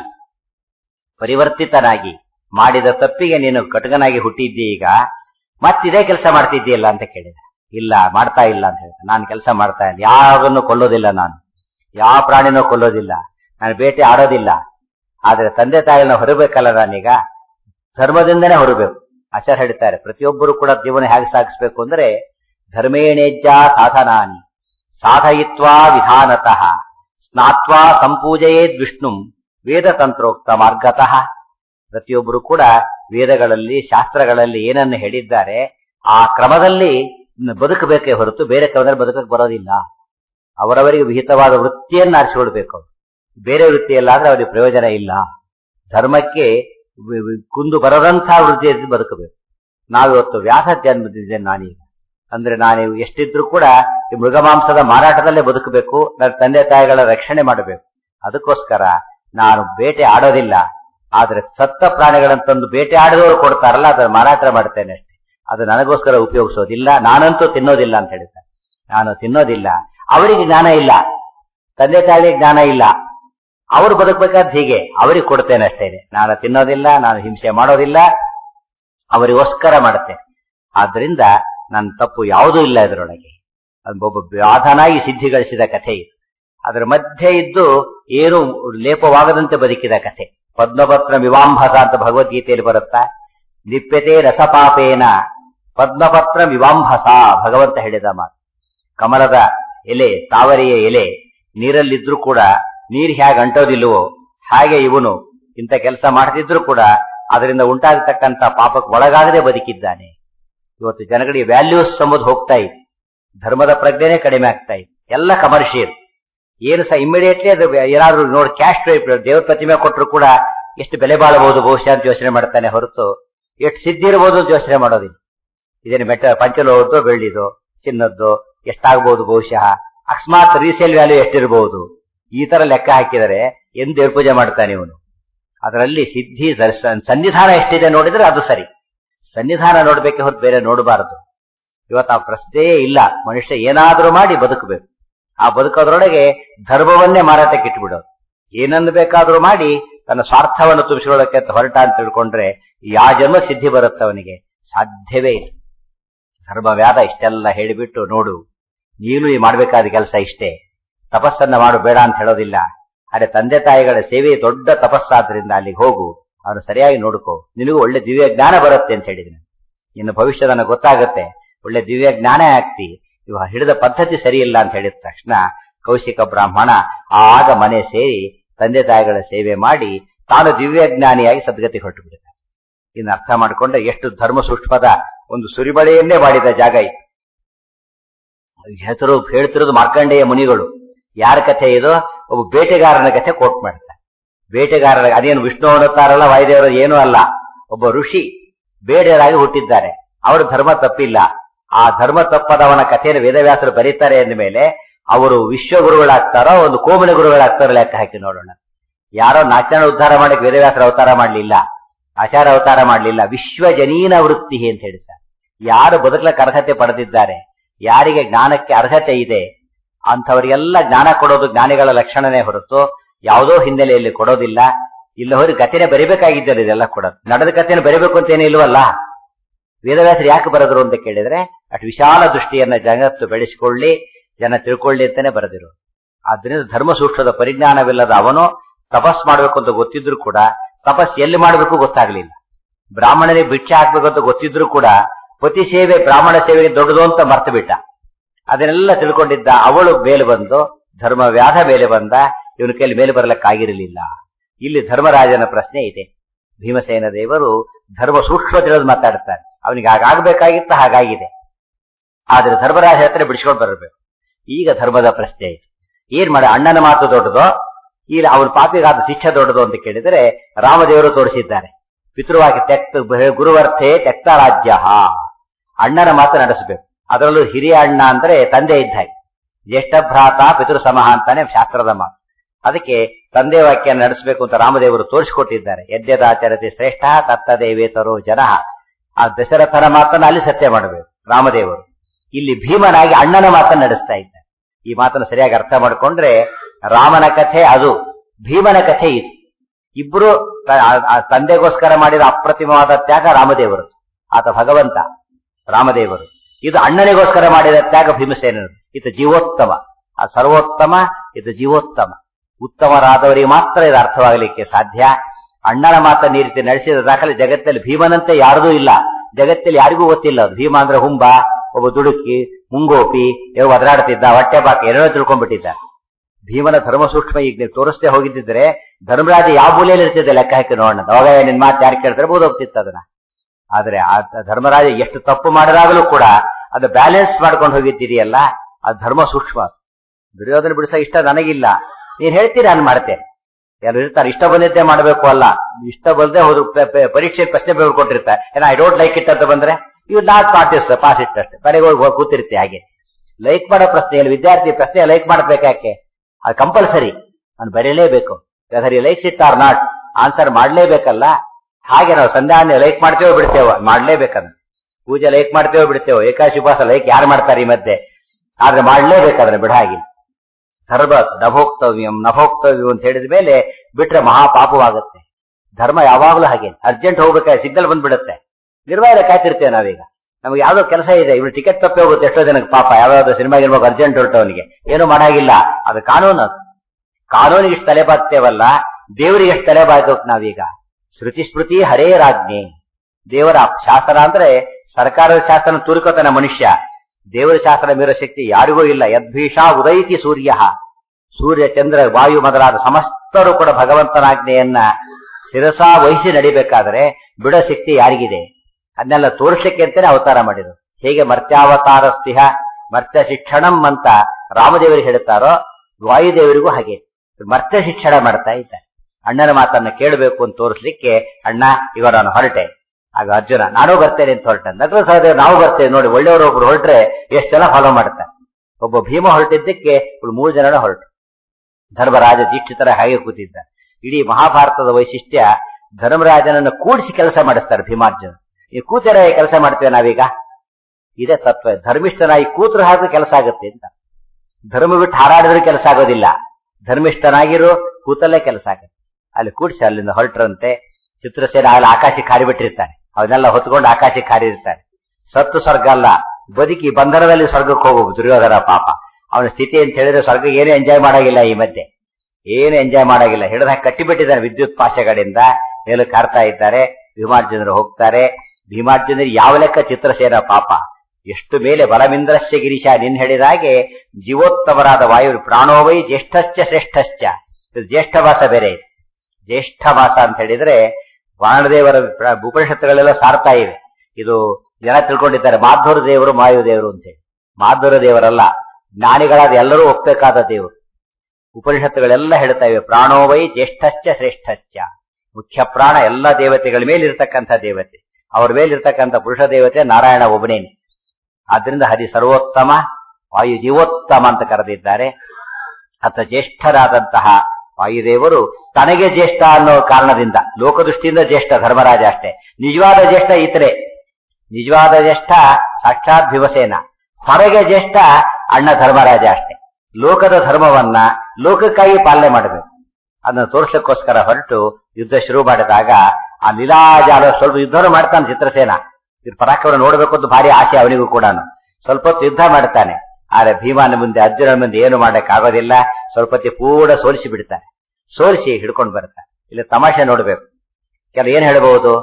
ಪರಿವರ್ತಿತನಾಗಿ ಮಾಡಿದ ತಪ್ಪಿಗೆ ನೀನು ಕಟಕನಾಗಿ ಹುಟ್ಟಿದ್ದಿ ಈಗ ಮತ್ತಿದೇ ಕೆಲಸ ಮಾಡ್ತಿದ್ದೀಯಲ್ಲ ಅಂತ ಕೇಳಿದ ಇಲ್ಲ ಮಾಡ್ತಾ ಇಲ್ಲ ಅಂತ ಹೇಳಿದ ನಾನು ಕೆಲಸ ಮಾಡ್ತಾ ಇಲ್ಲ ಯಾರನ್ನು ಕೊಲ್ಲೋದಿಲ್ಲ ನಾನು ಯಾವ ಪ್ರಾಣಿನೂ ಕೊಲ್ಲೋದಿಲ್ಲ ನಾನು ಬೇಟೆ ಆಡೋದಿಲ್ಲ ಆದ್ರೆ ತಂದೆ ತಾಯಿನ ಹೊರಬೇಕಲ್ಲ ನಾನೀಗ ಧರ್ಮದಿಂದನೇ ಹೊರಬೇಕು ಆಚಾರ್ಯ ಹೇಳ್ತಾರೆ ಪ್ರತಿಯೊಬ್ಬರು ಕೂಡ ಜೀವನ ಹೇಗೆ ಸಾಗಿಸ್ಬೇಕು ಅಂದ್ರೆ ಧರ್ಮೇಣೇಜ್ಜ ಸಾಧನಾನಿ ಸಾಧಯಿತ್ವಾ ವಿಧಾನತಃ ಸ್ನಾತ್ವಾ ಸಂಪೂಜಯೇದ್ ವಿಷ್ಣು ವೇದ ತಂತ್ರೋಕ್ತ ಮಾರ್ಗತಃ ಪ್ರತಿಯೊಬ್ಬರು ಕೂಡ ವೇದಗಳಲ್ಲಿ ಶಾಸ್ತ್ರಗಳಲ್ಲಿ ಏನನ್ನು ಹೇಳಿದ್ದಾರೆ ಆ ಕ್ರಮದಲ್ಲಿ ಬದುಕಬೇಕೇ ಹೊರತು ಬೇರೆ ಕ್ರಮದಲ್ಲಿ ಬದುಕಕ್ಕೆ ಬರೋದಿಲ್ಲ ಅವರವರಿಗೆ ವಿಹಿತವಾದ ವೃತ್ತಿಯನ್ನು ಆರಿಸಿಕೊಳ್ಬೇಕು ಅವರು ಬೇರೆ ವೃತ್ತಿಯಲ್ಲಾದ್ರೆ ಅವರಿಗೆ ಪ್ರಯೋಜನ ಇಲ್ಲ ಧರ್ಮಕ್ಕೆ ವಿ- ವಿ- ಕುಂದು ಬರದಂತಹ ವೃತ್ತಿಯಲ್ಲಿ ಬದುಕಬೇಕು ನಾವಿವತ್ತು ವ್ಯಾಸ ಜನ್ಮದಿದ್ದೇನೆ ನಾನೀಗ ಅಂದ್ರೆ ನಾನು ಎಷ್ಟಿದ್ರು ಕೂಡ ಈ ಮೃಗಮಾಂಸದ ಮಾರಾಟದಲ್ಲೇ ಬದುಕಬೇಕು ನನ್ನ ತಂದೆ ತಾಯಿಗಳ ರಕ್ಷಣೆ ಮಾಡಬೇಕು ಅದಕ್ಕೋಸ್ಕರ ನಾನು ಬೇಟೆ ಆಡೋದಿಲ್ಲ ಆದ್ರೆ ಸತ್ತ ಪ್ರಾಣಿಗಳನ್ನು ತಂದು ಬೇಟೆ ಆಡಿದವರು ಕೊಡ್ತಾರಲ್ಲ ಅದನ್ನ ಮಾರಾಟ ಮಾಡ್ತೇನೆ ಅಷ್ಟೇ ಅದು ನನಗೋಸ್ಕರ ಉಪಯೋಗಿಸೋದಿಲ್ಲ ನಾನಂತೂ ತಿನ್ನೋದಿಲ್ಲ ಅಂತ ಹೇಳ್ತಾರೆ ನಾನು ತಿನ್ನೋದಿಲ್ಲ ಅವರಿಗೆ ಜ್ಞಾನ ಇಲ್ಲ ತಂದೆ ತಾಯಿಗೆ ಜ್ಞಾನ ಇಲ್ಲ ಅವರು ಬದುಕಬೇಕಾದ ಹೀಗೆ ಅವರಿಗೆ ಕೊಡ್ತೇನೆ ಅಷ್ಟೇನೆ ನಾನು ತಿನ್ನೋದಿಲ್ಲ ನಾನು ಹಿಂಸೆ ಮಾಡೋದಿಲ್ಲ ಅವರಿಗೋಸ್ಕರ ಮಾಡುತ್ತೇನೆ ಆದ್ರಿಂದ ನನ್ನ ತಪ್ಪು ಯಾವುದೂ ಇಲ್ಲ ಇದರೊಳಗೆ ಅದು ಒಬ್ಬ ವ್ಯಾಧನಾಗಿ ಸಿದ್ಧಿ ಗಳಿಸಿದ ಕಥೆ ಇದು ಅದರ ಮಧ್ಯೆ ಇದ್ದು ಏನು ಲೇಪವಾಗದಂತೆ ಬದುಕಿದ ಕಥೆ ಪದ್ಮಪತ್ರ ವಿವಾಂಭಸ ಅಂತ ಭಗವದ್ಗೀತೆಯಲ್ಲಿ ಬರುತ್ತಾ ನಿಪ್ಯತೆ ರಸಪಾಪೇನ ಪದ್ಮಪತ್ರ ವಿವಾಂಭಸ ಭಗವಂತ ಹೇಳಿದ ಮಾತು ಕಮಲದ ಎಲೆ ತಾವರೆಯ ಎಲೆ ನೀರಲ್ಲಿದ್ರೂ ಕೂಡ ನೀರ್ ಹೇಗೆ ಅಂಟೋದಿಲ್ವೋ ಹಾಗೆ ಇವನು ಇಂಥ ಕೆಲಸ ಮಾಡ್ತಿದ್ರು ಕೂಡ ಅದರಿಂದ ಉಂಟಾಗತಕ್ಕಂತ ಪಾಪಕ್ಕೆ ಒಳಗಾಗದೆ ಬದುಕಿದ್ದಾನೆ ಇವತ್ತು ಜನಗಳಿಗೆ ವ್ಯಾಲ್ಯೂಸ್ ಎಂಬುದು ಹೋಗ್ತಾ ಇದೆ ಧರ್ಮದ ಪ್ರಜ್ಞೆನೇ ಕಡಿಮೆ ಆಗ್ತಾ ಇದೆ ಎಲ್ಲ ಕಮರ್ಷಿಯಲ್ ಏನು ಸಹ ಇಮಿಡಿಯೇಟ್ಲಿ ಅದು ಏನಾದ್ರು ನೋಡಿ ಕ್ಯಾಶ್ ದೇವ್ರ ಪ್ರತಿಮೆ ಕೊಟ್ಟರು ಕೂಡ ಎಷ್ಟು ಬೆಲೆ ಬಾಳಬಹುದು ಬಹುಶಃ ಅಂತ ಯೋಚನೆ ಮಾಡ್ತಾನೆ ಹೊರತು ಎಷ್ಟು ಸಿದ್ಧಿ ಇರಬಹುದು ಅಂತ ಯೋಚನೆ ಮಾಡೋದಿಲ್ಲ ಇದೇನು ಮೆಟ್ಟ ಪಂಚಲೋಹದ್ದು ಬೆಳ್ಳಿದು ಚಿನ್ನದ್ದು ಎಷ್ಟಾಗಬಹುದು ಬಹುಶಃ ಅಕಸ್ಮಾತ್ ರೀಸೇಲ್ ವ್ಯಾಲ್ಯೂ ಎಷ್ಟಿರಬಹುದು ಈ ತರ ಲೆಕ್ಕ ಹಾಕಿದರೆ ಎಂದು ದೇವ್ರ ಪೂಜೆ ಮಾಡ್ತಾನೆ ಇವನು ಅದರಲ್ಲಿ ಸಿದ್ಧಿ ದರ್ಶನ ಸನ್ನಿಧಾನ ಎಷ್ಟಿದೆ ನೋಡಿದ್ರೆ ಅದು ಸರಿ ಸನ್ನಿಧಾನ ನೋಡ್ಬೇಕೆ ಹೊರತು ಬೇರೆ ನೋಡಬಾರದು ಇವತ್ತು ಆ ಪ್ರಶ್ನೆಯೇ ಇಲ್ಲ ಮನುಷ್ಯ ಏನಾದರೂ ಮಾಡಿ ಬದುಕಬೇಕು ಆ ಬದುಕೋದ್ರೊಳಗೆ ಧರ್ಮವನ್ನೇ ಮಾರಾಟಕ್ಕೆ ಇಟ್ಬಿಡೋದು ಏನನ್ನು ಬೇಕಾದ್ರೂ ಮಾಡಿ ತನ್ನ ಸ್ವಾರ್ಥವನ್ನು ತುಂಬಿಸಿಕೊಳ್ಳೋಕೆ ಅಂತ ಹೊರಟ ಅಂತ ತಿಳ್ಕೊಂಡ್ರೆ ಯಾ ಜನ್ಮ ಸಿದ್ಧಿ ಬರುತ್ತೆ ಅವನಿಗೆ ಸಾಧ್ಯವೇ ಇಲ್ಲ ಧರ್ಮವ್ಯಾದ ಇಷ್ಟೆಲ್ಲ ಹೇಳಿಬಿಟ್ಟು ನೋಡು ನೀನು ಈ ಮಾಡ್ಬೇಕಾದ ಕೆಲಸ ಇಷ್ಟೇ ತಪಸ್ಸನ್ನ ಮಾಡು ಬೇಡ ಅಂತ ಹೇಳೋದಿಲ್ಲ ಅರೆ ತಂದೆ ತಾಯಿಗಳ ಸೇವೆ ದೊಡ್ಡ ತಪಸ್ಸಾದ್ರಿಂದ ಅಲ್ಲಿಗೆ ಹೋಗು ಅವನು ಸರಿಯಾಗಿ ನೋಡ್ಕೋ ನಿನಗೂ ಒಳ್ಳೆ ದಿವ್ಯ ಜ್ಞಾನ ಬರುತ್ತೆ ಅಂತ ಹೇಳಿದ್ದೀನಿ ಇನ್ನು ಭವಿಷ್ಯ ನನಗೆ ಗೊತ್ತಾಗುತ್ತೆ ಒಳ್ಳೆ ದಿವ್ಯ ಜ್ಞಾನ ಆಗ್ತಿ ಇವ ಹಿಡಿದ ಪದ್ಧತಿ ಸರಿ ಇಲ್ಲ ಅಂತ ಹೇಳಿದ ತಕ್ಷಣ ಕೌಶಿಕ ಬ್ರಾಹ್ಮಣ ಆಗ ಮನೆ ಸೇರಿ ತಂದೆ ತಾಯಿಗಳ ಸೇವೆ ಮಾಡಿ ತಾನು ದಿವ್ಯ ಜ್ಞಾನಿಯಾಗಿ ಸದ್ಗತಿ ಹೊರಟು ಬಿಡುತ್ತಾನೆ ಇನ್ನು ಅರ್ಥ ಮಾಡಿಕೊಂಡ್ರೆ ಎಷ್ಟು ಧರ್ಮ ಸೂಕ್ಷ್ಮದ ಒಂದು ಸುರಿಬಳೆಯನ್ನೇ ಮಾಡಿದ ಜಾಗ ಇದು ಹೆಸರು ಹೇಳ್ತಿರೋದು ಮಾರ್ಕಂಡೇಯ ಮುನಿಗಳು ಯಾರ ಕಥೆ ಇದು ಒಬ್ಬ ಬೇಟೆಗಾರನ ಕಥೆ ಕೋಟ್ ಮಾಡ್ತಾರೆ ಬೇಟೆಗಾರರ ಅದೇನು ವಿಷ್ಣು ಅನ್ನುತ್ತಾರಲ್ಲ ವಾಯುದೇವರು ಏನೂ ಅಲ್ಲ ಒಬ್ಬ ಋಷಿ ಬೇಟೆಯರಾಗಿ ಹುಟ್ಟಿದ್ದಾರೆ ಅವರು ಧರ್ಮ ತಪ್ಪಿಲ್ಲ ಆ ಧರ್ಮ ತಪ್ಪದವನ ಕಥೆಯನ್ನು ವೇದವ್ಯಾಸರು ಬರೀತಾರೆ ಅಂದ ಮೇಲೆ ಅವರು ವಿಶ್ವಗುರುಗಳಾಗ್ತಾರೋ ಒಂದು ಕೋಮಲ ಗುರುಗಳಾಗ್ತಾರೋ ಲೆಕ್ಕ ಹಾಕಿ ನೋಡೋಣ ಯಾರೋ ನಾಲ್ಕು ಜನ ಉದ್ಧಾರ ಮಾಡಕ್ಕೆ ವೇದವ್ಯಾಸರ ಅವತಾರ ಮಾಡಲಿಲ್ಲ ಆಚಾರ ಅವತಾರ ಮಾಡಲಿಲ್ಲ ವಿಶ್ವಜನೀನ ವೃತ್ತಿ ಅಂತ ಹೇಳ್ತಾರೆ ಯಾರು ಬದುಕಲಕ್ಕೆ ಅರ್ಹತೆ ಪಡೆದಿದ್ದಾರೆ ಯಾರಿಗೆ ಜ್ಞಾನಕ್ಕೆ ಅರ್ಹತೆ ಇದೆ ಅಂಥವರಿಗೆಲ್ಲ ಜ್ಞಾನ ಕೊಡೋದು ಜ್ಞಾನಿಗಳ ಲಕ್ಷಣನೇ ಹೊರತು ಯಾವುದೋ ಹಿನ್ನೆಲೆಯಲ್ಲಿ ಕೊಡೋದಿಲ್ಲ ಇಲ್ಲ ಹೋಗಿ ಕಥೆನೇ ಬರಿಬೇಕಾಗಿದ್ದಾರೆ ಇದೆಲ್ಲ ಕೊಡೋದು ನಡೆದ ಕಥೆನ ಬರಿಬೇಕು ಅಂತೇನೇ ಇಲ್ವಲ್ಲ ವೇದವ್ಯಾಸರು ಯಾಕೆ ಬರೆದ್ರು ಅಂತ ಕೇಳಿದ್ರೆ ಅಷ್ಟು ವಿಶಾಲ ದೃಷ್ಟಿಯನ್ನ ಜಗತ್ತು ಬೆಳೆಸಿಕೊಳ್ಳಿ ಜನ ತಿಳ್ಕೊಳ್ಳಿ ಅಂತಾನೆ ಬರೆದಿರು ಆದ್ರಿಂದ ಧರ್ಮ ಸೂಕ್ಷ್ಮದ ಪರಿಜ್ಞಾನವಿಲ್ಲದ ಅವನು ತಪಸ್ ಮಾಡಬೇಕು ಅಂತ ಗೊತ್ತಿದ್ರು ಕೂಡ ತಪಸ್ ಎಲ್ಲಿ ಮಾಡಬೇಕು ಗೊತ್ತಾಗ್ಲಿಲ್ಲ ಬ್ರಾಹ್ಮಣನಿಗೆ ಭಿಕ್ಷೆ ಹಾಕ್ಬೇಕು ಅಂತ ಗೊತ್ತಿದ್ರು ಕೂಡ ಪತಿ ಸೇವೆ ಬ್ರಾಹ್ಮಣ ಸೇವೆಗೆ ದೊಡ್ಡದು ಅಂತ ಮರ್ತು ಬಿಟ್ಟ ಅದನ್ನೆಲ್ಲ ತಿಳ್ಕೊಂಡಿದ್ದ ಅವಳು ಮೇಲೆ ಬಂದು ಧರ್ಮ ವ್ಯಾಧ ಮೇಲೆ ಬಂದ ಇವನ ಕೈಲಿ ಮೇಲೆ ಬರಲಿಕ್ಕಾಗಿರಲಿಲ್ಲ ಇಲ್ಲಿ ಧರ್ಮರಾಜನ ಪ್ರಶ್ನೆ ಇದೆ ಭೀಮಸೇನ ದೇವರು ಧರ್ಮ ಸೂಕ್ಷ್ಮ ತಿಳಿದು ಮಾತಾಡ್ತಾರೆ ಅವನಿಗೆ ಹಾಗಾಗಬೇಕಾಗಿತ್ತ ಹಾಗಾಗಿದೆ ಆದ್ರೆ ಧರ್ಮರಾಜ ಹತ್ರ ಬಿಡಿಸ್ಕೊಂಡು ಬರಬೇಕು ಈಗ ಧರ್ಮದ ಪ್ರಶ್ನೆ ಇದೆ ಏನ್ ಮಾಡ ಅಣ್ಣನ ಮಾತು ದೊಡ್ಡದೋ ಇಲ್ಲ ಅವನ ಪಾಪಿಗಾದ ಶಿಕ್ಷೆ ದೊಡ್ಡದು ಅಂತ ಕೇಳಿದರೆ ರಾಮದೇವರು ತೋರಿಸಿದ್ದಾರೆ ಪಿತೃವಾಗಿ ತೆಕ್ತ ಗುರುವರ್ಥೆ ತೆಕ್ತ ರಾಜ್ಯ ಅಣ್ಣನ ಮಾತು ನಡೆಸಬೇಕು ಅದರಲ್ಲೂ ಹಿರಿಯ ಅಣ್ಣ ಅಂದ್ರೆ ತಂದೆ ಇದ್ದ ಹಾಗೆ ಜ್ಯೇಷ್ಠ ಭ್ರಾತ ಪಿತೃ ಸಮಹ ಅಂತಾನೆ ಶಾಸ್ತ್ರದ ಮಾತು ಅದಕ್ಕೆ ತಂದೆ ವಾಕ್ಯ ನಡೆಸಬೇಕು ಅಂತ ರಾಮದೇವರು ತೋರಿಸಿಕೊಟ್ಟಿದ್ದಾರೆ ಯದ್ಯದಾಚರತೆ ಶ್ರೇಷ್ಠ ತತ್ತದೇವೇತರೋ ಜನ ಆ ದಶರಥನ ಮಾತನ್ನ ಅಲ್ಲಿ ಸತ್ಯ ಮಾಡಬೇಕು ರಾಮದೇವರು ಇಲ್ಲಿ ಭೀಮನಾಗಿ ಅಣ್ಣನ ಮಾತನ್ನ ನಡೆಸ್ತಾ ಇದ್ದಾರೆ ಈ ಮಾತನ್ನು ಸರಿಯಾಗಿ ಅರ್ಥ ಮಾಡಿಕೊಂಡ್ರೆ ರಾಮನ ಕಥೆ ಅದು ಭೀಮನ ಕಥೆ ಇದು ಇಬ್ರು ತಂದೆಗೋಸ್ಕರ ಮಾಡಿದ ಅಪ್ರತಿಮವಾದ ತ್ಯಾಗ ರಾಮದೇವರು ಆತ ಭಗವಂತ ರಾಮದೇವರು ಇದು ಅಣ್ಣನಿಗೋಸ್ಕರ ಮಾಡಿದ ತ್ಯಾಗ ಭೀಮಸೇನರು ಇದು ಜೀವೋತ್ತಮ ಆ ಸರ್ವೋತ್ತಮ ಇದು ಜೀವೋತ್ತಮ ಉತ್ತಮರಾದವರಿಗೆ ಮಾತ್ರ ಇದು ಅರ್ಥವಾಗಲಿಕ್ಕೆ ಸಾಧ್ಯ ಅಣ್ಣನ ಮಾತನ್ನ ಈ ರೀತಿ ನಡೆಸಿದ ದಾಖಲೆ ಜಗತ್ತಲ್ಲಿ ಭೀಮನಂತೆ ಯಾರಿಗೂ ಇಲ್ಲ ಜಗತ್ತಲ್ಲಿ ಯಾರಿಗೂ ಗೊತ್ತಿಲ್ಲ ಅದು ಭೀಮ ಅಂದ್ರೆ ಹುಂಬ ಒಬ್ಬ ದುಡುಕಿ ಮುಂಗೋಪಿ ಏನೋ ಒದರಾಡ್ತಿದ್ದ ಹೊಟ್ಟೆ ಬಾಕ ಏನೋ ತಿಳ್ಕೊಂಡ್ಬಿಟ್ಟಿದ್ದ ಭೀಮನ ಧರ್ಮ ಸೂಕ್ಷ್ಮ ಈಗ ನೀವು ತೋರಿಸದೆ ಹೋಗಿದ್ದಿದ್ರೆ ಧರ್ಮರಾಜ ಯಾವ ಮೂಲೆಯಲ್ಲಿ ಇರ್ತಿದ್ದೆ ಲೆಕ್ಕ ಹಾಕಿ ನೋಡೋಣ ಅವಾಗ ನಿನ್ ಮಾತು ಯಾರು ಕೇಳ್ತಾರೆ ಬೋದು ಹೋಗ್ತಿತ್ತು ಅದನ್ನ ಆದ್ರೆ ಆ ಧರ್ಮರಾಜ ಎಷ್ಟು ತಪ್ಪು ಮಾಡಿದಾಗಲೂ ಕೂಡ ಅದು ಬ್ಯಾಲೆನ್ಸ್ ಮಾಡ್ಕೊಂಡು ಹೋಗಿದ್ದೀರಿಯಲ್ಲ ಆ ಧರ್ಮ ಸೂಕ್ಷ್ಮ ದುರ್ಯೋಧನ ಬಿಡಿಸೋ ಇಷ್ಟ ನನಗಿಲ್ಲ ನೀನ್ ಹೇಳ್ತೀರಿ ನಾನು ಮಾಡ್ತೇನೆ ಯಾರು ಇರ್ತಾರೆ ಇಷ್ಟ ಬಂದಿದ್ದೇ ಮಾಡಬೇಕು ಅಲ್ಲ ಇಷ್ಟ ಬಂದೇ ಹೋದ್ರು ಪರೀಕ್ಷೆ ಪ್ರಶ್ನೆ ಪೇಪರ್ ಕೊಟ್ಟಿರ್ತಾರೆ ಏನೋ ಐ ಡೋಂಟ್ ಲೈಕ್ ಇಟ್ ಅಂತ ಬಂದ್ರೆ ಇವ್ ನಾಟ್ ಪಾಸ್ ಇಷ್ಟ ಪಾಸ್ ಇಷ್ಟ ಅಷ್ಟೇ ಮನೆಗೆ ಹೋಗಿ ಕೂತಿರ್ತಿ ಹಾಗೆ ಲೈಕ್ ಮಾಡೋ ಪ್ರಶ್ನೆಯಲ್ಲಿ ವಿದ್ಯಾರ್ಥಿ ಪ್ರಶ್ನೆ ಲೈಕ್ ಮಾಡ್ಬೇಕಾಕೆ ಅದು ಕಂಪಲ್ಸರಿ ನಾನು ಬರೀಲೇಬೇಕು ಸರಿ likes it or not answer ಮಾಡ್ಲೇಬೇಕಲ್ಲ ಹಾಗೆ ನಾವು ಸಂಧ್ಯಾನೆ ಲೈಕ್ ಮಾಡ್ತೇವೋ ಬಿಡ್ತೇವೋ ಮಾಡ್ಲೇಬೇಕನ್ನ ಪೂಜೆ ಲೈಕ್ ಮಾಡ್ತೇವೋ ಬಿಡ್ತೇವೋ ಏಕಾಶಿ ಉಪವಾಸ ಲೈಕ್ ಯಾರು ಮಾಡ್ತಾರೆ ಈ ಮಧ್ಯೆ ಆದ್ರೆ ಮಾಡ್ಲೇಬೇಕಾದ್ರೆ ಬಿಡ ಹಾಗಿಲ್ಲ ಧರ್ಮ ನಭೋಕ್ತವ್ಯಂ ನಭೋಕ್ತವ್ಯಂ ಅಂತ ಹೇಳಿದ ಮೇಲೆ ಬಿಟ್ರೆ ಮಹಾಪಾಪವಾಗುತ್ತೆ ಧರ್ಮ ಯಾವಾಗಲೂ ಹಾಗೆ ಅರ್ಜೆಂಟ್ ಹೋಗ್ಬೇಕಾದ್ರೆ ಸಿಗ್ನಲ್ ಬಂದ್ಬಿಡುತ್ತೆ ನಿರ್ವಹಣೆ ಕಾಯ್ತಿರ್ತೇವೆ ನಾವೀಗ ನಮ್ಗೆ ಯಾವ್ದೋ ಕೆಲಸ ಇದೆ ಇವ್ರು ಟಿಕೆಟ್ ತಪ್ಪಿ ಹೋಗುತ್ತೆ ಎಷ್ಟೋ ಜನಕ್ಕೆ ಪಾಪ ಯಾವ್ದಾದ್ರು ಸಿನಿಮಾ ಇರ್ಬೇಕು ಅರ್ಜೆಂಟ್ ಹೊರಟವನಿಗೆ ಏನು ಮಾಡಾಗಿಲ್ಲ ಅದು ಕಾನೂನು ಅದು ಕಾನೂನಿಗೆ ಎಷ್ಟು ತಲೆ ಬಾಗ್ತೇವಲ್ಲ ದೇವರಿಗೆ ಎಷ್ಟು ತಲೆ ಬಾಗ್ಬೇಕು ನಾವೀಗ ಶ್ರುತಿ ಸ್ಮೃತಿ ಹರೇ ರಾಜ್ಞೆ ದೇವರ ಶಾಸನ ಅಂದ್ರೆ ಸರ್ಕಾರದ ಶಾಸನ ತೂರಿಕೋತಾನೆ ಮನುಷ್ಯ ದೇವರ ಶಾಸನ ಮೀರೋ ಶಕ್ತಿ ಯಾರಿಗೂ ಇಲ್ಲ ಯದ್ಭೀಷಾ ಉದೈತಿ ಸೂರ್ಯ ಸೂರ್ಯ ಚಂದ್ರ ವಾಯು ಮೊದಲಾದ ಸಮಸ್ತರು ಕೂಡ ಭಗವಂತನಾಜ್ಞೆಯನ್ನ ಶಿರಸಾ ವಹಿಸಿ ನಡಿಬೇಕಾದ್ರೆ ಬಿಡೋ ಶಕ್ತಿ ಯಾರಿಗಿದೆ ಅದನ್ನೆಲ್ಲ ತೋರಿಸ್ಲಿಕ್ಕೆ ಅಂತಾನೆ ಅವತಾರ ಮಾಡಿದ್ರು ಹೇಗೆ ಮರ್ತ್ಯಾವತಾರ ಸ್ತಿಹ ಮರ್ತ್ಯ ಶಿಕ್ಷಣಂ ಅಂತ ರಾಮದೇವರಿಗೆ ಹೇಳ್ತಾರೋ ವಾಯುದೇವರಿಗೂ ಹಾಗೆ ಮರ್ತ್ಯ ಶಿಕ್ಷಣ ಮಾಡ್ತಾ ಇದ್ದಾರೆ ಅಣ್ಣನ ಮಾತನ್ನ ಕೇಳಬೇಕು ಅಂತ ತೋರಿಸ್ಲಿಕ್ಕೆ ಅಣ್ಣ ಇವ ನಾನು ಹೊರಟೆ ಆಗ ಅರ್ಜುನ ನಾನು ಬರ್ತೇನೆ ಅಂತ ಹೊರಟ ನಗರ ಸಹದೇವ್ ನಾವು ಬರ್ತೇವೆ ನೋಡಿ ಒಳ್ಳೆಯವರು ಒಬ್ರು ಹೊರಟ್ರೆ ಎಷ್ಟು ಜನ ಫಾಲೋ ಮಾಡ್ತಾರೆ ಒಬ್ಬ ಭೀಮ ಹೊರಟಿದ್ದಕ್ಕೆ ಮೂರು ಜನ ಹೊರಟು ಧರ್ಮರಾಜ ದೀಕ್ಷಿತರ ಹಾಗೆ ಕೂತಿದ್ದ ಇಡೀ ಮಹಾಭಾರತದ ವೈಶಿಷ್ಟ್ಯ ಧರ್ಮರಾಜನನ್ನು ಕೂಡಿಸಿ ಕೆಲಸ ಮಾಡಿಸ್ತಾರೆ ಭೀಮಾರ್ಜುನ ಈ ಕೂತರ ಕೆಲಸ ಮಾಡ್ತೇವೆ ನಾವೀಗ ಇದೇ ತತ್ವ ಧರ್ಮಿಷ್ಠನಾಗಿ ಕೂತರು ಹಾಕಿ ಕೆಲಸ ಆಗುತ್ತೆ ಅಂತ ಧರ್ಮ ಬಿಟ್ಟು ಹಾರಾಡಿದ್ರೆ ಕೆಲಸ ಆಗೋದಿಲ್ಲ ಧರ್ಮಿಷ್ಠನಾಗಿರೋ ಕೂತಲ್ಲೇ ಕೆಲಸ ಆಗುತ್ತೆ ಅಲ್ಲಿ ಕೂಡಿಸಿ ಅಲ್ಲಿಂದ ಹೊರಟ್ರಂತೆ ಚಿತ್ರಸೇನ ಅಲ್ಲಿ ಆಕಾಶಕ್ಕೆ ಹಾರಿ ಬಿಟ್ಟಿರ್ತಾನೆ ಅವನ್ನೆಲ್ಲ ಹೊತ್ಕೊಂಡು ಆಕಾಶಕ್ಕೆ ಹಾರಿರ್ತಾನೆ ಸತ್ತು ಸ್ವರ್ಗ ಅಲ್ಲ ಬದುಕಿ ಬಂಧನದಲ್ಲಿ ಸ್ವರ್ಗಕ್ಕೆ ಹೋಗು ದುರ್ಯೋಧನ ಪಾಪ ಅವನ ಸ್ಥಿತಿ ಅಂತ ಹೇಳಿದ್ರೆ ಸ್ವರ್ಗ ಏನು ಎಂಜಾಯ್ ಮಾಡಾಗಿಲ್ಲ ಈ ಮಧ್ಯೆ ಏನು ಎಂಜಾಯ್ ಮಾಡಾಗಿಲ್ಲ ಹಿಡಿದ ಕಟ್ಟಿಬಿಟ್ಟಿದ್ದಾನೆ ವಿದ್ಯುತ್ ಪಾಶಗಳಿಂದ ಮೇಲಕ್ಕೆ ಹಾರ್ತಾ ಇದ್ದಾರೆ ಭೀಮಾರ್ಜುನರು ಹೋಗ್ತಾರೆ ಭೀಮಾರ್ಜುನರು ಯಾವ ಲೆಕ್ಕ ಚಿತ್ರಸೇನ ಪಾಪ ಎಷ್ಟು ಮೇಲೆ ಬಲಮಿಂದ್ರಶ್ಚ ಗಿರೀಶ ನಿನ್ ಹೇಳಿದ ಹಾಗೆ ಜೀವೋತ್ತಮರಾದ ವಾಯು ಪ್ರಾಣೋವೈ ಜ್ಯೇಷ್ಠಶ್ಚ ಶ್ರೇಷ್ಠಶ್ಚ ಇದು ಜ್ಯೇಷ್ಠ ಮಾಸ ಬೇರೆ ಇದೆ ಜ್ಯೇಷ್ಠ ಮಾಸ ಅಂತ ಹೇಳಿದ್ರೆ ವಾಣದೇವರ ಪ್ರ- ಉಪನಿಷತ್ತುಗಳೆಲ್ಲ ಸಾರ್ತಾ ಇವೆ ಇದು ಜನ ತಿಳ್ಕೊಂಡಿದ್ದಾರೆ ಮಾಧುರ ದೇವರು ಮಾಯುದೇವರು ಅಂತ ಹೇಳಿ ಮಾಧುರ ದೇವರಲ್ಲ ಜ್ಞಾನಿಗಳಾದ ಎಲ್ಲರೂ ಒಪ್ಪಬೇಕಾದ ದೇವರು ಉಪನಿಷತ್ತುಗಳೆಲ್ಲ ಹೇಳ್ತಾ ಇವೆ ಪ್ರಾಣೋವೈ ಜ್ಯೇಷ್ಠಶ್ಚ ಶ್ರೇಷ್ಠಶ್ಚ ಮುಖ್ಯ ಪ್ರಾಣ ಎಲ್ಲ ದೇವತೆಗಳ ಮೇಲಿರ್ತಕ್ಕಂಥ ದೇವತೆ ಅವ್ರ ಮೇಲಿರ್ತಕ್ಕಂಥ ಪುರುಷ ದೇವತೆ ನಾರಾಯಣ ಒಬ್ಬನೇನೆ ಆದ್ರಿಂದ ಹರಿ ಸರ್ವೋತ್ತಮ ವಾಯು ಜೀವೋತ್ತಮ ಅಂತ ಕರೆದಿದ್ದಾರೆ ಅತ ಜ್ಯೇಷ್ಠರಾದಂತಹ ವಾಯುದೇವರು ತನಗೆ ಜ್ಯೇಷ್ಠ ಅನ್ನೋ ಕಾರಣದಿಂದ ಲೋಕದೃಷ್ಟಿಯಿಂದ ಜ್ಯೇಷ್ಠ ಧರ್ಮರಾಜ ಅಷ್ಟೇ ನಿಜವಾದ ಜ್ಯೇಷ್ಠ ಇತರೆ ನಿಜವಾದ ಜ್ಯೇಷ್ಠ ಸಾಕ್ಷಾತ್ ಭೀಮಸೇನ ಹೊರಗೆ ಜ್ಯೇಷ್ಠ ಅಣ್ಣ ಧರ್ಮರಾಜ ಅಷ್ಟೇ ಲೋಕದ ಧರ್ಮವನ್ನ ಲೋಕಕ್ಕಾಗಿ ಪಾಲನೆ ಮಾಡಬೇಕು ಅದನ್ನ ತೋರ್ಸಕ್ಕೋಸ್ಕರ ಹೊರಟು ಯುದ್ಧ ಶುರು ಮಾಡಿದಾಗ ಆ ಲೀಲಾಜಾಲ ಸ್ವಲ್ಪ ಯುದ್ಧವನ್ನು ಮಾಡ್ತಾನೆ ಚಿತ್ರಸೇನ ಇವ್ರ ಪರಾಕ್ರಮ ನೋಡ್ಬೇಕು ಅಂತ ಭಾರಿ ಆಸೆ ಅವನಿಗೂ ಕೂಡ ಸ್ವಲ್ಪ ಹೊತ್ತು ಯುದ್ಧ ಮಾಡ್ತಾನೆ ಆದ್ರೆ ಭೀಮನ ಮುಂದೆ ಅರ್ಜುನನ ಮುಂದೆ ಏನು ಮಾಡಕ್ ಆಗೋದಿಲ್ಲ ಸ್ವಲ್ಪ ಹೊತ್ತಿಗೆ ಪೂರ್ಣ ಸೋಲಿಸಿ ಬಿಡ್ತಾನೆ ಸೋಲಿಸಿ ಹಿಡ್ಕೊಂಡು ಬರ್ತಾನೆ ಇಲ್ಲಿ ತಮಾಷೆ ನೋಡ್ಬೇಕು ಕೆಲ ಏನ್ ಹೇಳ್ಬಹುದು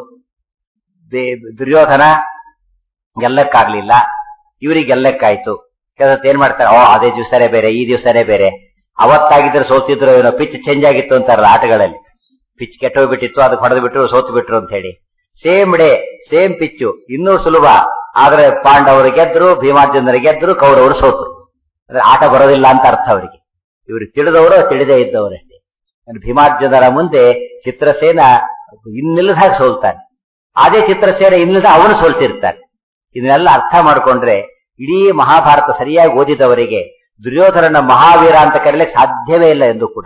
ದೇ- ದುರ್ಯೋಧನ ಗೆಲ್ಲಕ್ಕಾಗ್ಲಿಲ್ಲ ಇವರಿಗೆ ಗೆಲ್ಲಕ್ಕಾಯ್ತು ಕೆಲಸ ಏನ್ ಮಾಡ್ತಾರೆ ಓ ಅದೇ ದಿವಸನೇ ಬೇರೆ ಈ ದಿವಸನೇ ಬೇರೆ ಅವತ್ತಾಗಿದ್ರೆ ಸೋತಿದ್ರು ಏನೋ ಪಿಚ್ ಚೇಂಜ್ ಆಗಿತ್ತು ಅಂತಾರಲ್ಲ ಆಟಗಳಲ್ಲಿ ಪಿಚ್ ಕೆಟ್ಟೋಗ್ಬಿಟ್ಟಿತ್ತು ಅದಕ್ಕೆ ಹೊಡೆದು ಬಿಟ್ರು ಸೋತು ಬಿಟ್ರು ಅಂತ ಹೇಳಿ ಸೇಮ್ ಡೇ ಸೇಮ್ ಪಿಚ್ಚು ಇನ್ನೂ ಸುಲಭ ಆದ್ರೆ ಪಾಂಡವರು ಗೆದ್ರು ಭೀಮಾರ್ಜುನರು ಗೆದ್ರು ಕೌರವರು ಸೋತರು ಅಂದ್ರೆ ಆಟ ಬರೋದಿಲ್ಲ ಅಂತ ಅರ್ಥ ಅವರಿಗೆ ಇವರು ತಿಳಿದವರು ತಿಳಿದೇ ಇದ್ದವರಷ್ಟೇ ಅಂದ್ರೆ ಭೀಮಾರ್ಜುನರ ಮುಂದೆ ಚಿತ್ರಸೇನ ಇನ್ನಿಲ್ಲದ ಹಾಗೆ ಸೋಲ್ತಾನೆ ಅದೇ ಚಿತ್ರಸೇನ ಇನ್ನಿಲ್ಲದ ಅವನು ಸೋಲ್ತಿರ್ತಾನೆ ಇದನ್ನೆಲ್ಲ ಅರ್ಥ ಮಾಡ್ಕೊಂಡ್ರೆ ಇಡೀ ಮಹಾಭಾರತ ಸರಿಯಾಗಿ ಓದಿದವರಿಗೆ ದುರ್ಯೋಧನನ ಮಹಾವೀರ ಅಂತ ಕರೀಲಿಕ್ಕೆ ಸಾಧ್ಯವೇ ಇಲ್ಲ ಎಂದು ಕೂಡ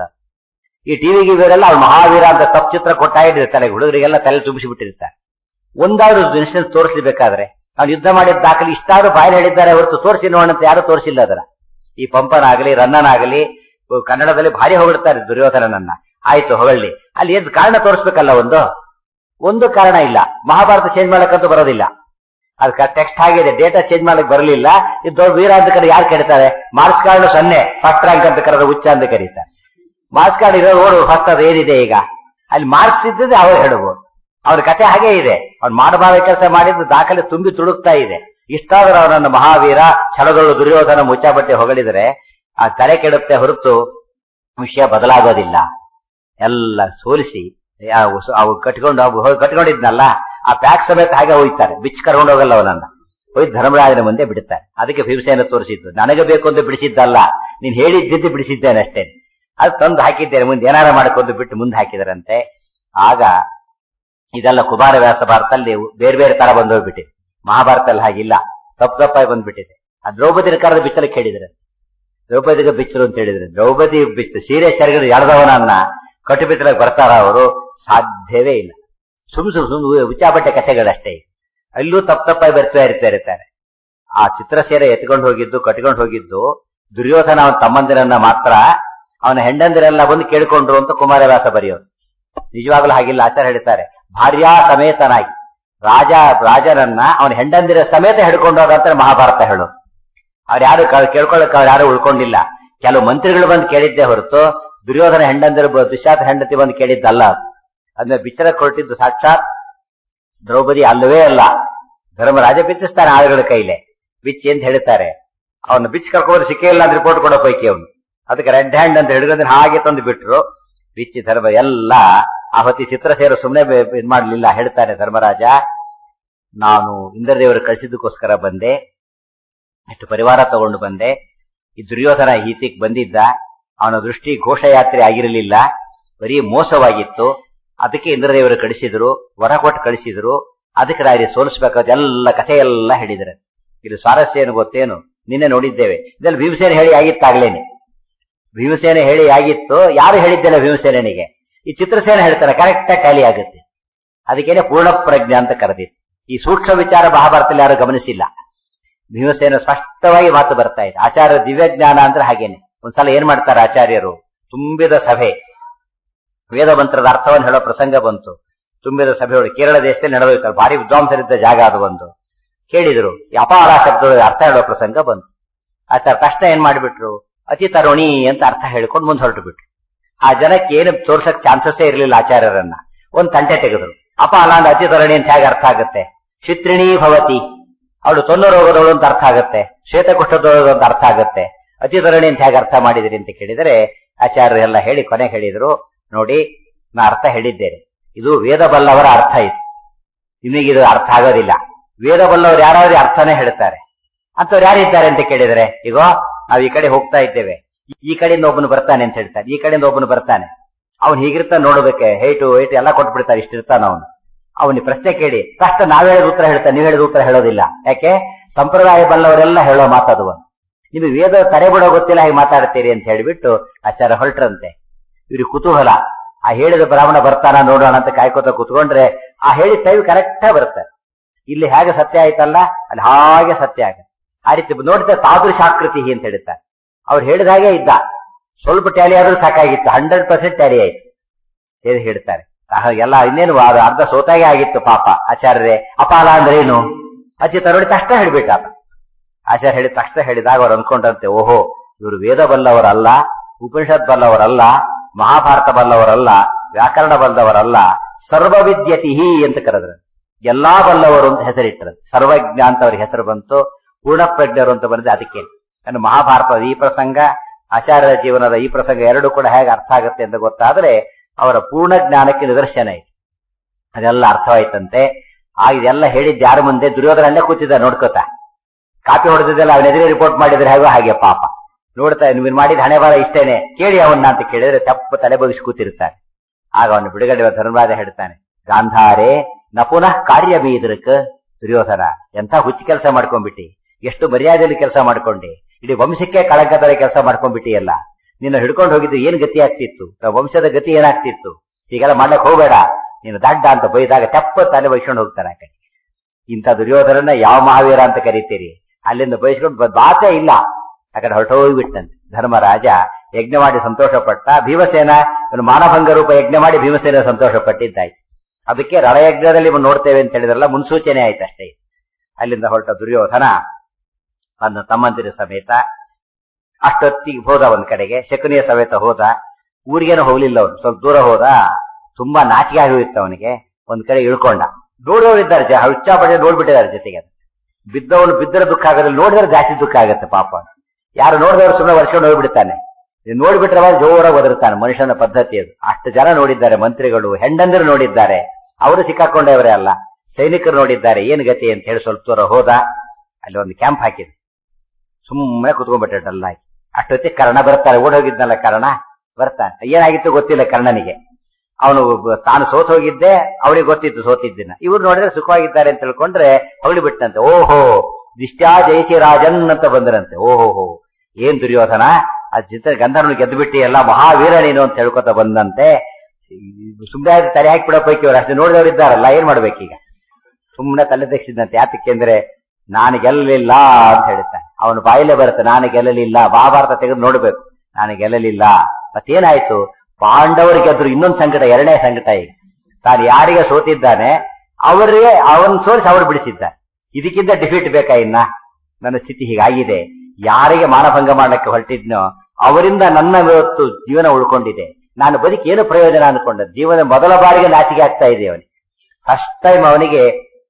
ಈ ಟಿವಿ ಗಿವಿಯರೆಲ್ಲ ಅವ್ರು ಮಹಾವೀರ ಅಂತ ತಪ್ಪು ಚಿತ್ರ ಕೊಟ್ಟಾಗಿಟ್ಟಿರ್ತಾರೆ ಹುಡುಗರಿಗೆಲ್ಲ ತಲೆ ತುಂಬಿಸಿಬಿಟ್ಟಿರ್ತಾರೆ ಒಂದಾದ್ರೂ ಇನ್ಸಿಡೆನ್ಸ್ ತೋರಿಸಬೇಕಾದ್ರೆ ಅವ್ನು ಯುದ್ಧ ಮಾಡಿದ ದಾಖಲೆ ಇಷ್ಟಾದ್ರೂ ಬಾಯಲ್ಲಿ ಹೇಳಿದ್ದಾರೆ ಹೊರತು ತೋರಿಸಿ ನೋಡೋಣ ಅಂತ ಯಾರು ತೋರಿಸಿಲ್ಲ ಅದರ ಈ ಪಂಪನಾಗಲಿ ರನ್ನನಾಗಲಿ ಕನ್ನಡದಲ್ಲಿ ಭಾರಿ ಹೊಗಳ್ತಾರೆ ದುರ್ಯೋಧನನನ್ನ ಆಯ್ತು ಹೊಗಳ್ಳಿ ಅಲ್ಲಿ ಏನ್ ಕಾರಣ ತೋರಿಸ್ಬೇಕಲ್ಲ ಒಂದು ಒಂದು ಕಾರಣ ಇಲ್ಲ ಮಹಾಭಾರತ ಚೇಂಜ್ ಮಾಡಕ್ಕಂತೂ ಬರೋದಿಲ್ಲ ಅದಕ್ಕೆ ಟೆಕ್ಸ್ಟ್ ಆಗಿದೆ ಡೇಟಾ ಚೇಂಜ್ ಮಾಡಕ್ ಬರಲಿಲ್ಲ ಇದು ದೊಡ್ಡ ವೀರ ಅಂತ ಕರೆ ಯಾರು ಕರೀತಾರೆ ಮಾರ್ಕ್ಸ್ ಕಾರ್ಡ್ ಸೊನ್ನೆ ಫಸ್ಟ್ ರ್ಯಾಂಕ್ ಅಂತ ಕರೆದ ಹುಚ್ಚ ಅಂತ ಕರೀತಾರೆ ಮಾರ್ಕ್ಸ್ ಕಾರ್ಡ್ ಇರೋ ನೋಡು ಫಸ್ಟ್ ಅದು ಏನಿದೆ ಈಗ ಅಲ್ಲಿ ಮಾರ್ಕ್ಸ್ ಇದ್ದಿದ್ರೆ ಅವ್ರು ಹೇಳ್ಬೋದು ಅವ್ರ ಕತೆ ಹಾಗೆ ಇದೆ ಅವ್ನು ಮಾಡಬಾರ ಕೆಲಸ ಮಾಡಿದ್ದು ದಾಖಲೆ ತುಂಬಿ ತುಡುಕ್ತಾ ಇದೆ ಇಷ್ಟಾದ್ರೂ ಅವನನ್ನು ಮಹಾವೀರ ಛಲದೊಳು ದುರ್ಯೋಧನ ಮುಚ್ಚಾಬಟ್ಟೆ ಹೊಗಳಿದ್ರೆ ಆ ತಲೆ ಕೆಡುತ್ತೆ ಹೊರತು ವಿಷಯ ಬದಲಾಗೋದಿಲ್ಲ ಎಲ್ಲ ಸೋಲಿಸಿ ಆ ಉಸ್- ಅವು ಕಟ್ಕೊಂಡು ಅವು ಹೋಗಿ ಕಟ್ಕೊಂಡಿದ್ನಲ್ಲ ಆ ಪ್ಯಾಕ್ ಸಮೇತ ಹಾಗೆ ಹೋಯ್ತಾರೆ ಬಿಚ್ಚಿ ಕರ್ಕೊಂಡು ಹೋಗಲ್ಲ ಅವನನ್ನ ಹೋಗಿ ಧರ್ಮರಾಜನ ಮುಂದೆ ಬಿಡುತ್ತಾರೆ ಅದಕ್ಕೆ ಭೀಮಸೇನ ತೋರಿಸಿದ್ದು ನನಗೆ ಬೇಕು ಅಂತ ಬಿಡಿಸಿದ್ದಲ್ಲ ನೀನ್ ಹೇಳಿದ್ದಿದ್ದು ಬಿಡಿಸಿದ್ದೇನೆ ಅಷ್ಟೇ ಅದು ತಂದು ಹಾಕಿದ್ದೇನೆ ಮುಂದೆ ಏನಾರ ಮಾಡ್ಕೊಂಡು ಬಿಟ್ಟು ಮುಂದೆ ಹಾಕಿದರಂತೆ ಆಗ ಇದೆಲ್ಲ ಕುಮಾರ ವ್ಯಾಸ ಭಾರತದಲ್ಲಿ ಬೇರೆ ಬೇರೆ ತರ ಬಂದು ಹೋಗ್ಬಿಟ್ಟಿದೆ ಮಹಾಭಾರತದಲ್ಲಿ ಹಾಗಿಲ್ಲ ತಪ್ಪು ತಪ್ಪಾಗಿ ಬಂದ್ಬಿಟ್ಟಿದೆ ಆ ದ್ರೌಪದಿ ಕರೆದ ಬಿಚ್ಚಲಕ್ಕೆ ಹೇಳಿದ್ರೆ ದ್ರೌಪದಿಗೆ ಬಿಚ್ಚರು ಅಂತ ಹೇಳಿದ್ರೆ ದ್ರೌಪದಿ ಬಿಚ್ಚು ಸೀರೆ ಸೆರಗಿನ ಎಳೆದವನನ್ನ ಕಟ್ಟು ಬಿತ್ತಲಕ್ಕೆ ಬರ್ತಾರ ಅವರು ಸಾಧ್ಯವೇ ಇಲ್ಲ ಸುಮ್ ಸುಮ್ ಸುಮ್ ಉಚ್ಚಾಬಟ್ಟೆ ಕಥೆಗಳಷ್ಟೇ ಅಲ್ಲೂ ತಪ್ಪು ತಪ್ಪಾಗಿ ಬರ್ತಾ ಇರ್ತಾ ಇರ್ತಾರೆ ಆ ಚಿತ್ರಸೇರೆ ಎತ್ಕೊಂಡು ಹೋಗಿದ್ದು ಕಟ್ಕೊಂಡು ಹೋಗಿದ್ದು ದುರ್ಯೋಧನ ಅವನ ತಮ್ಮಂದಿರನ್ನ ಮಾತ್ರ ಅವನ ಹೆಂಡಂದಿರೆಲ್ಲ ಬಂದು ಕೇಳ್ಕೊಂಡ್ರು ಅಂತ ಕುಮಾರವ್ಯಾಸ ಬರೆಯೋದು ನಿಜವಾಗ್ಲೂ ಹಾಗಿಲ್ಲ ಆಚಾರ ಹೇಳ್ತಾರೆ ಭಾರ್ಯಾ ಸಮೇತನಾಗಿ ರಾಜ ರಾಜನನ್ನ ಅವನ ಹೆಂಡಂದಿರ ಸಮೇತ ಹಿಡ್ಕೊಂಡೋದ ಅಂತ ಮಹಾಭಾರತ ಹೇಳೋದು ಅವ್ರು ಯಾರು ಕೇಳ್ಕೊಳ್ಳಕ್ ಅವ್ರು ಯಾರು ಉಳ್ಕೊಂಡಿಲ್ಲ ಕೆಲವು ಮಂತ್ರಿಗಳು ಬಂದು ಕೇಳಿದ್ದೆ ಹೊರತು ದುರ್ಯೋಧನ ಹೆಂಡಂದಿರ ಬ- ದುಶ್ಯಾತ ಹೆಂಡತಿ ಬಂದು ಕೇಳಿದ್ದಲ್ಲ ಅದು. ಅದನ್ನ ಬಿಚ್ಚರ ಕೊಟ್ಟಿದ್ದು ಸಾಕ್ಷಾತ್ ದ್ರೌಪದಿ ಅಲ್ಲವೇ ಅಲ್ಲ ಧರ್ಮರಾಜ ಬಿಚ್ಚಿಸ್ತಾನೆ ಆಳುಗಳ ಕೈಲೆ ಬಿಚ್ಚಿ ಅಂತ ಹೇಳ್ತಾರೆ ಅವನು ಬಿಚ್ಚಿ ಕರ್ಕೊಂಡು ಸಿಕ್ಕೇ ಇಲ್ಲ ಅಂತ ರಿಪೋರ್ಟ್ ಕೊಡೋ ಪೈಕಿ ಅವನು ಅದಕ್ಕೆ ರೆಡ್ ಹ್ಯಾಂಡ್ ಅಂತ ಹಿಡಿದ್ರೆ ಹಾಗೆ ತಂದು ಬಿಟ್ರು ಬಿಚ್ಚಿ ಧರ್ಮ ಎಲ್ಲ ಆ ಹೊತ್ತಿ ಚಿತ್ರಸೇರು ಸುಮ್ಮನೆ ಇದ್ ಮಾಡ್ಲಿಲ್ಲ ಹೇಳ್ತಾನೆ ಧರ್ಮರಾಜ ನಾನು ಇಂದ್ರದೇವರು ಕಳಿಸಿದ್ದಕ್ಕೋಸ್ಕರ ಬಂದೆ ಇಷ್ಟು ಪರಿವಾರ ತಗೊಂಡು ಬಂದೆ ಈ ದುರ್ಯೋಧನ ಈತಿಗ್ ಬಂದಿದ್ದ ಅವನ ದೃಷ್ಟಿ ಘೋಷಯಾತ್ರೆ ಆಗಿರಲಿಲ್ಲ ಬರೀ ಮೋಸವಾಗಿತ್ತು ಅದಕ್ಕೆ ಇಂದ್ರದೇವರು ಕಳಿಸಿದ್ರು ವರ ಕೊಟ್ಟು ಕಳಿಸಿದ್ರು ಅದಕ್ಕೆ ರಾಯರಿ ಸೋಲಿಸ್ಬೇಕಾದ ಎಲ್ಲ ಕಥೆ ಎಲ್ಲ ಹೇಳಿದ್ರೆ ಇದು ಸ್ವಾರಸ್ಯ ಏನು ಗೊತ್ತೇನು ನಿನ್ನೆ ನೋಡಿದ್ದೇವೆ ಇದರಲ್ಲಿ ಭೀಮಸೇನೆ ಹೇಳಿ ಆಗಿತ್ತಾಗ್ಲೇನೆ ಭೀಮಸೇನೆ ಹೇಳಿ ಆಗಿತ್ತು ಯಾರು ಹೇಳಿದ್ದಿಲ್ಲ ಭೀಮಸೇನಿಗೆ ಈ ಚಿತ್ರಸೇನೆ ಹೇಳ್ತಾರೆ ಕರೆಕ್ಟ್ ಆಗಿ ಖಾಲಿ ಆಗುತ್ತೆ ಅದಕ್ಕೇನೆ ಪೂರ್ಣ ಪ್ರಜ್ಞೆ ಅಂತ ಕರೆದಿತ್ತು ಈ ಸೂಕ್ಷ್ಮ ವಿಚಾರ ಮಹಾಭಾರತದಲ್ಲಿ ಯಾರು ಗಮನಿಸಿಲ್ಲ ಭೀಮಸೇನ ಸ್ಪಷ್ಟವಾಗಿ ಮಾತು ಬರ್ತಾ ಇದೆ ಆಚಾರ್ಯ ದಿವ್ಯ ಜ್ಞಾನ ಅಂದ್ರೆ ಹಾಗೇನೆ ಒಂದ್ಸಲ ಏನ್ ಮಾಡ್ತಾರೆ ಆಚಾರ್ಯರು ತುಂಬಿದ ಸಭೆ ವೇದ ಮಂತ್ರದ ಅರ್ಥವನ್ನು ಹೇಳೋ ಪ್ರಸಂಗ ಬಂತು ತುಂಬಿದ ಸಭೆಯೊಳಗೆ ಕೇರಳ ದೇಶದಲ್ಲಿ ನಡೆದೋಯ್ತಾರೆ ಭಾರಿ ವಿದ್ವಾಂಸರಿದ್ದ ಜಾಗ ಅದು ಒಂದು ಕೇಳಿದ್ರು ಈ ಅಪಾರ ಶಬ್ದದೊಳಗೆ ಅರ್ಥ ಹೇಳೋ ಪ್ರಸಂಗ ಬಂತು ಆಚಾರ ತಕ್ಷಣ ಏನ್ ಮಾಡಿಬಿಟ್ರು ಅತಿ ತರುಣಿ ಅಂತ ಅರ್ಥ ಹೇಳ್ಕೊಂಡು ಮುಂದೆ ಹೊರಟು ಬಿಟ್ರು ಆ ಜನಕ್ಕೆ ಏನು ತೋರ್ಸಕ್ ಚಾನ್ಸಸ್ಸೇ ಇರಲಿಲ್ಲ ಆಚಾರ್ಯರನ್ನ ಒಂದ್ ತಂಟೆ ತೆಗೆದ್ರು ಅಪಾಲ ಅಂದ್ರೆ ಅತಿ ತರುಣಿ ಅಂತ ಹೇಗೆ ಅರ್ಥ ಆಗುತ್ತೆ ಶಿತ್ರಿಣಿ ಭವತಿ ಅವಳು ತೊನ್ನು ರೋಗದವಳು ಅಂತ ಅರ್ಥ ಆಗುತ್ತೆ ಶ್ವೇತಕುಷ್ಠದವಳು ಅಂತ ಅರ್ಥ ಆಗುತ್ತೆ ಅತಿ ತರುಣಿ ಅಂತ ಹೇಗೆ ಅರ್ಥ ಮಾಡಿದಿರಿ ಅಂತ ಕೇಳಿದರೆ ಆಚಾರ್ಯರು ಎಲ್ಲ ಹೇಳಿ ಕೊನೆ ಹೇಳಿದ್ರು ನೋಡಿ ನಾ ಅರ್ಥ ಹೇಳಿದ್ದೇನೆ ಇದು ವೇದ ಬಲ್ಲವರ ಅರ್ಥ ಇದು ನಿಮಗಿದು ಅರ್ಥ ಆಗೋದಿಲ್ಲ ವೇದ ಬಲ್ಲವರು ಯಾರಾದ್ರೂ ಅರ್ಥನೇ ಹೇಳ್ತಾರೆ ಅಂತವ್ರು ಯಾರಿದ್ದಾರೆ ಅಂತ ಕೇಳಿದರೆ ಈಗ ನಾವ್ ಈ ಕಡೆ ಹೋಗ್ತಾ ಇದ್ದೇವೆ ಈ ಕಡೆಯಿಂದ ಒಬ್ಬನು ಬರ್ತಾನೆ ಅಂತ ಹೇಳ್ತಾನೆ ಈ ಕಡೆಯಿಂದ ಒಬ್ಬನು ಬರ್ತಾನೆ ಅವ್ನು ಹೀಗಿರ್ತಾನೆ ನೋಡ್ಬೇಕೆ ಹೈಟು ಹೈಟು ಎಲ್ಲ ಕೊಟ್ಬಿಡ್ತಾರೆ ಇಷ್ಟಿರ್ತಾನ ಅವನು ಅವನಿಗೆ ಪ್ರಶ್ನೆ ಕೇಳಿ ತಕ್ಷಣ ನಾವ್ ಹೇಳಿದ ಉತ್ತರ ಹೇಳ್ತಾನೆ ನೀವು ಹೇಳಿದ ಉತ್ತರ ಹೇಳೋದಿಲ್ಲ ಯಾಕೆ ಸಂಪ್ರದಾಯ ಬಲ್ಲವರೆಲ್ಲ ಹೇಳೋ ಮಾತದು ನಿಮಗೆ ವೇದ ತರೆ ಬಿಡೋ ಗೊತ್ತಿಲ್ಲ ಹಾಗೆ ಮಾತಾಡ್ತೀರಿ ಅಂತ ಹೇಳಿಬಿಟ್ಟು ಆಚಾರ ಹೊರಟ್ರಂತೆ ಇವ್ರಿಗೆ ಕುತೂಹಲ ಆ ಹೇಳಿದ ಬ್ರಾಹ್ಮಣ ಬರ್ತಾನ ನೋಡೋಣ ಅಂತ ಕಾಯ್ಕೋತ ಕುತ್ಕೊಂಡ್ರೆ ಆ ಹೇಳಿದ ಟೈಮ್ ಕರೆಕ್ಟ್ ಬರ್ತಾರೆ ಇಲ್ಲಿ ಹೇಗೆ ಸತ್ಯ ಆಯ್ತಲ್ಲ ಅಲ್ಲಿ ಹಾಗೆ ಸತ್ಯ ಆಗುತ್ತೆ ಆ ರೀತಿ ನೋಡಿದ್ರೆ ತಾದೃಶಾಕೃತಿ ಅಂತ ಹೇಳ್ತಾರೆ ಅವ್ರು ಹೇಳಿದ ಹಾಗೆ ಇದ್ದ ಸ್ವಲ್ಪ ಟ್ಯಾಲಿ ಆದ್ರೂ ಸಾಕಾಗಿತ್ತು ಹಂಡ್ರೆಡ್ ಪರ್ಸೆಂಟ್ ಟ್ಯಾಲಿ ಆಯ್ತು ಏನು ಹೇಳ್ತಾರೆ ಆಹ, ಎಲ್ಲ ಇನ್ನೇನು ಅದು ಅರ್ಧ ಸೋತಾಗೆ ಆಗಿತ್ತು ಪಾಪ ಆಚಾರ್ಯರೇ ಅಪಾಲ ಅಂದ್ರೆ ಏನು ಅಜ್ಜಿ ತರೋಡಿ ತಕ್ಷಣ ಹೇಳ್ಬಿಟ್ಟ ಆಚಾರ್ಯ ಹೇಳಿದ ತಕ್ಷಣ ಹೇಳಿದಾಗ ಅವ್ರು ಅನ್ಕೊಂಡ್ರಂತೆ ಓಹೋ ಇವರು ವೇದ ಬಲ್ಲವರಲ್ಲ ಉಪನಿಷತ್ ಬಲ್ಲವರಲ್ಲ ಮಹಾಭಾರತ ಬಲ್ಲವರಲ್ಲ ವ್ಯಾಕರಣ ಬಲ್ಲವರಲ್ಲ ಸರ್ವವಿದ್ಯತಿಹಿ ಅಂತ ಕರೆದ್ರು ಎಲ್ಲಾ ಬಲ್ಲವರು ಅಂತ ಹೆಸರಿಟ್ಟರು ಸರ್ವಜ್ಞ ಅಂತ ಅವ್ರಿಗೆ ಹೆಸರು ಬಂತು ಪೂರ್ಣಪ್ರಜ್ಞರು ಅಂತ ಬಂದಿದೆ ಅದಕ್ಕೆ ಅಂದ್ರೆ ಮಹಾಭಾರತದ ಈ ಪ್ರಸಂಗ ಆಚಾರ್ಯರ ಜೀವನದ ಈ ಪ್ರಸಂಗ ಎರಡು ಕೂಡ ಹೇಗೆ ಅರ್ಥ ಆಗುತ್ತೆ ಅಂತ ಗೊತ್ತಾದ್ರೆ ಅವರ ಪೂರ್ಣ ಜ್ಞಾನಕ್ಕೆ ನಿದರ್ಶನ ಐತಿ ಅದೆಲ್ಲ ಅರ್ಥವಾಯ್ತಂತೆ ಆ ಇದೆಲ್ಲ ಹೇಳಿದ್ ಯಾರ ಮುಂದೆ ದುರ್ಯೋಧನಲ್ಲೇ ಕೂತಿದ್ದ ನೋಡ್ಕೋತ ಕಾಪಿ ಹೊಡೆದಿದ್ದೆಲ್ಲ ಅವನ ಎದುರೇ ರಿಪೋರ್ಟ್ ಮಾಡಿದ್ರೆ ಹೇಗೋ ಹಾಗೆ ಪಾಪ ನೋಡ್ತಾ ನೀವು ಮಾಡಿದ ಹಣೆ ಬಾರ ಇಷ್ಟೇನೆ ಕೇಳಿ ಅವನ್ನ ಅಂತ ಕೇಳಿದ್ರೆ ತಪ್ಪು ತಲೆ ಬಗ್ಗಿಸಿ ಕೂತಿರ್ತಾನೆ ಆಗ ಅವನು ಬಿಡುಗಡೆ ಧರ್ಮರಾಜ ಹೇಳ್ತಾನೆ ಗಾಂಧಾರೆ ನ ಪುನಃ ಕಾರ್ಯ ಬೀದ್ರಕ್ ದುರ್ಯೋಧನ ಎಂತ ಹುಚ್ಚು ಕೆಲಸ ಮಾಡ್ಕೊಂಡ್ಬಿಟ್ಟಿ ಎಷ್ಟು ಮರ್ಯಾದೆಯಲ್ಲಿ ಕೆಲಸ ಮಾಡ್ಕೊಂಡಿ ಇಡೀ ವಂಶಕ್ಕೆ ಕಳಂಕ ತರ ಕೆಲಸ ಮಾಡ್ಕೊಂಡ್ಬಿಟ್ಟಿಯಲ್ಲ ನಿನ್ನ ಹಿಡ್ಕೊಂಡು ಹೋಗಿದ್ದು ಏನ್ ಗತಿ ಆಗ್ತಿತ್ತು ನಮ್ಮ ವಂಶದ ಗತಿ ಏನಾಗ್ತಿತ್ತು ಹೀಗೆಲ್ಲ ಮಾಡ್ಲಕ್ ಹೋಗ್ಬೇಡ ನೀನು ದಡ್ಡ ಅಂತ ಬೈದಾಗ ತಪ್ಪ ತಲೆ ಬೈಸ್ಕೊಂಡು ಹೋಗ್ತಾನೆ ಆ ಕಡೆ ಇಂಥ ದುರ್ಯೋಧನನ್ನ ಯಾವ ಮಹಾವೀರ ಅಂತ ಕರೀತೀರಿ ಅಲ್ಲಿಂದ ಬಯಸ್ಕೊಂಡು ಬ- ಬಾತೇ ಇಲ್ಲ ಆ ಕಡೆ ಹೊರಟೋಗ್ಬಿಟ್ಟಂತೆ ಧರ್ಮರಾಜ ಯಜ್ಞ ಮಾಡಿ ಸಂತೋಷ ಪಟ್ಟ ಭೀಮಸೇನ ಇವನು ಮಾನಭಂಗ ರೂಪ ಯಜ್ಞ ಮಾಡಿ ಭೀಮಸೇನ ಸಂತೋಷ ಪಟ್ಟಿದ್ದಾಯ್ತು ಅದಕ್ಕೆ ರಣಯಜ್ಞದಲ್ಲಿ ಇವ್ನು ನೋಡ್ತೇವೆ ಅಂತ ಹೇಳಿದ್ರಲ್ಲ ಮುನ್ಸೂಚನೆ ಆಯ್ತು ಅಷ್ಟೇ ಅಲ್ಲಿಂದ ಹೊರಟ ದುರ್ಯೋಧನ ತನ್ನ ತಮ್ಮಂದಿರ ಸಮೇತ ಅಷ್ಟೊತ್ತಿಗೆ ಹೋದ ಒಂದ್ ಕಡೆಗೆ ಶಕುನಿಯ ಸಮೇತ ಹೋದ ಊರಿಗೇನು ಹೋಗ್ಲಿಲ್ಲ ಅವನು ಸ್ವಲ್ಪ ದೂರ ಹೋದ ತುಂಬಾ ನಾಚಿಕೆ ಆಗಿ ಹೋಗಿತ್ತು ಅವನಿಗೆ ಒಂದ್ ಕಡೆ ಇಳ್ಕೊಂಡ ನೋಡೋರಿದ್ದಾರೆ ಜ ಹುಚ್ಚಾಪಟ್ಟೆ ನೋಡ್ಬಿಟ್ಟಿದ್ದಾರೆ ಜೊತೆಗೆ ಬಿದ್ದವನು ಬಿದ್ದರೆ ದುಃಖ ಆಗೋದಿಲ್ಲ ನೋಡಿದ್ರೆ ಜಾಸ್ತಿ ದುಃಖ ಆಗುತ್ತೆ ಪಾಪ ಯಾರು ನೋಡಿದವರು ಸುಮ್ಮನೆ ವರ್ಷಕೊಂಡು ಹೋಗ್ಬಿಡ್ತಾನೆ ಇದು ನೋಡ್ಬಿಟ್ರೆ ಅವಾಗ ಜೋರಾಗಿ ಒದರ್ತಾನೆ ಮನುಷ್ಯನ ಪದ್ಧತಿ ಅದು ಅಷ್ಟು ಜನ ನೋಡಿದ್ದಾರೆ ಮಂತ್ರಿಗಳು ಹೆಂಡಂದಿರು ನೋಡಿದ್ದಾರೆ ಅವರು ಸಿಕ್ಕಾಕೊಂಡವರೇ ಅಲ್ಲ ಸೈನಿಕರು ನೋಡಿದ್ದಾರೆ ಏನ್ ಗತಿ ಅಂತ ಹೇಳಿ ಸ್ವಲ್ಪ ದೂರ ಹೋದ ಅಲ್ಲಿ ಒಂದು ಕ್ಯಾಂಪ್ ಹಾಕಿದ್ರು ಸುಮ್ಮನೆ ಕುತ್ಕೊಂಡ್ಬಿಟ್ಟೆ ಡಲ್ ಆಗಿ ಅಷ್ಟೊತ್ತಿಗೆ ಕರ್ಣ ಬರ್ತಾರೆ ಓಡ್ ಹೋಗಿದ್ನಲ್ಲ ಕರ್ಣ ಬರ್ತಾನೆ ಏನಾಗಿತ್ತು ಗೊತ್ತಿಲ್ಲ ಕರ್ಣನಿಗೆ ಅವನು ತಾನು ಸೋತ್ ಹೋಗಿದ್ದೆ ಅವನಿಗೆ ಗೊತ್ತಿತ್ತು ಸೋತಿದ್ದಿನ ಇವ್ರು ನೋಡಿದ್ರೆ ಸುಖವಾಗಿದ್ದಾರೆ ಅಂತ ತಿಳ್ಕೊಂಡ್ರೆ ಹೊಗಳಿ ಬಿಟ್ಟಂತೆ ಓಹೋ ದಿಷ್ಟ್ಯಾ ಜಯಿಸಿ ರಾಜನ್ ಅಂತ ಬಂದ್ರಂತೆ ಓಹೋ ಏನ್ ದುರ್ಯೋಧನ ಆ ಚಿತ್ರ ಗಂಧರ್ವನು ಗೆದ್ದು ಬಿಟ್ಟಿ ಎಲ್ಲ ಮಹಾವೀರ ನೀನು ಅಂತ ಹೇಳ್ಕೊತ ಬಂದಂತೆ ಸುಮ್ಮನೆ ತಲೆ ಹಾಕಿ ಬಿಡೋ ಪೈಕಿ ಅವ್ರು ಅಷ್ಟು ನೋಡಿದವ್ರು ಇದ್ದಾರಲ್ಲ ಏನ್ ಮಾಡ್ಬೇಕೀಗ ಸುಮ್ಮನೆ ತಲೆ ತೆಗ್ಸಿದಂತೆ ಯಾತಕ್ಕೆ ಅಂದ್ರೆ ನಾನು ಗೆಲ್ಲಲಿಲ್ಲ ಅಂತ ಹೇಳ್ತಾನೆ ಅವನು ಬಾಯಿಲೆ ಬರುತ್ತೆ ನಾನು ಗೆಲ್ಲಲಿಲ್ಲ ಮಹಾಭಾರತ ತೆಗೆದು ನೋಡ್ಬೇಕು ನಾನು ಗೆಲ್ಲಲಿಲ್ಲ ಮತ್ತೇನಾಯ್ತು ಪಾಂಡವರು ಗೆದ್ರು ಇನ್ನೊಂದು ಸಂಕಟ ಎರಡನೇ ಸಂಕಟ ಈಗ ತಾನು ಯಾರಿಗೆ ಸೋತಿದ್ದಾನೆ ಅವರಿಗೆ ಅವನ್ ಸೋಲಿಸಿ ಅವ್ರು ಬಿಡಿಸಿದ್ದಾನೆ ಇದಕ್ಕಿಂತ ಡಿಫೀಟ್ ಬೇಕಾ ಇನ್ನ ನನ್ನ ಸ್ಥಿತಿ ಹೀಗಾಗಿದೆ ಯಾರಿಗೆ ಮಾನಭಂಗ ಮಾಡಕ್ಕೆ ಹೊರಟಿದ್ನೋ ಅವರಿಂದ ನನ್ನ ಇವತ್ತು ಜೀವನ ಉಳ್ಕೊಂಡಿದೆ ನಾನು ಬದುಕಿ ಏನು ಪ್ರಯೋಜನ ಅನ್ಕೊಂಡ ಜೀವನ ಮೊದಲ ಬಾರಿಗೆ ನಾಚಿಕೆ ಆಗ್ತಾ ಇದೆ ಅವನಿಗೆ ಫಸ್ಟ್ ಟೈಮ್ ಅವನಿಗೆ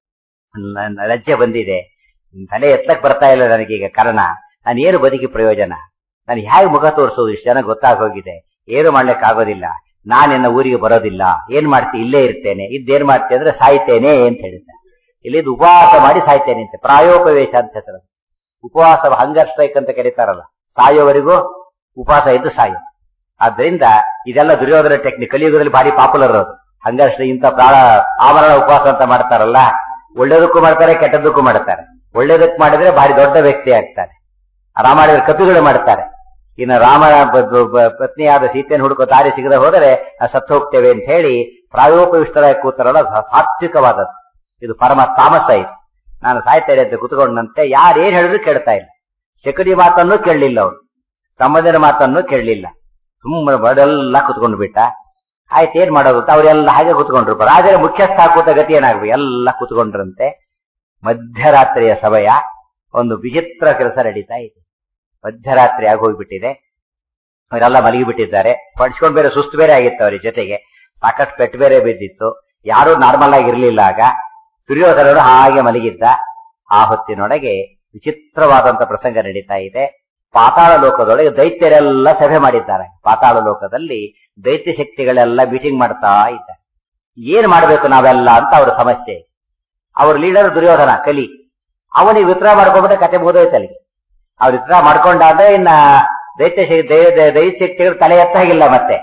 ನ- ಲಜ್ಜೆ ಬಂದಿದೆ ತಲೆ ಎತ್ತಕ್ ಬರ್ತಾ ಇಲ್ಲ ನನಗೀಗ ಕಾರಣ ನಾನು ಏನು ಬದುಕಿ ಪ್ರಯೋಜನ ನಾನು ಹೇಗೆ ಮುಖ ತೋರಿಸೋದು ಇಷ್ಟು ಜನ ಗೊತ್ತಾಗೋಗಿದೆ ಏನು ಮಾಡ್ಲಿಕ್ಕೆ ಆಗೋದಿಲ್ಲ ನಾನಿನ್ನ ಊರಿಗೆ ಬರೋದಿಲ್ಲ ಏನ್ ಮಾಡ್ತಿ ಇಲ್ಲೇ ಇರ್ತೇನೆ ಇದ್ದೇನ್ ಮಾಡ್ತಿ ಅಂದ್ರೆ ಸಾಯ್ತೇನೆ ಅಂತ ಹೇಳಿದ್ದೆ ಇಲ್ಲಿ ಇದು ಉಪವಾಸ ಮಾಡಿ ಸಾಯ್ತೇನೆ ಅಂತ ಪ್ರಾಯೋಪವೇಶ ಅಂತ ಹೆಸರು ಉಪವಾಸ ಹಂಗರ್ ಸ್ಟ್ರೈಕ್ ಅಂತ ಕರೀತಾರಲ್ಲ ಸಾಯೋವರೆಗೂ ಉಪವಾಸ ಇದ್ದು ಸಾಯೋ ಆದ್ರಿಂದ ಇದೆಲ್ಲ ದುರ್ಯೋಧನ ಟೆಕ್ನಿಕ್ ಕಲಿಯುಗದಲ್ಲಿ ಭಾರಿ ಪಾಪ್ಯುಲರ್ ಅದು ಹಂಗರ್ ಸ್ಟ್ರೈಕ್ ಇಂಥ ಪ್ರಾಣ ಆಮರಣ ಉಪವಾಸ ಅಂತ ಮಾಡ್ತಾರಲ್ಲ ಒಳ್ಳೇದಕ್ಕೂ ಮಾಡ್ತಾರೆ ಕೆಟ್ಟದಕ್ಕೂ ಮಾಡ್ತಾರೆ ಒಳ್ಳೇದಕ್ಕೆ ಮಾಡಿದ್ರೆ ಭಾರಿ ದೊಡ್ಡ ವ್ಯಕ್ತಿ ಆಗ್ತಾರೆ ರಾಮ ಮಾಡಿದ್ರೆ ಕಪಿಗಳು ಮಾಡ್ತಾರೆ ಇನ್ನು ರಾಮನ ಬ- ಬ- ಬ- ಪತ್ನಿಯಾದ ಸೀತೆಯನ್ನು ಹುಡುಕೋ ದಾರಿ ಸಿಗದೆ ಹೋದರೆ ನಾವು ಸತ್ತು ಹೋಗ್ತೇವೆ ಅಂತ ಹೇಳಿ ಪ್ರಾಯೋಪವಿಷ್ಟರಾಗಿ ಕೂತಾರಲ್ಲ ಅದು ಸಾತ್ವಿಕವಾದದ್ದು ಇದು ಪರಮ ತಾಮಸ ಇದು ನಾನು ಸಾಯ್ತೇನೆ ಅಂತ ಕುತ್ಕೊಂಡಂತೆ ಯಾರು ಏನ್ ಹೇಳಿದ್ರು ಕೇಳ್ತಾ ಇಲ್ಲ ಶಕುನಿ ಮಾತನ್ನು ಕೇಳಲಿಲ್ಲ ಅವನು ತಮ್ಮದಿನ ಮಾತನ್ನು ಕೇಳಲಿಲ್ಲ ಸುಮ್ಮನೆ ಬಡಲ್ಲ ಕುತ್ಕೊಂಡು ಬಿಟ್ಟ ಆಯ್ತು ಏನ್ ಮಾಡೋದು ಅಂತ ಅವರೆಲ್ಲ ಹಾಗೆ ಕೂತ್ಕೊಂಡ್ರು ರಾಜರ ಮುಖ್ಯಸ್ಥ ಕೂತ ಗತಿ ಏನಾಗ್ಬೇಕು ಎಲ್ಲ ಕೂತ್ಕೊಂಡ್ರಂತೆ ಮಧ್ಯರಾತ್ರಿಯ ಸಮಯ ಒಂದು ವಿಚಿತ್ರ ಕೆಲಸ ನಡೀತಾ ಇದೆ ಮಧ್ಯರಾತ್ರಿ ಆಗೋಗ್ಬಿಟ್ಟಿದೆ ಅವರೆಲ್ಲ ಮಲಗಿಬಿಟ್ಟಿದ್ದಾರೆ ಪಡಿಸ್ಕೊಂಡ್ ಬೇರೆ ಸುಸ್ತು ಬೇರೆ ಆಗಿತ್ತು ಅವ್ರ ಜೊತೆಗೆ ಸಾಕಷ್ಟು ಪೆಟ್ಟು ಬೇರೆ ಬಿದ್ದಿತ್ತು ಯಾರೂ ನಾರ್ಮಲ್ ಆಗಿ ಇರ್ಲಿಲ್ಲ ಆಗ ದುರ್ಯೋಧನರು ಹಾಗೆ ಮಲಗಿದ್ದ ಆ ಹೊತ್ತಿನೊಳಗೆ ವಿಚಿತ್ರವಾದಂತ ಪ್ರಸಂಗ ನಡೀತಾ ಇದೆ ಪಾತಾಳ ಲೋಕದೊಳಗೆ ದೈತ್ಯರೆಲ್ಲ ಸಭೆ ಮಾಡಿದ್ದಾರೆ ಪಾತಾಳ ಲೋಕದಲ್ಲಿ ದೈತ್ಯ ಶಕ್ತಿಗಳೆಲ್ಲ ಮೀಟಿಂಗ್ ಮಾಡ್ತಾ ಇದ್ದಾರೆ ಏನ್ ಮಾಡ್ಬೇಕು ನಾವೆಲ್ಲ ಅಂತ ಅವ್ರ ಸಮಸ್ಯೆ ಅವ್ರ ಲೀಡರ್ ದುರ್ಯೋಧನ ಕಲಿ ಅವನಿಗೆ ವಿತ್ರ ಮಾಡ್ಕೊಂಡ್ಬಿಟ್ರೆ ಕತೆ ಮುಗಿದೋಯ್ತು ಅಲ್ಲಿಗೆ ಅವ್ರು ವಿತ್ರ ಮಾಡ್ಕೊಂಡಾದ್ರೆ ಇನ್ನ ದೈತ್ಯ ಶಕ್ತಿ ದೈ- ದೈ- ದೈತ್ಯ ಶಕ್ತಿಗಳು ತಲೆ ಎತ್ತಾಗಿಲ್ಲ ಮತ್ತೆ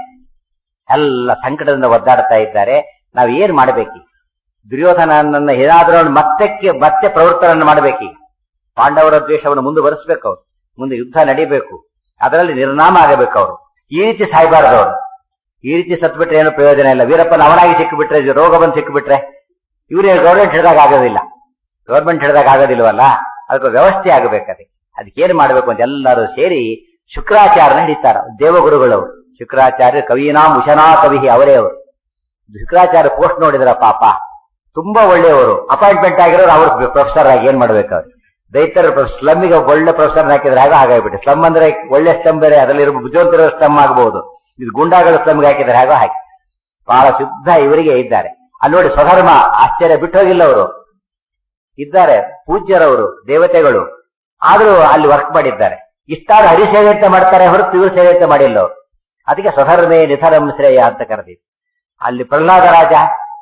ಎಲ್ಲ ಸಂಕಟದಿಂದ ಒದ್ದಾಡ್ತಾ ಇದ್ದಾರೆ ನಾವ್ ಏನ್ ಮಾಡ್ಬೇಕು ದುರ್ಯೋಧನನನ್ನ ಏನಾದ್ರೂ ಅವ್ನು ಮತ್ತೆ ಮತ್ತೆ ಪ್ರವೃತ್ತರನ್ನು ಮಾಡ್ಬೇಕೀಗ ಪಾಂಡವರ ದ್ವೇಷವನ್ನು ಮುಂದುವರಿಸಬೇಕು ಅವ್ರು ಮುಂದೆ ಯುದ್ಧ ನಡಿಬೇಕು ಅದರಲ್ಲಿ ನಿರ್ನಾಮ ಆಗಬೇಕು ಅವರು ಈ ರೀತಿ ಸಾಯ್ಬಾರ್ದು ಅವರು ಈ ರೀತಿ ಸತ್ಬಿಟ್ರೆ ಏನು ಪ್ರಯೋಜನ ಇಲ್ಲ ವೀರಪ್ಪನ ಅವನಾಗಿ ಸಿಕ್ಕಿಬಿಟ್ರೆ ಇದು ರೋಗ ಬಂದು ಸಿಕ್ಕಿಬಿಟ್ರೆ ಇವ್ರಿಗೆ ಗೌರ್ಮೆಂಟ್ ಹಿಡಿದಾಗ ಆಗೋದಿಲ್ಲ ಗೌರ್ಮೆಂಟ್ ಹಿಡಿದಾಗ ಆಗೋದಿಲ್ವಲ್ಲ ಅದಕ್ಕೆ ವ್ಯವಸ್ಥೆ ಆಗಬೇಕದೆ ಅದಕ್ಕೆ ಏನ್ ಮಾಡ್ಬೇಕು ಅಂತ ಎಲ್ಲರೂ ಸೇರಿ ಶುಕ್ರಾಚಾರ್ಯನ ಹಿಡಿತಾರ ದೇವಗುರುಗಳವರು ಶುಕ್ರಾಚಾರ್ಯ ಕವಿನಾಂ ಉಶನಾ ಕವಿ ಅವರೇ ಅವರು ಶುಕ್ರಾಚಾರ್ಯ ಪೋಸ್ಟ್ ನೋಡಿದ್ರ ಪಾಪ ತುಂಬಾ ಒಳ್ಳೆಯವರು ಅಪಾಯಿಂಟ್ಮೆಂಟ್ ಆಗಿರೋರು ಅವ್ರ ಪ್ರೊಫೆಸರ್ ಆಗಿ ಏನ್ ಮಾಡ್ಬೇಕು ಅವ್ರು ದೈತ್ಯರ ಸ್ಲಮ್ಮಿಗೆ ಒಳ್ಳೆ ಪ್ರೊಫೆಸರ್ ಹಾಕಿದ್ರೆ ಹಾಗೆ ಹಾಗಾಗ್ಬಿಟ್ಟು ಸ್ಲಮ್ ಅಂದ್ರೆ ಒಳ್ಳೆ ಸ್ಲಮ್ ಬೇರೆ ಅದರಲ್ಲಿ ಬುದ್ಧಿವಂತರ ಸ್ಲಮ್ ಆಗಬಹುದು ಇದು ಗುಂಡಾಗಳ ಸ್ಲಮ್ಗೆ ಹಾಕಿದ್ರೆ ಹಾಗೋ ಹಾಕಿ ಬಹಳ ಶುದ್ಧ ಇವರಿಗೆ ಇದ್ದಾರೆ ಅಲ್ಲಿ ನೋಡಿ ಸ್ವಧರ್ಮ ಆಶ್ಚರ್ಯ ಬಿಟ್ಟು ಹೋಗಿಲ್ಲ ಅವರು ಇದ್ದಾರೆ ಪೂಜ್ಯರವರು ದೇವತೆಗಳು ಆದ್ರೂ ಅಲ್ಲಿ ವರ್ಕ್ ಮಾಡಿದ್ದಾರೆ ಇಷ್ಟಾದ್ರೂ ಹರಿಸೇವೆ ಅಂತ ಮಾಡ್ತಾರೆ ಹೊರತು ಇವರು ಸೇವೆ ಅಂತ ಮಾಡಿಲ್ಲ ಅವರು ಅದಕ್ಕೆ ಸ್ವಧರ್ಮೇ ನಿಧರಂ ಶ್ರೇಯ ಅಂತ ಕರೆದಿದ್ದು ಅಲ್ಲಿ ಪ್ರಹ್ಲಾದ ರಾಜ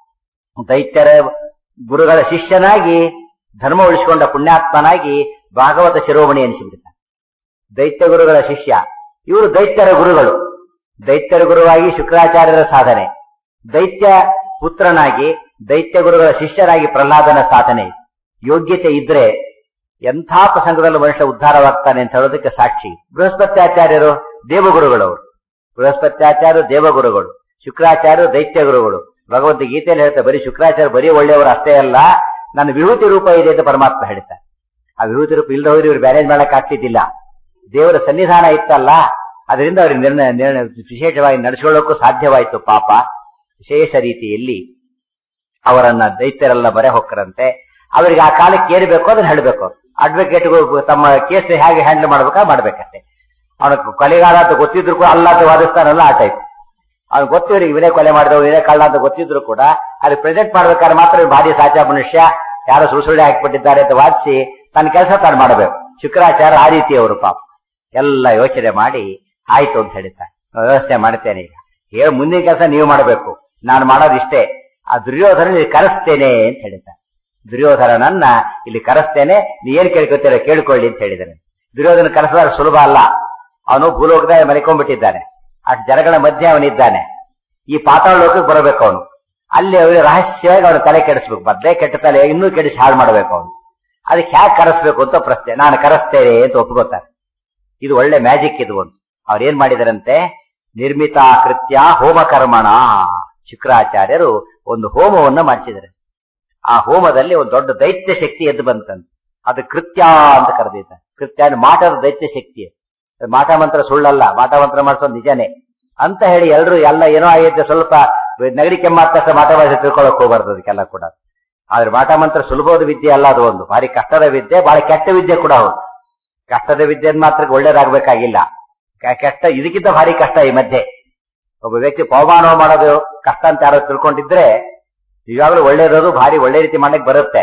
ದೈತ್ಯರ ಗುರುಗಳ ಶಿಷ್ಯನಾಗಿ ಧರ್ಮ ಉಳಿಸಿಕೊಂಡ ಪುಣ್ಯಾತ್ಮನಾಗಿ ಭಾಗವತ ಶಿರೋಮಣಿ ಎನಿಸಿಬಿಡ್ತಾನೆ ದೈತ್ಯ ಗುರುಗಳ ಶಿಷ್ಯ ಇವರು ದೈತ್ಯರ ಗುರುಗಳು ದೈತ್ಯರ ಗುರುವಾಗಿ ಶುಕ್ರಾಚಾರ್ಯರ ಸಾಧನೆ ದೈತ್ಯ ಪುತ್ರನಾಗಿ ದೈತ್ಯ ಗುರುಗಳ ಶಿಷ್ಯರಾಗಿ ಪ್ರಹ್ಲಾದನ ಸಾಧನೆ ಯೋಗ್ಯತೆ ಇದ್ರೆ ಎಂಥ ಪ್ರಸಂಗದಲ್ಲೂ ಮನುಷ್ಯ ಉದ್ಧಾರವಾಗ್ತಾನೆ ಅಂತ ಹೇಳೋದಕ್ಕೆ ಸಾಕ್ಷಿ ಬೃಹಸ್ಪತ್ಯಾಚಾರ್ಯರು ದೇವಗುರುಗಳವರು ಬೃಹಸ್ಪತ್ಯಾಚಾರ್ಯರು ದೇವಗುರುಗಳು ಶುಕ್ರಾಚಾರ್ಯರು ದೈತ್ಯ ಗುರುಗಳು ಭಗವದ್ಗೀತೆಯಲ್ಲಿ ಹೇಳ್ತಾರೆ ಬರೀ ಶುಕ್ರಾಚಾರ್ಯ ಬರೀ ಒಳ್ಳೆಯವರು ಅಷ್ಟೇ ಅಲ್ಲ ನನ್ನ ವಿಭೂತಿ ರೂಪ ಇದೆ ಅಂತ ಪರಮಾತ್ಮ ಹೇಳ್ತಾರೆ ಆ ವಿಭೂತಿ ರೂಪ ಇಲ್ಲದ ಹೋದ್ರೆ ಇವ್ರು ಮ್ಯಾನೇಜ್ ಮಾಡಕ್ ಆಗ್ತಿದ್ದಿಲ್ಲ ದೇವರ ಸನ್ನಿಧಾನ ಇತ್ತಲ್ಲ ಅದರಿಂದ ಅವ್ರಿಗೆ ನಿರ್ಣಯ ನಿರ್ಣಯ ವಿಶೇಷವಾಗಿ ನಡೆಸಿಕೊಳ್ಳೋಕ್ಕೂ ಸಾಧ್ಯವಾಯಿತು ಪಾಪ ವಿಶೇಷ ರೀತಿಯಲ್ಲಿ ಅವರನ್ನ ದೈತ್ಯರೆಲ್ಲ ಬರೆ ಹೊಕ್ಕರಂತೆ ಅವರಿಗೆ ಆ ಕಾಲಕ್ಕೆ ಏರ್ಬೇಕು ಅದನ್ನ ಹೇಳಬೇಕು ಅಡ್ವೊಕೇಟ್ಗಳು ತಮ್ಮ ಕೇಸ್ ಹೇಗೆ ಹ್ಯಾಂಡಲ್ ಮಾಡ್ಬೇಕಾ ಮಾಡ್ಬೇಕಷ್ಟೇ ಅವನ ಕೊಲೆಗಾರ ಅಂತ ಗೊತ್ತಿದ್ರು ಕೂಡ ಅಲ್ಲ ಅಂತ ವಾದಿಸ್ತಾನಲ್ಲ ಆ ಟೈಪ್ ಅವ್ನು ಗೊತ್ತಿವ್ರಿಗೆ ಇವನೇ ಕೊಲೆ ಮಾಡಿದವು ಇವನೇ ಕಳ್ಳ ಅಂತ ಗೊತ್ತಿದ್ರು ಕೂಡ ಅಲ್ಲಿ ಪ್ರೆಸೆಂಟ್ ಮಾಡ್ಬೇಕಾದ್ರೆ ಮಾತ್ರ ಇವ್ನು ಭಾರಿ ಸಾಚಾ ಮನುಷ್ಯ ಯಾರೋ ಸುಳ್ಸುಳ್ಳಿ ಹಾಕಿಬಿಟ್ಟಿದ್ದಾರೆ ಅಂತ ವಾದಿಸಿ ತನ್ನ ಕೆಲಸ ತಾನು ಮಾಡಬೇಕು ಶುಕ್ರಾಚಾರ್ಯ ಆ ರೀತಿಯವರು ಪಾಪ ಎಲ್ಲ ಯೋಚನೆ ಮಾಡಿ ಆಯ್ತು ಅಂತ ಹೇಳ್ತಾರೆ ವ್ಯವಸ್ಥೆ ಮಾಡ್ತೇನೆ ಈಗ ಹೇಳಿ ಮುಂದಿನ ಕೆಲಸ ನೀವು ಮಾಡಬೇಕು ನಾನು ಮಾಡೋದು ಇಷ್ಟೇ ಆ ದುರ್ಯೋಧನ ಇಲ್ಲಿ ಕರೆಸ್ತೇನೆ ಅಂತ ಹೇಳ್ತಾರೆ ದುರ್ಯೋಧನನನ್ನ ಇಲ್ಲಿ ಕರೆಸ್ತೇನೆ ನೀ ಏನ್ ಕೇಳ್ಕೊತೀರ ಕೇಳ್ಕೊಳ್ಳಿ ಅಂತ ಹೇಳಿದ್ದಾನೆ ದುರ್ಯೋಧನ ಕರೆಸೋದು ಸುಲಭ ಅಲ್ಲ ಅವನು ಭೂಲೋಕದಾಗ ಮಲಿಕೊಂಡ್ಬಿಟ್ಟಿದ್ದಾನೆ ಅಷ್ಟು ಜನಗಳ ಮಧ್ಯೆ ಅವನಿದ್ದಾನೆ ಈ ಪಾತಾಳ ಲೋಕಕ್ಕೆ ಬರಬೇಕು ಅವನು ಅಲ್ಲಿ ಅವನು ರಹಸ್ಯವಾಗಿ ಅವನು ತಲೆ ಕೆಡಿಸ್ಬೇಕು ಮೊದ್ಲೇ ಕೆಟ್ಟ ತಲೆ ಇನ್ನೂ ಕೆಡಿಸಿ ಹಾಳು ಮಾಡಬೇಕು ಅವನು ಅದಕ್ಕೆ ಹ್ಯಾಕ್ ಕರೆಸ್ಬೇಕು ಅಂತ ಪ್ರಶ್ನೆ ನಾನು ಕರೆಸ್ತೇನೆ ಅಂತ ಒಪ್ಕೋತಾರೆ ಇದು ಒಳ್ಳೆ ಮ್ಯಾಜಿಕ್ ಇದು ಒಂದು ಅವ್ರು ಏನ್ ಮಾಡಿದರಂತೆ ನಿರ್ಮಿತ ಕೃತ್ಯ ಹೋಮಕರ್ಮಣ ಶುಕ್ರಾಚಾರ್ಯರು ಒಂದು ಹೋಮವನ್ನ ಮಾಡಿಸಿದ್ದಾರೆ ಆ ಹೋಮದಲ್ಲಿ ಒಂದು ದೊಡ್ಡ ದೈತ್ಯ ಶಕ್ತಿ ಎದ್ದು ಬಂತಂತೆ ಅದು ಕೃತ್ಯ ಅಂತ ಕರೆದಿದ್ದಾರೆ ಕೃತ್ಯ ಅಂದ್ರೆ ಮಾಟದ ದೈತ್ಯ ಶಕ್ತಿ ಅದು. ಮಾಟ ಮಂತ್ರ ಸುಳ್ಳಲ್ಲ ಮಾಟ ಮಂತ್ರ ಮಾಡಿಸೋದು ನಿಜನೇ ಅಂತ ಹೇಳಿ ಎಲ್ಲರೂ ಎಲ್ಲ ಏನೋ ಆಗೈತೆ ಸ್ವಲ್ಪ ನಗಡಿ ಕೆಮ್ಮಾದ ತಕ್ಷಣ ಮಾಟ ಭಾಷೆ ತಿಳ್ಕೊಳಕ್ ಹೋಗ್ಬಾರ್ದು ಅದಕ್ಕೆಲ್ಲ ಕೂಡ ಆದ್ರೆ ಮಾಟ ಮಂತ್ರ ಸುಲಭವಾದ ವಿದ್ಯೆ ಅಲ್ಲ ಅದು ಒಂದು ಭಾರಿ ಕಷ್ಟದ ವಿದ್ಯೆ ಬಹಳ ಕೆಟ್ಟ ವಿದ್ಯೆ ಕೂಡ ಹೌದು ಕಷ್ಟದ ವಿದ್ಯೆ ಮಾತ್ರ ಒಳ್ಳೇದಾಗ್ಬೇಕಾಗಿಲ್ಲ ಕ- ಕೆಟ್ಟ ಇದಕ್ಕಿಂತ ಭಾರಿ ಕಷ್ಟ ಈ ಮಧ್ಯೆ ಒಬ್ಬ ವ್ಯಕ್ತಿ ಪವಮಾನ ಮಾಡೋದು ಕಷ್ಟ ಅಂತ ಯಾರೋ ತಿಳ್ಕೊಂಡಿದ್ರೆ ಈಗಾಗಲೂ ಒಳ್ಳೇದದು ಭಾರಿ ಒಳ್ಳೆ ರೀತಿ ಮಾಡಕ್ ಬರುತ್ತೆ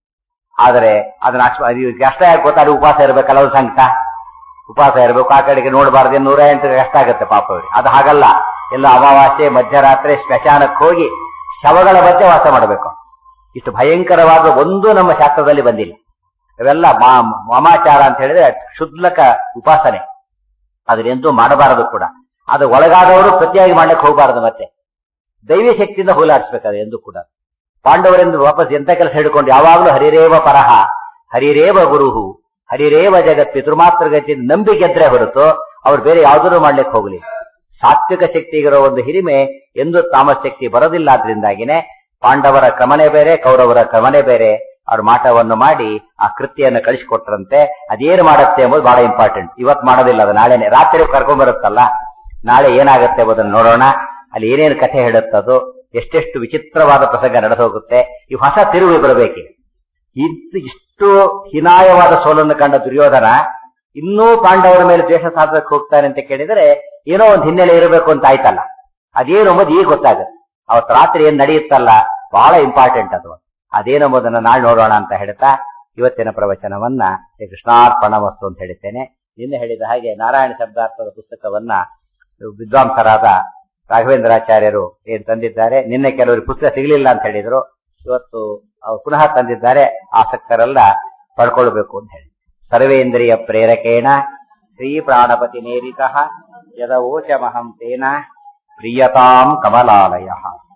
ಆದ್ರೆ ಅದನ್ನ ಅಕ್ಷ- ಅದು ಕಷ್ಟ ಯಾಕೆ ಗೊತ್ತಾದ್ರೆ ಉಪವಾಸ ಇರ್ಬೇಕಲ್ಲ ಒಂದು ಸಂಕಟ ಉಪವಾಸ ಇರಬೇಕು ಆ ಕಡೆಗೆ ನೋಡಬಾರ್ದು ನೂರ ಎಂಟು ಕಷ್ಟ ಆಗುತ್ತೆ ಪಾಪ ಅವ್ರಿಗೆ ಅದು ಹಾಗಲ್ಲ ಎಲ್ಲ ಅಮಾವಾಸ್ಯೆ ಮಧ್ಯರಾತ್ರಿ ಸ್ಮಶಾನಕ್ಕೆ ಹೋಗಿ ಶವಗಳ ಮಧ್ಯೆ ವಾಸ ಮಾಡಬೇಕು ಇಷ್ಟು ಭಯಂಕರವಾದ ಒಂದು ನಮ್ಮ ಶಾಸ್ತ್ರದಲ್ಲಿ ಬಂದಿಲ್ಲ ಇವೆಲ್ಲ ಮಾ- ವಾಮಾಚಾರ ಅಂತ ಹೇಳಿದ್ರೆ ಕ್ಷುದ್ಲಕ ಉಪಾಸನೆ ಅದನ್ನೆಂದೂ ಮಾಡಬಾರದು ಕೂಡ ಅದು ಒಳಗಾದವರು ಪ್ರತಿಯಾಗಿ ಮಾಡ್ಲಿಕ್ಕೆ ಹೋಗಬಾರದು ಮತ್ತೆ ದೈವಿ ಶಕ್ತಿಯಿಂದ ಹೋಲಾಡಿಸ್ಬೇಕು ಅದು ಎಂದು ಕೂಡ ಪಾಂಡವರೆಂದು ವಾಪಸ್ ಎಂತ ಕೆಲಸ ಹಿಡ್ಕೊಂಡು ಯಾವಾಗಲೂ ಹರಿರೇವ ಪರಹ ಹರಿರೇವ ಗುರುಹು ಹರಿರೇವ ಜಗತ್ ಪಿತೃಮಾತೃಗತಿ ನಂಬಿ ಗೆದ್ರೆ ಹೊರತು ಅವ್ರು ಬೇರೆ ಯಾವುದನ್ನು ಮಾಡ್ಲಿಕ್ಕೆ ಹೋಗಲಿ ಸಾತ್ವಿಕ ಶಕ್ತಿಗಿರೋ ಒಂದು ಹಿರಿಮೆ ಎಂದು ತಾಮಸ ಶಕ್ತಿ ಬರೋದಿಲ್ಲ ಆದ್ರಿಂದಾಗಿನೇ ಪಾಂಡವರ ಕ್ರಮನೆ ಬೇರೆ ಕೌರವರ ಕ್ರಮನೆ ಬೇರೆ ಅವ್ರ ಮಾಟವನ್ನು ಮಾಡಿ ಆ ಕೃತಿಯನ್ನು ಕಳಿಸಿಕೊಟ್ರಂತೆ ಅದೇನು ಮಾಡುತ್ತೆ ಎಂಬುದು ಬಹಳ ಇಂಪಾರ್ಟೆಂಟ್ ಇವತ್ ಮಾಡೋದಿಲ್ಲ ಅದು ನಾಳೆನೆ ರಾತ್ರಿ ಕರ್ಕೊಂಡ್ ಬರುತ್ತಲ್ಲ ನಾಳೆ ಏನಾಗುತ್ತೆ ಎಂಬುದನ್ನು ನೋಡೋಣ ಅಲ್ಲಿ ಏನೇನು ಕಥೆ ಹೇಳುತ್ತದೋ ಎಷ್ಟೆಷ್ಟು ವಿಚಿತ್ರವಾದ ಪ್ರಸಂಗ ನಡೆದೋಗುತ್ತೆ ಈ ಹೊಸ ತಿರುವು ಬರಬೇಕಿದೆ ಇದು ಇಷ್ಟು ಹೀನಾಯವಾದ ಸೋಲನ್ನು ಕಂಡ ದುರ್ಯೋಧನ ಇನ್ನೂ ಪಾಂಡವರ ಮೇಲೆ ದ್ವೇಷ ಸಾಧಕ್ಕೆ ಹೋಗ್ತಾನೆ ಅಂತ ಕೇಳಿದರೆ ಏನೋ ಒಂದು ಹಿನ್ನೆಲೆ ಇರಬೇಕು ಅಂತ ಆಯ್ತಲ್ಲ ಅದೇನು ಎಂಬುದು ಈಗ ಗೊತ್ತಾಗುತ್ತೆ ಅವತ್ತು ರಾತ್ರಿ ಏನ್ ನಡೆಯುತ್ತಲ್ಲ ಬಹಳ ಇಂಪಾರ್ಟೆಂಟ್ ಅದು ಅದೇನೆಂಬುದನ್ನ ನಾಳೆ ನೋಡೋಣ ಅಂತ ಹೇಳ್ತಾ ಇವತ್ತಿನ ಪ್ರವಚನವನ್ನ ಶ್ರೀ ಕೃಷ್ಣಾರ್ಪಣ ವಸ್ತು ಅಂತ ಹೇಳಿದ್ದೇನೆ ನಿನ್ನೆ ಹೇಳಿದ ಹಾಗೆ ನಾರಾಯಣ ಶಬ್ದಾರ್ಥದ ಪುಸ್ತಕವನ್ನ ವಿದ್ವಾಂಸರಾದ ರಾಘವೇಂದ್ರಾಚಾರ್ಯರು ಏನ್ ತಂದಿದ್ದಾರೆ ನಿನ್ನೆ ಕೆಲವರು ಪುಸ್ತಕ ಸಿಗಲಿಲ್ಲ ಅಂತ ಹೇಳಿದ್ರು ಇವತ್ತು ಅವ್ರು ಪುನಃ ತಂದಿದ್ದಾರೆ ಆಸಕ್ತರೆಲ್ಲ ಪಡ್ಕೊಳ್ಬೇಕು ಅಂತ ಹೇಳಿ ಸರ್ವೇಂದ್ರಿಯ ಪ್ರೇರಕೇಣ ಶ್ರೀ ಪ್ರಾಣಪತಿ ನೇರಿತ ಯದವೋಚಮಹಂ ತೇನ ಪ್ರಿಯತಾಂ ಕಮಲಾಲಯ